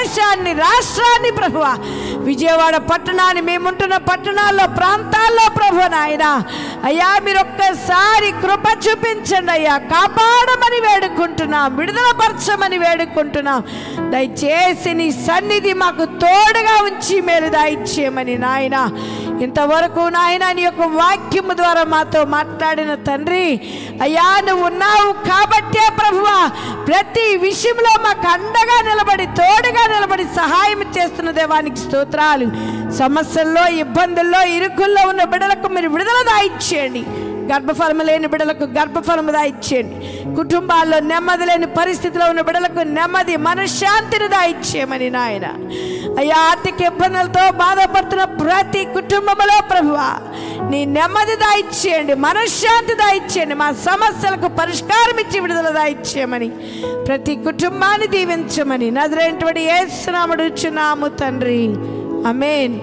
దేశాన్ని రాష్ట్రాన్ని ప్రభువ విజయవాడ పట్టణాన్ని మేముంటున్న పట్టణాల్లో ప్రాంతాల్లో ప్రభు నాయన అయ్యా మీరు ఒక్కసారి కృప చూపించండి అయ్యా కాపాడమని వేడుకుంటున్నాం విడుదల పరచమని వేడుకుంటున్నాం దయచేసి నీ సన్నిధి మాకు తోడుగా ఉంచి మేలు దాయిచ్చేయమని నాయన ఇంతవరకు నాయన నీ యొక్క వాక్యము ద్వారా మాతో మాట్లాడిన తండ్రి అయ్యా నువ్వు ఉన్నావు కాబట్టే ప్రభువా ప్రతి విషయంలో మాకు అండగా నిలబడి తోడుగా నిలబడి సహాయం చేస్తున్న దేవానికి స్తోత్రాలు సమస్యల్లో ఇబ్బందుల్లో ఇరుకుల్లో ఉన్న బిడ్డలకు మీరు విడుదల దాయిచ్చేయండి గర్భఫలము లేని బిడ్డలకు గర్భఫలము దాయిచ్చేయండి కుటుంబాల్లో నెమ్మది లేని పరిస్థితిలో ఉన్న బిడ్డలకు నెమ్మది మనశ్శాంతిని దాయిచ్చేయమని నాయన అయ్యా ఆర్థిక ఇబ్బందులతో బాధపడుతున్న ప్రతి కుటుంబంలో ప్రభువా నీ నెమ్మది దాయిచ్చేయండి మనశ్శాంతి దాయిచ్చేయండి మా సమస్యలకు పరిష్కారం ఇచ్చి విడుదల దాయిచ్చేయమని ప్రతి కుటుంబాన్ని దీవించమని నదులైనటువంటి ఏసునాముడు చున్నాము తండ్రి అమేన్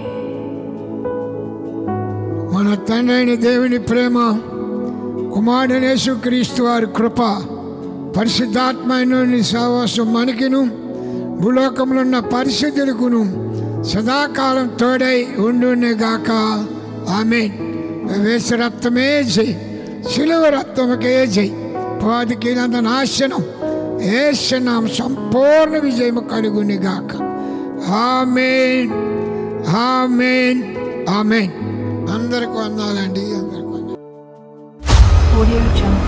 మన తండ్రి అయిన దేవుని ప్రేమ కుమారుడనేసు క్రీస్తు వారి కృప పరిశుద్ధాత్మైన సహవాసం మనకిను భూలోకంలో ఉన్న పరిస్థితులకును సదాకాలం తోడై ఉండుగాక ఆమె వేస రక్తమే జై శిలువ రక్తముకే జై పాదికి నాశనం ఏసునాం సంపూర్ణ విజయము కలుగునిగాక ఆమెన్ ఆమెన్ ఆమెన్ అందరికి వందాలండి అందరికి వందాలు Audio Jungle.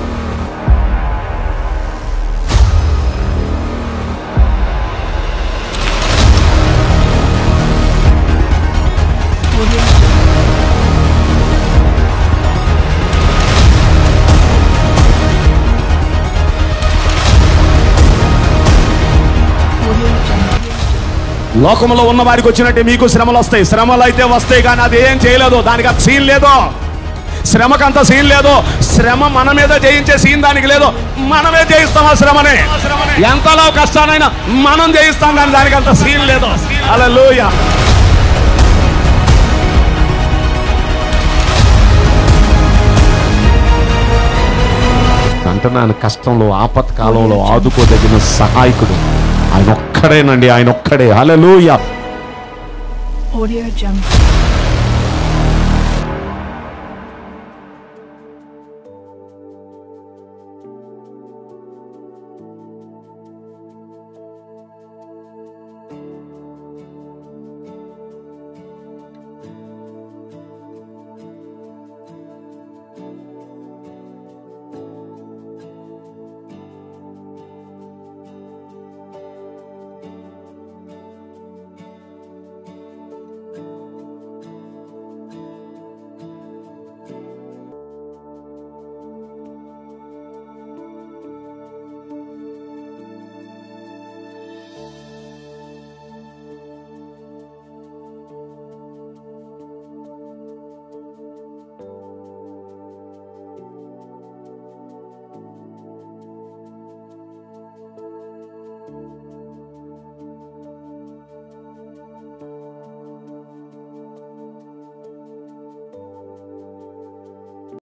Audio Jungle. Audio Jungle. లోకంలో ఉన్న వారికి వచ్చినట్టే మీకు శ్రమలు వస్తాయి శ్రమలు అయితే వస్తాయి కానీ అది ఏం చేయలేదు దానికి అంత సీన్ లేదు శ్రమకంత సీన్ లేదు శ్రమ మన మీద జయించే సీన్ దానికి లేదు మనమే జయిస్తాం ఆ శ్రమని ఎంతలో కష్టానైనా మనం జయిస్తాం కానీ దానికి అంత సీన్ లేదు అలా అంటున్నాను కష్టంలో ఆపత్కాలంలో ఆదుకోదగిన సహాయకుడు ఆయన ఒక్కడేనండి ఆయన ఒక్కడే హల్లెలూయా Audio Jungle.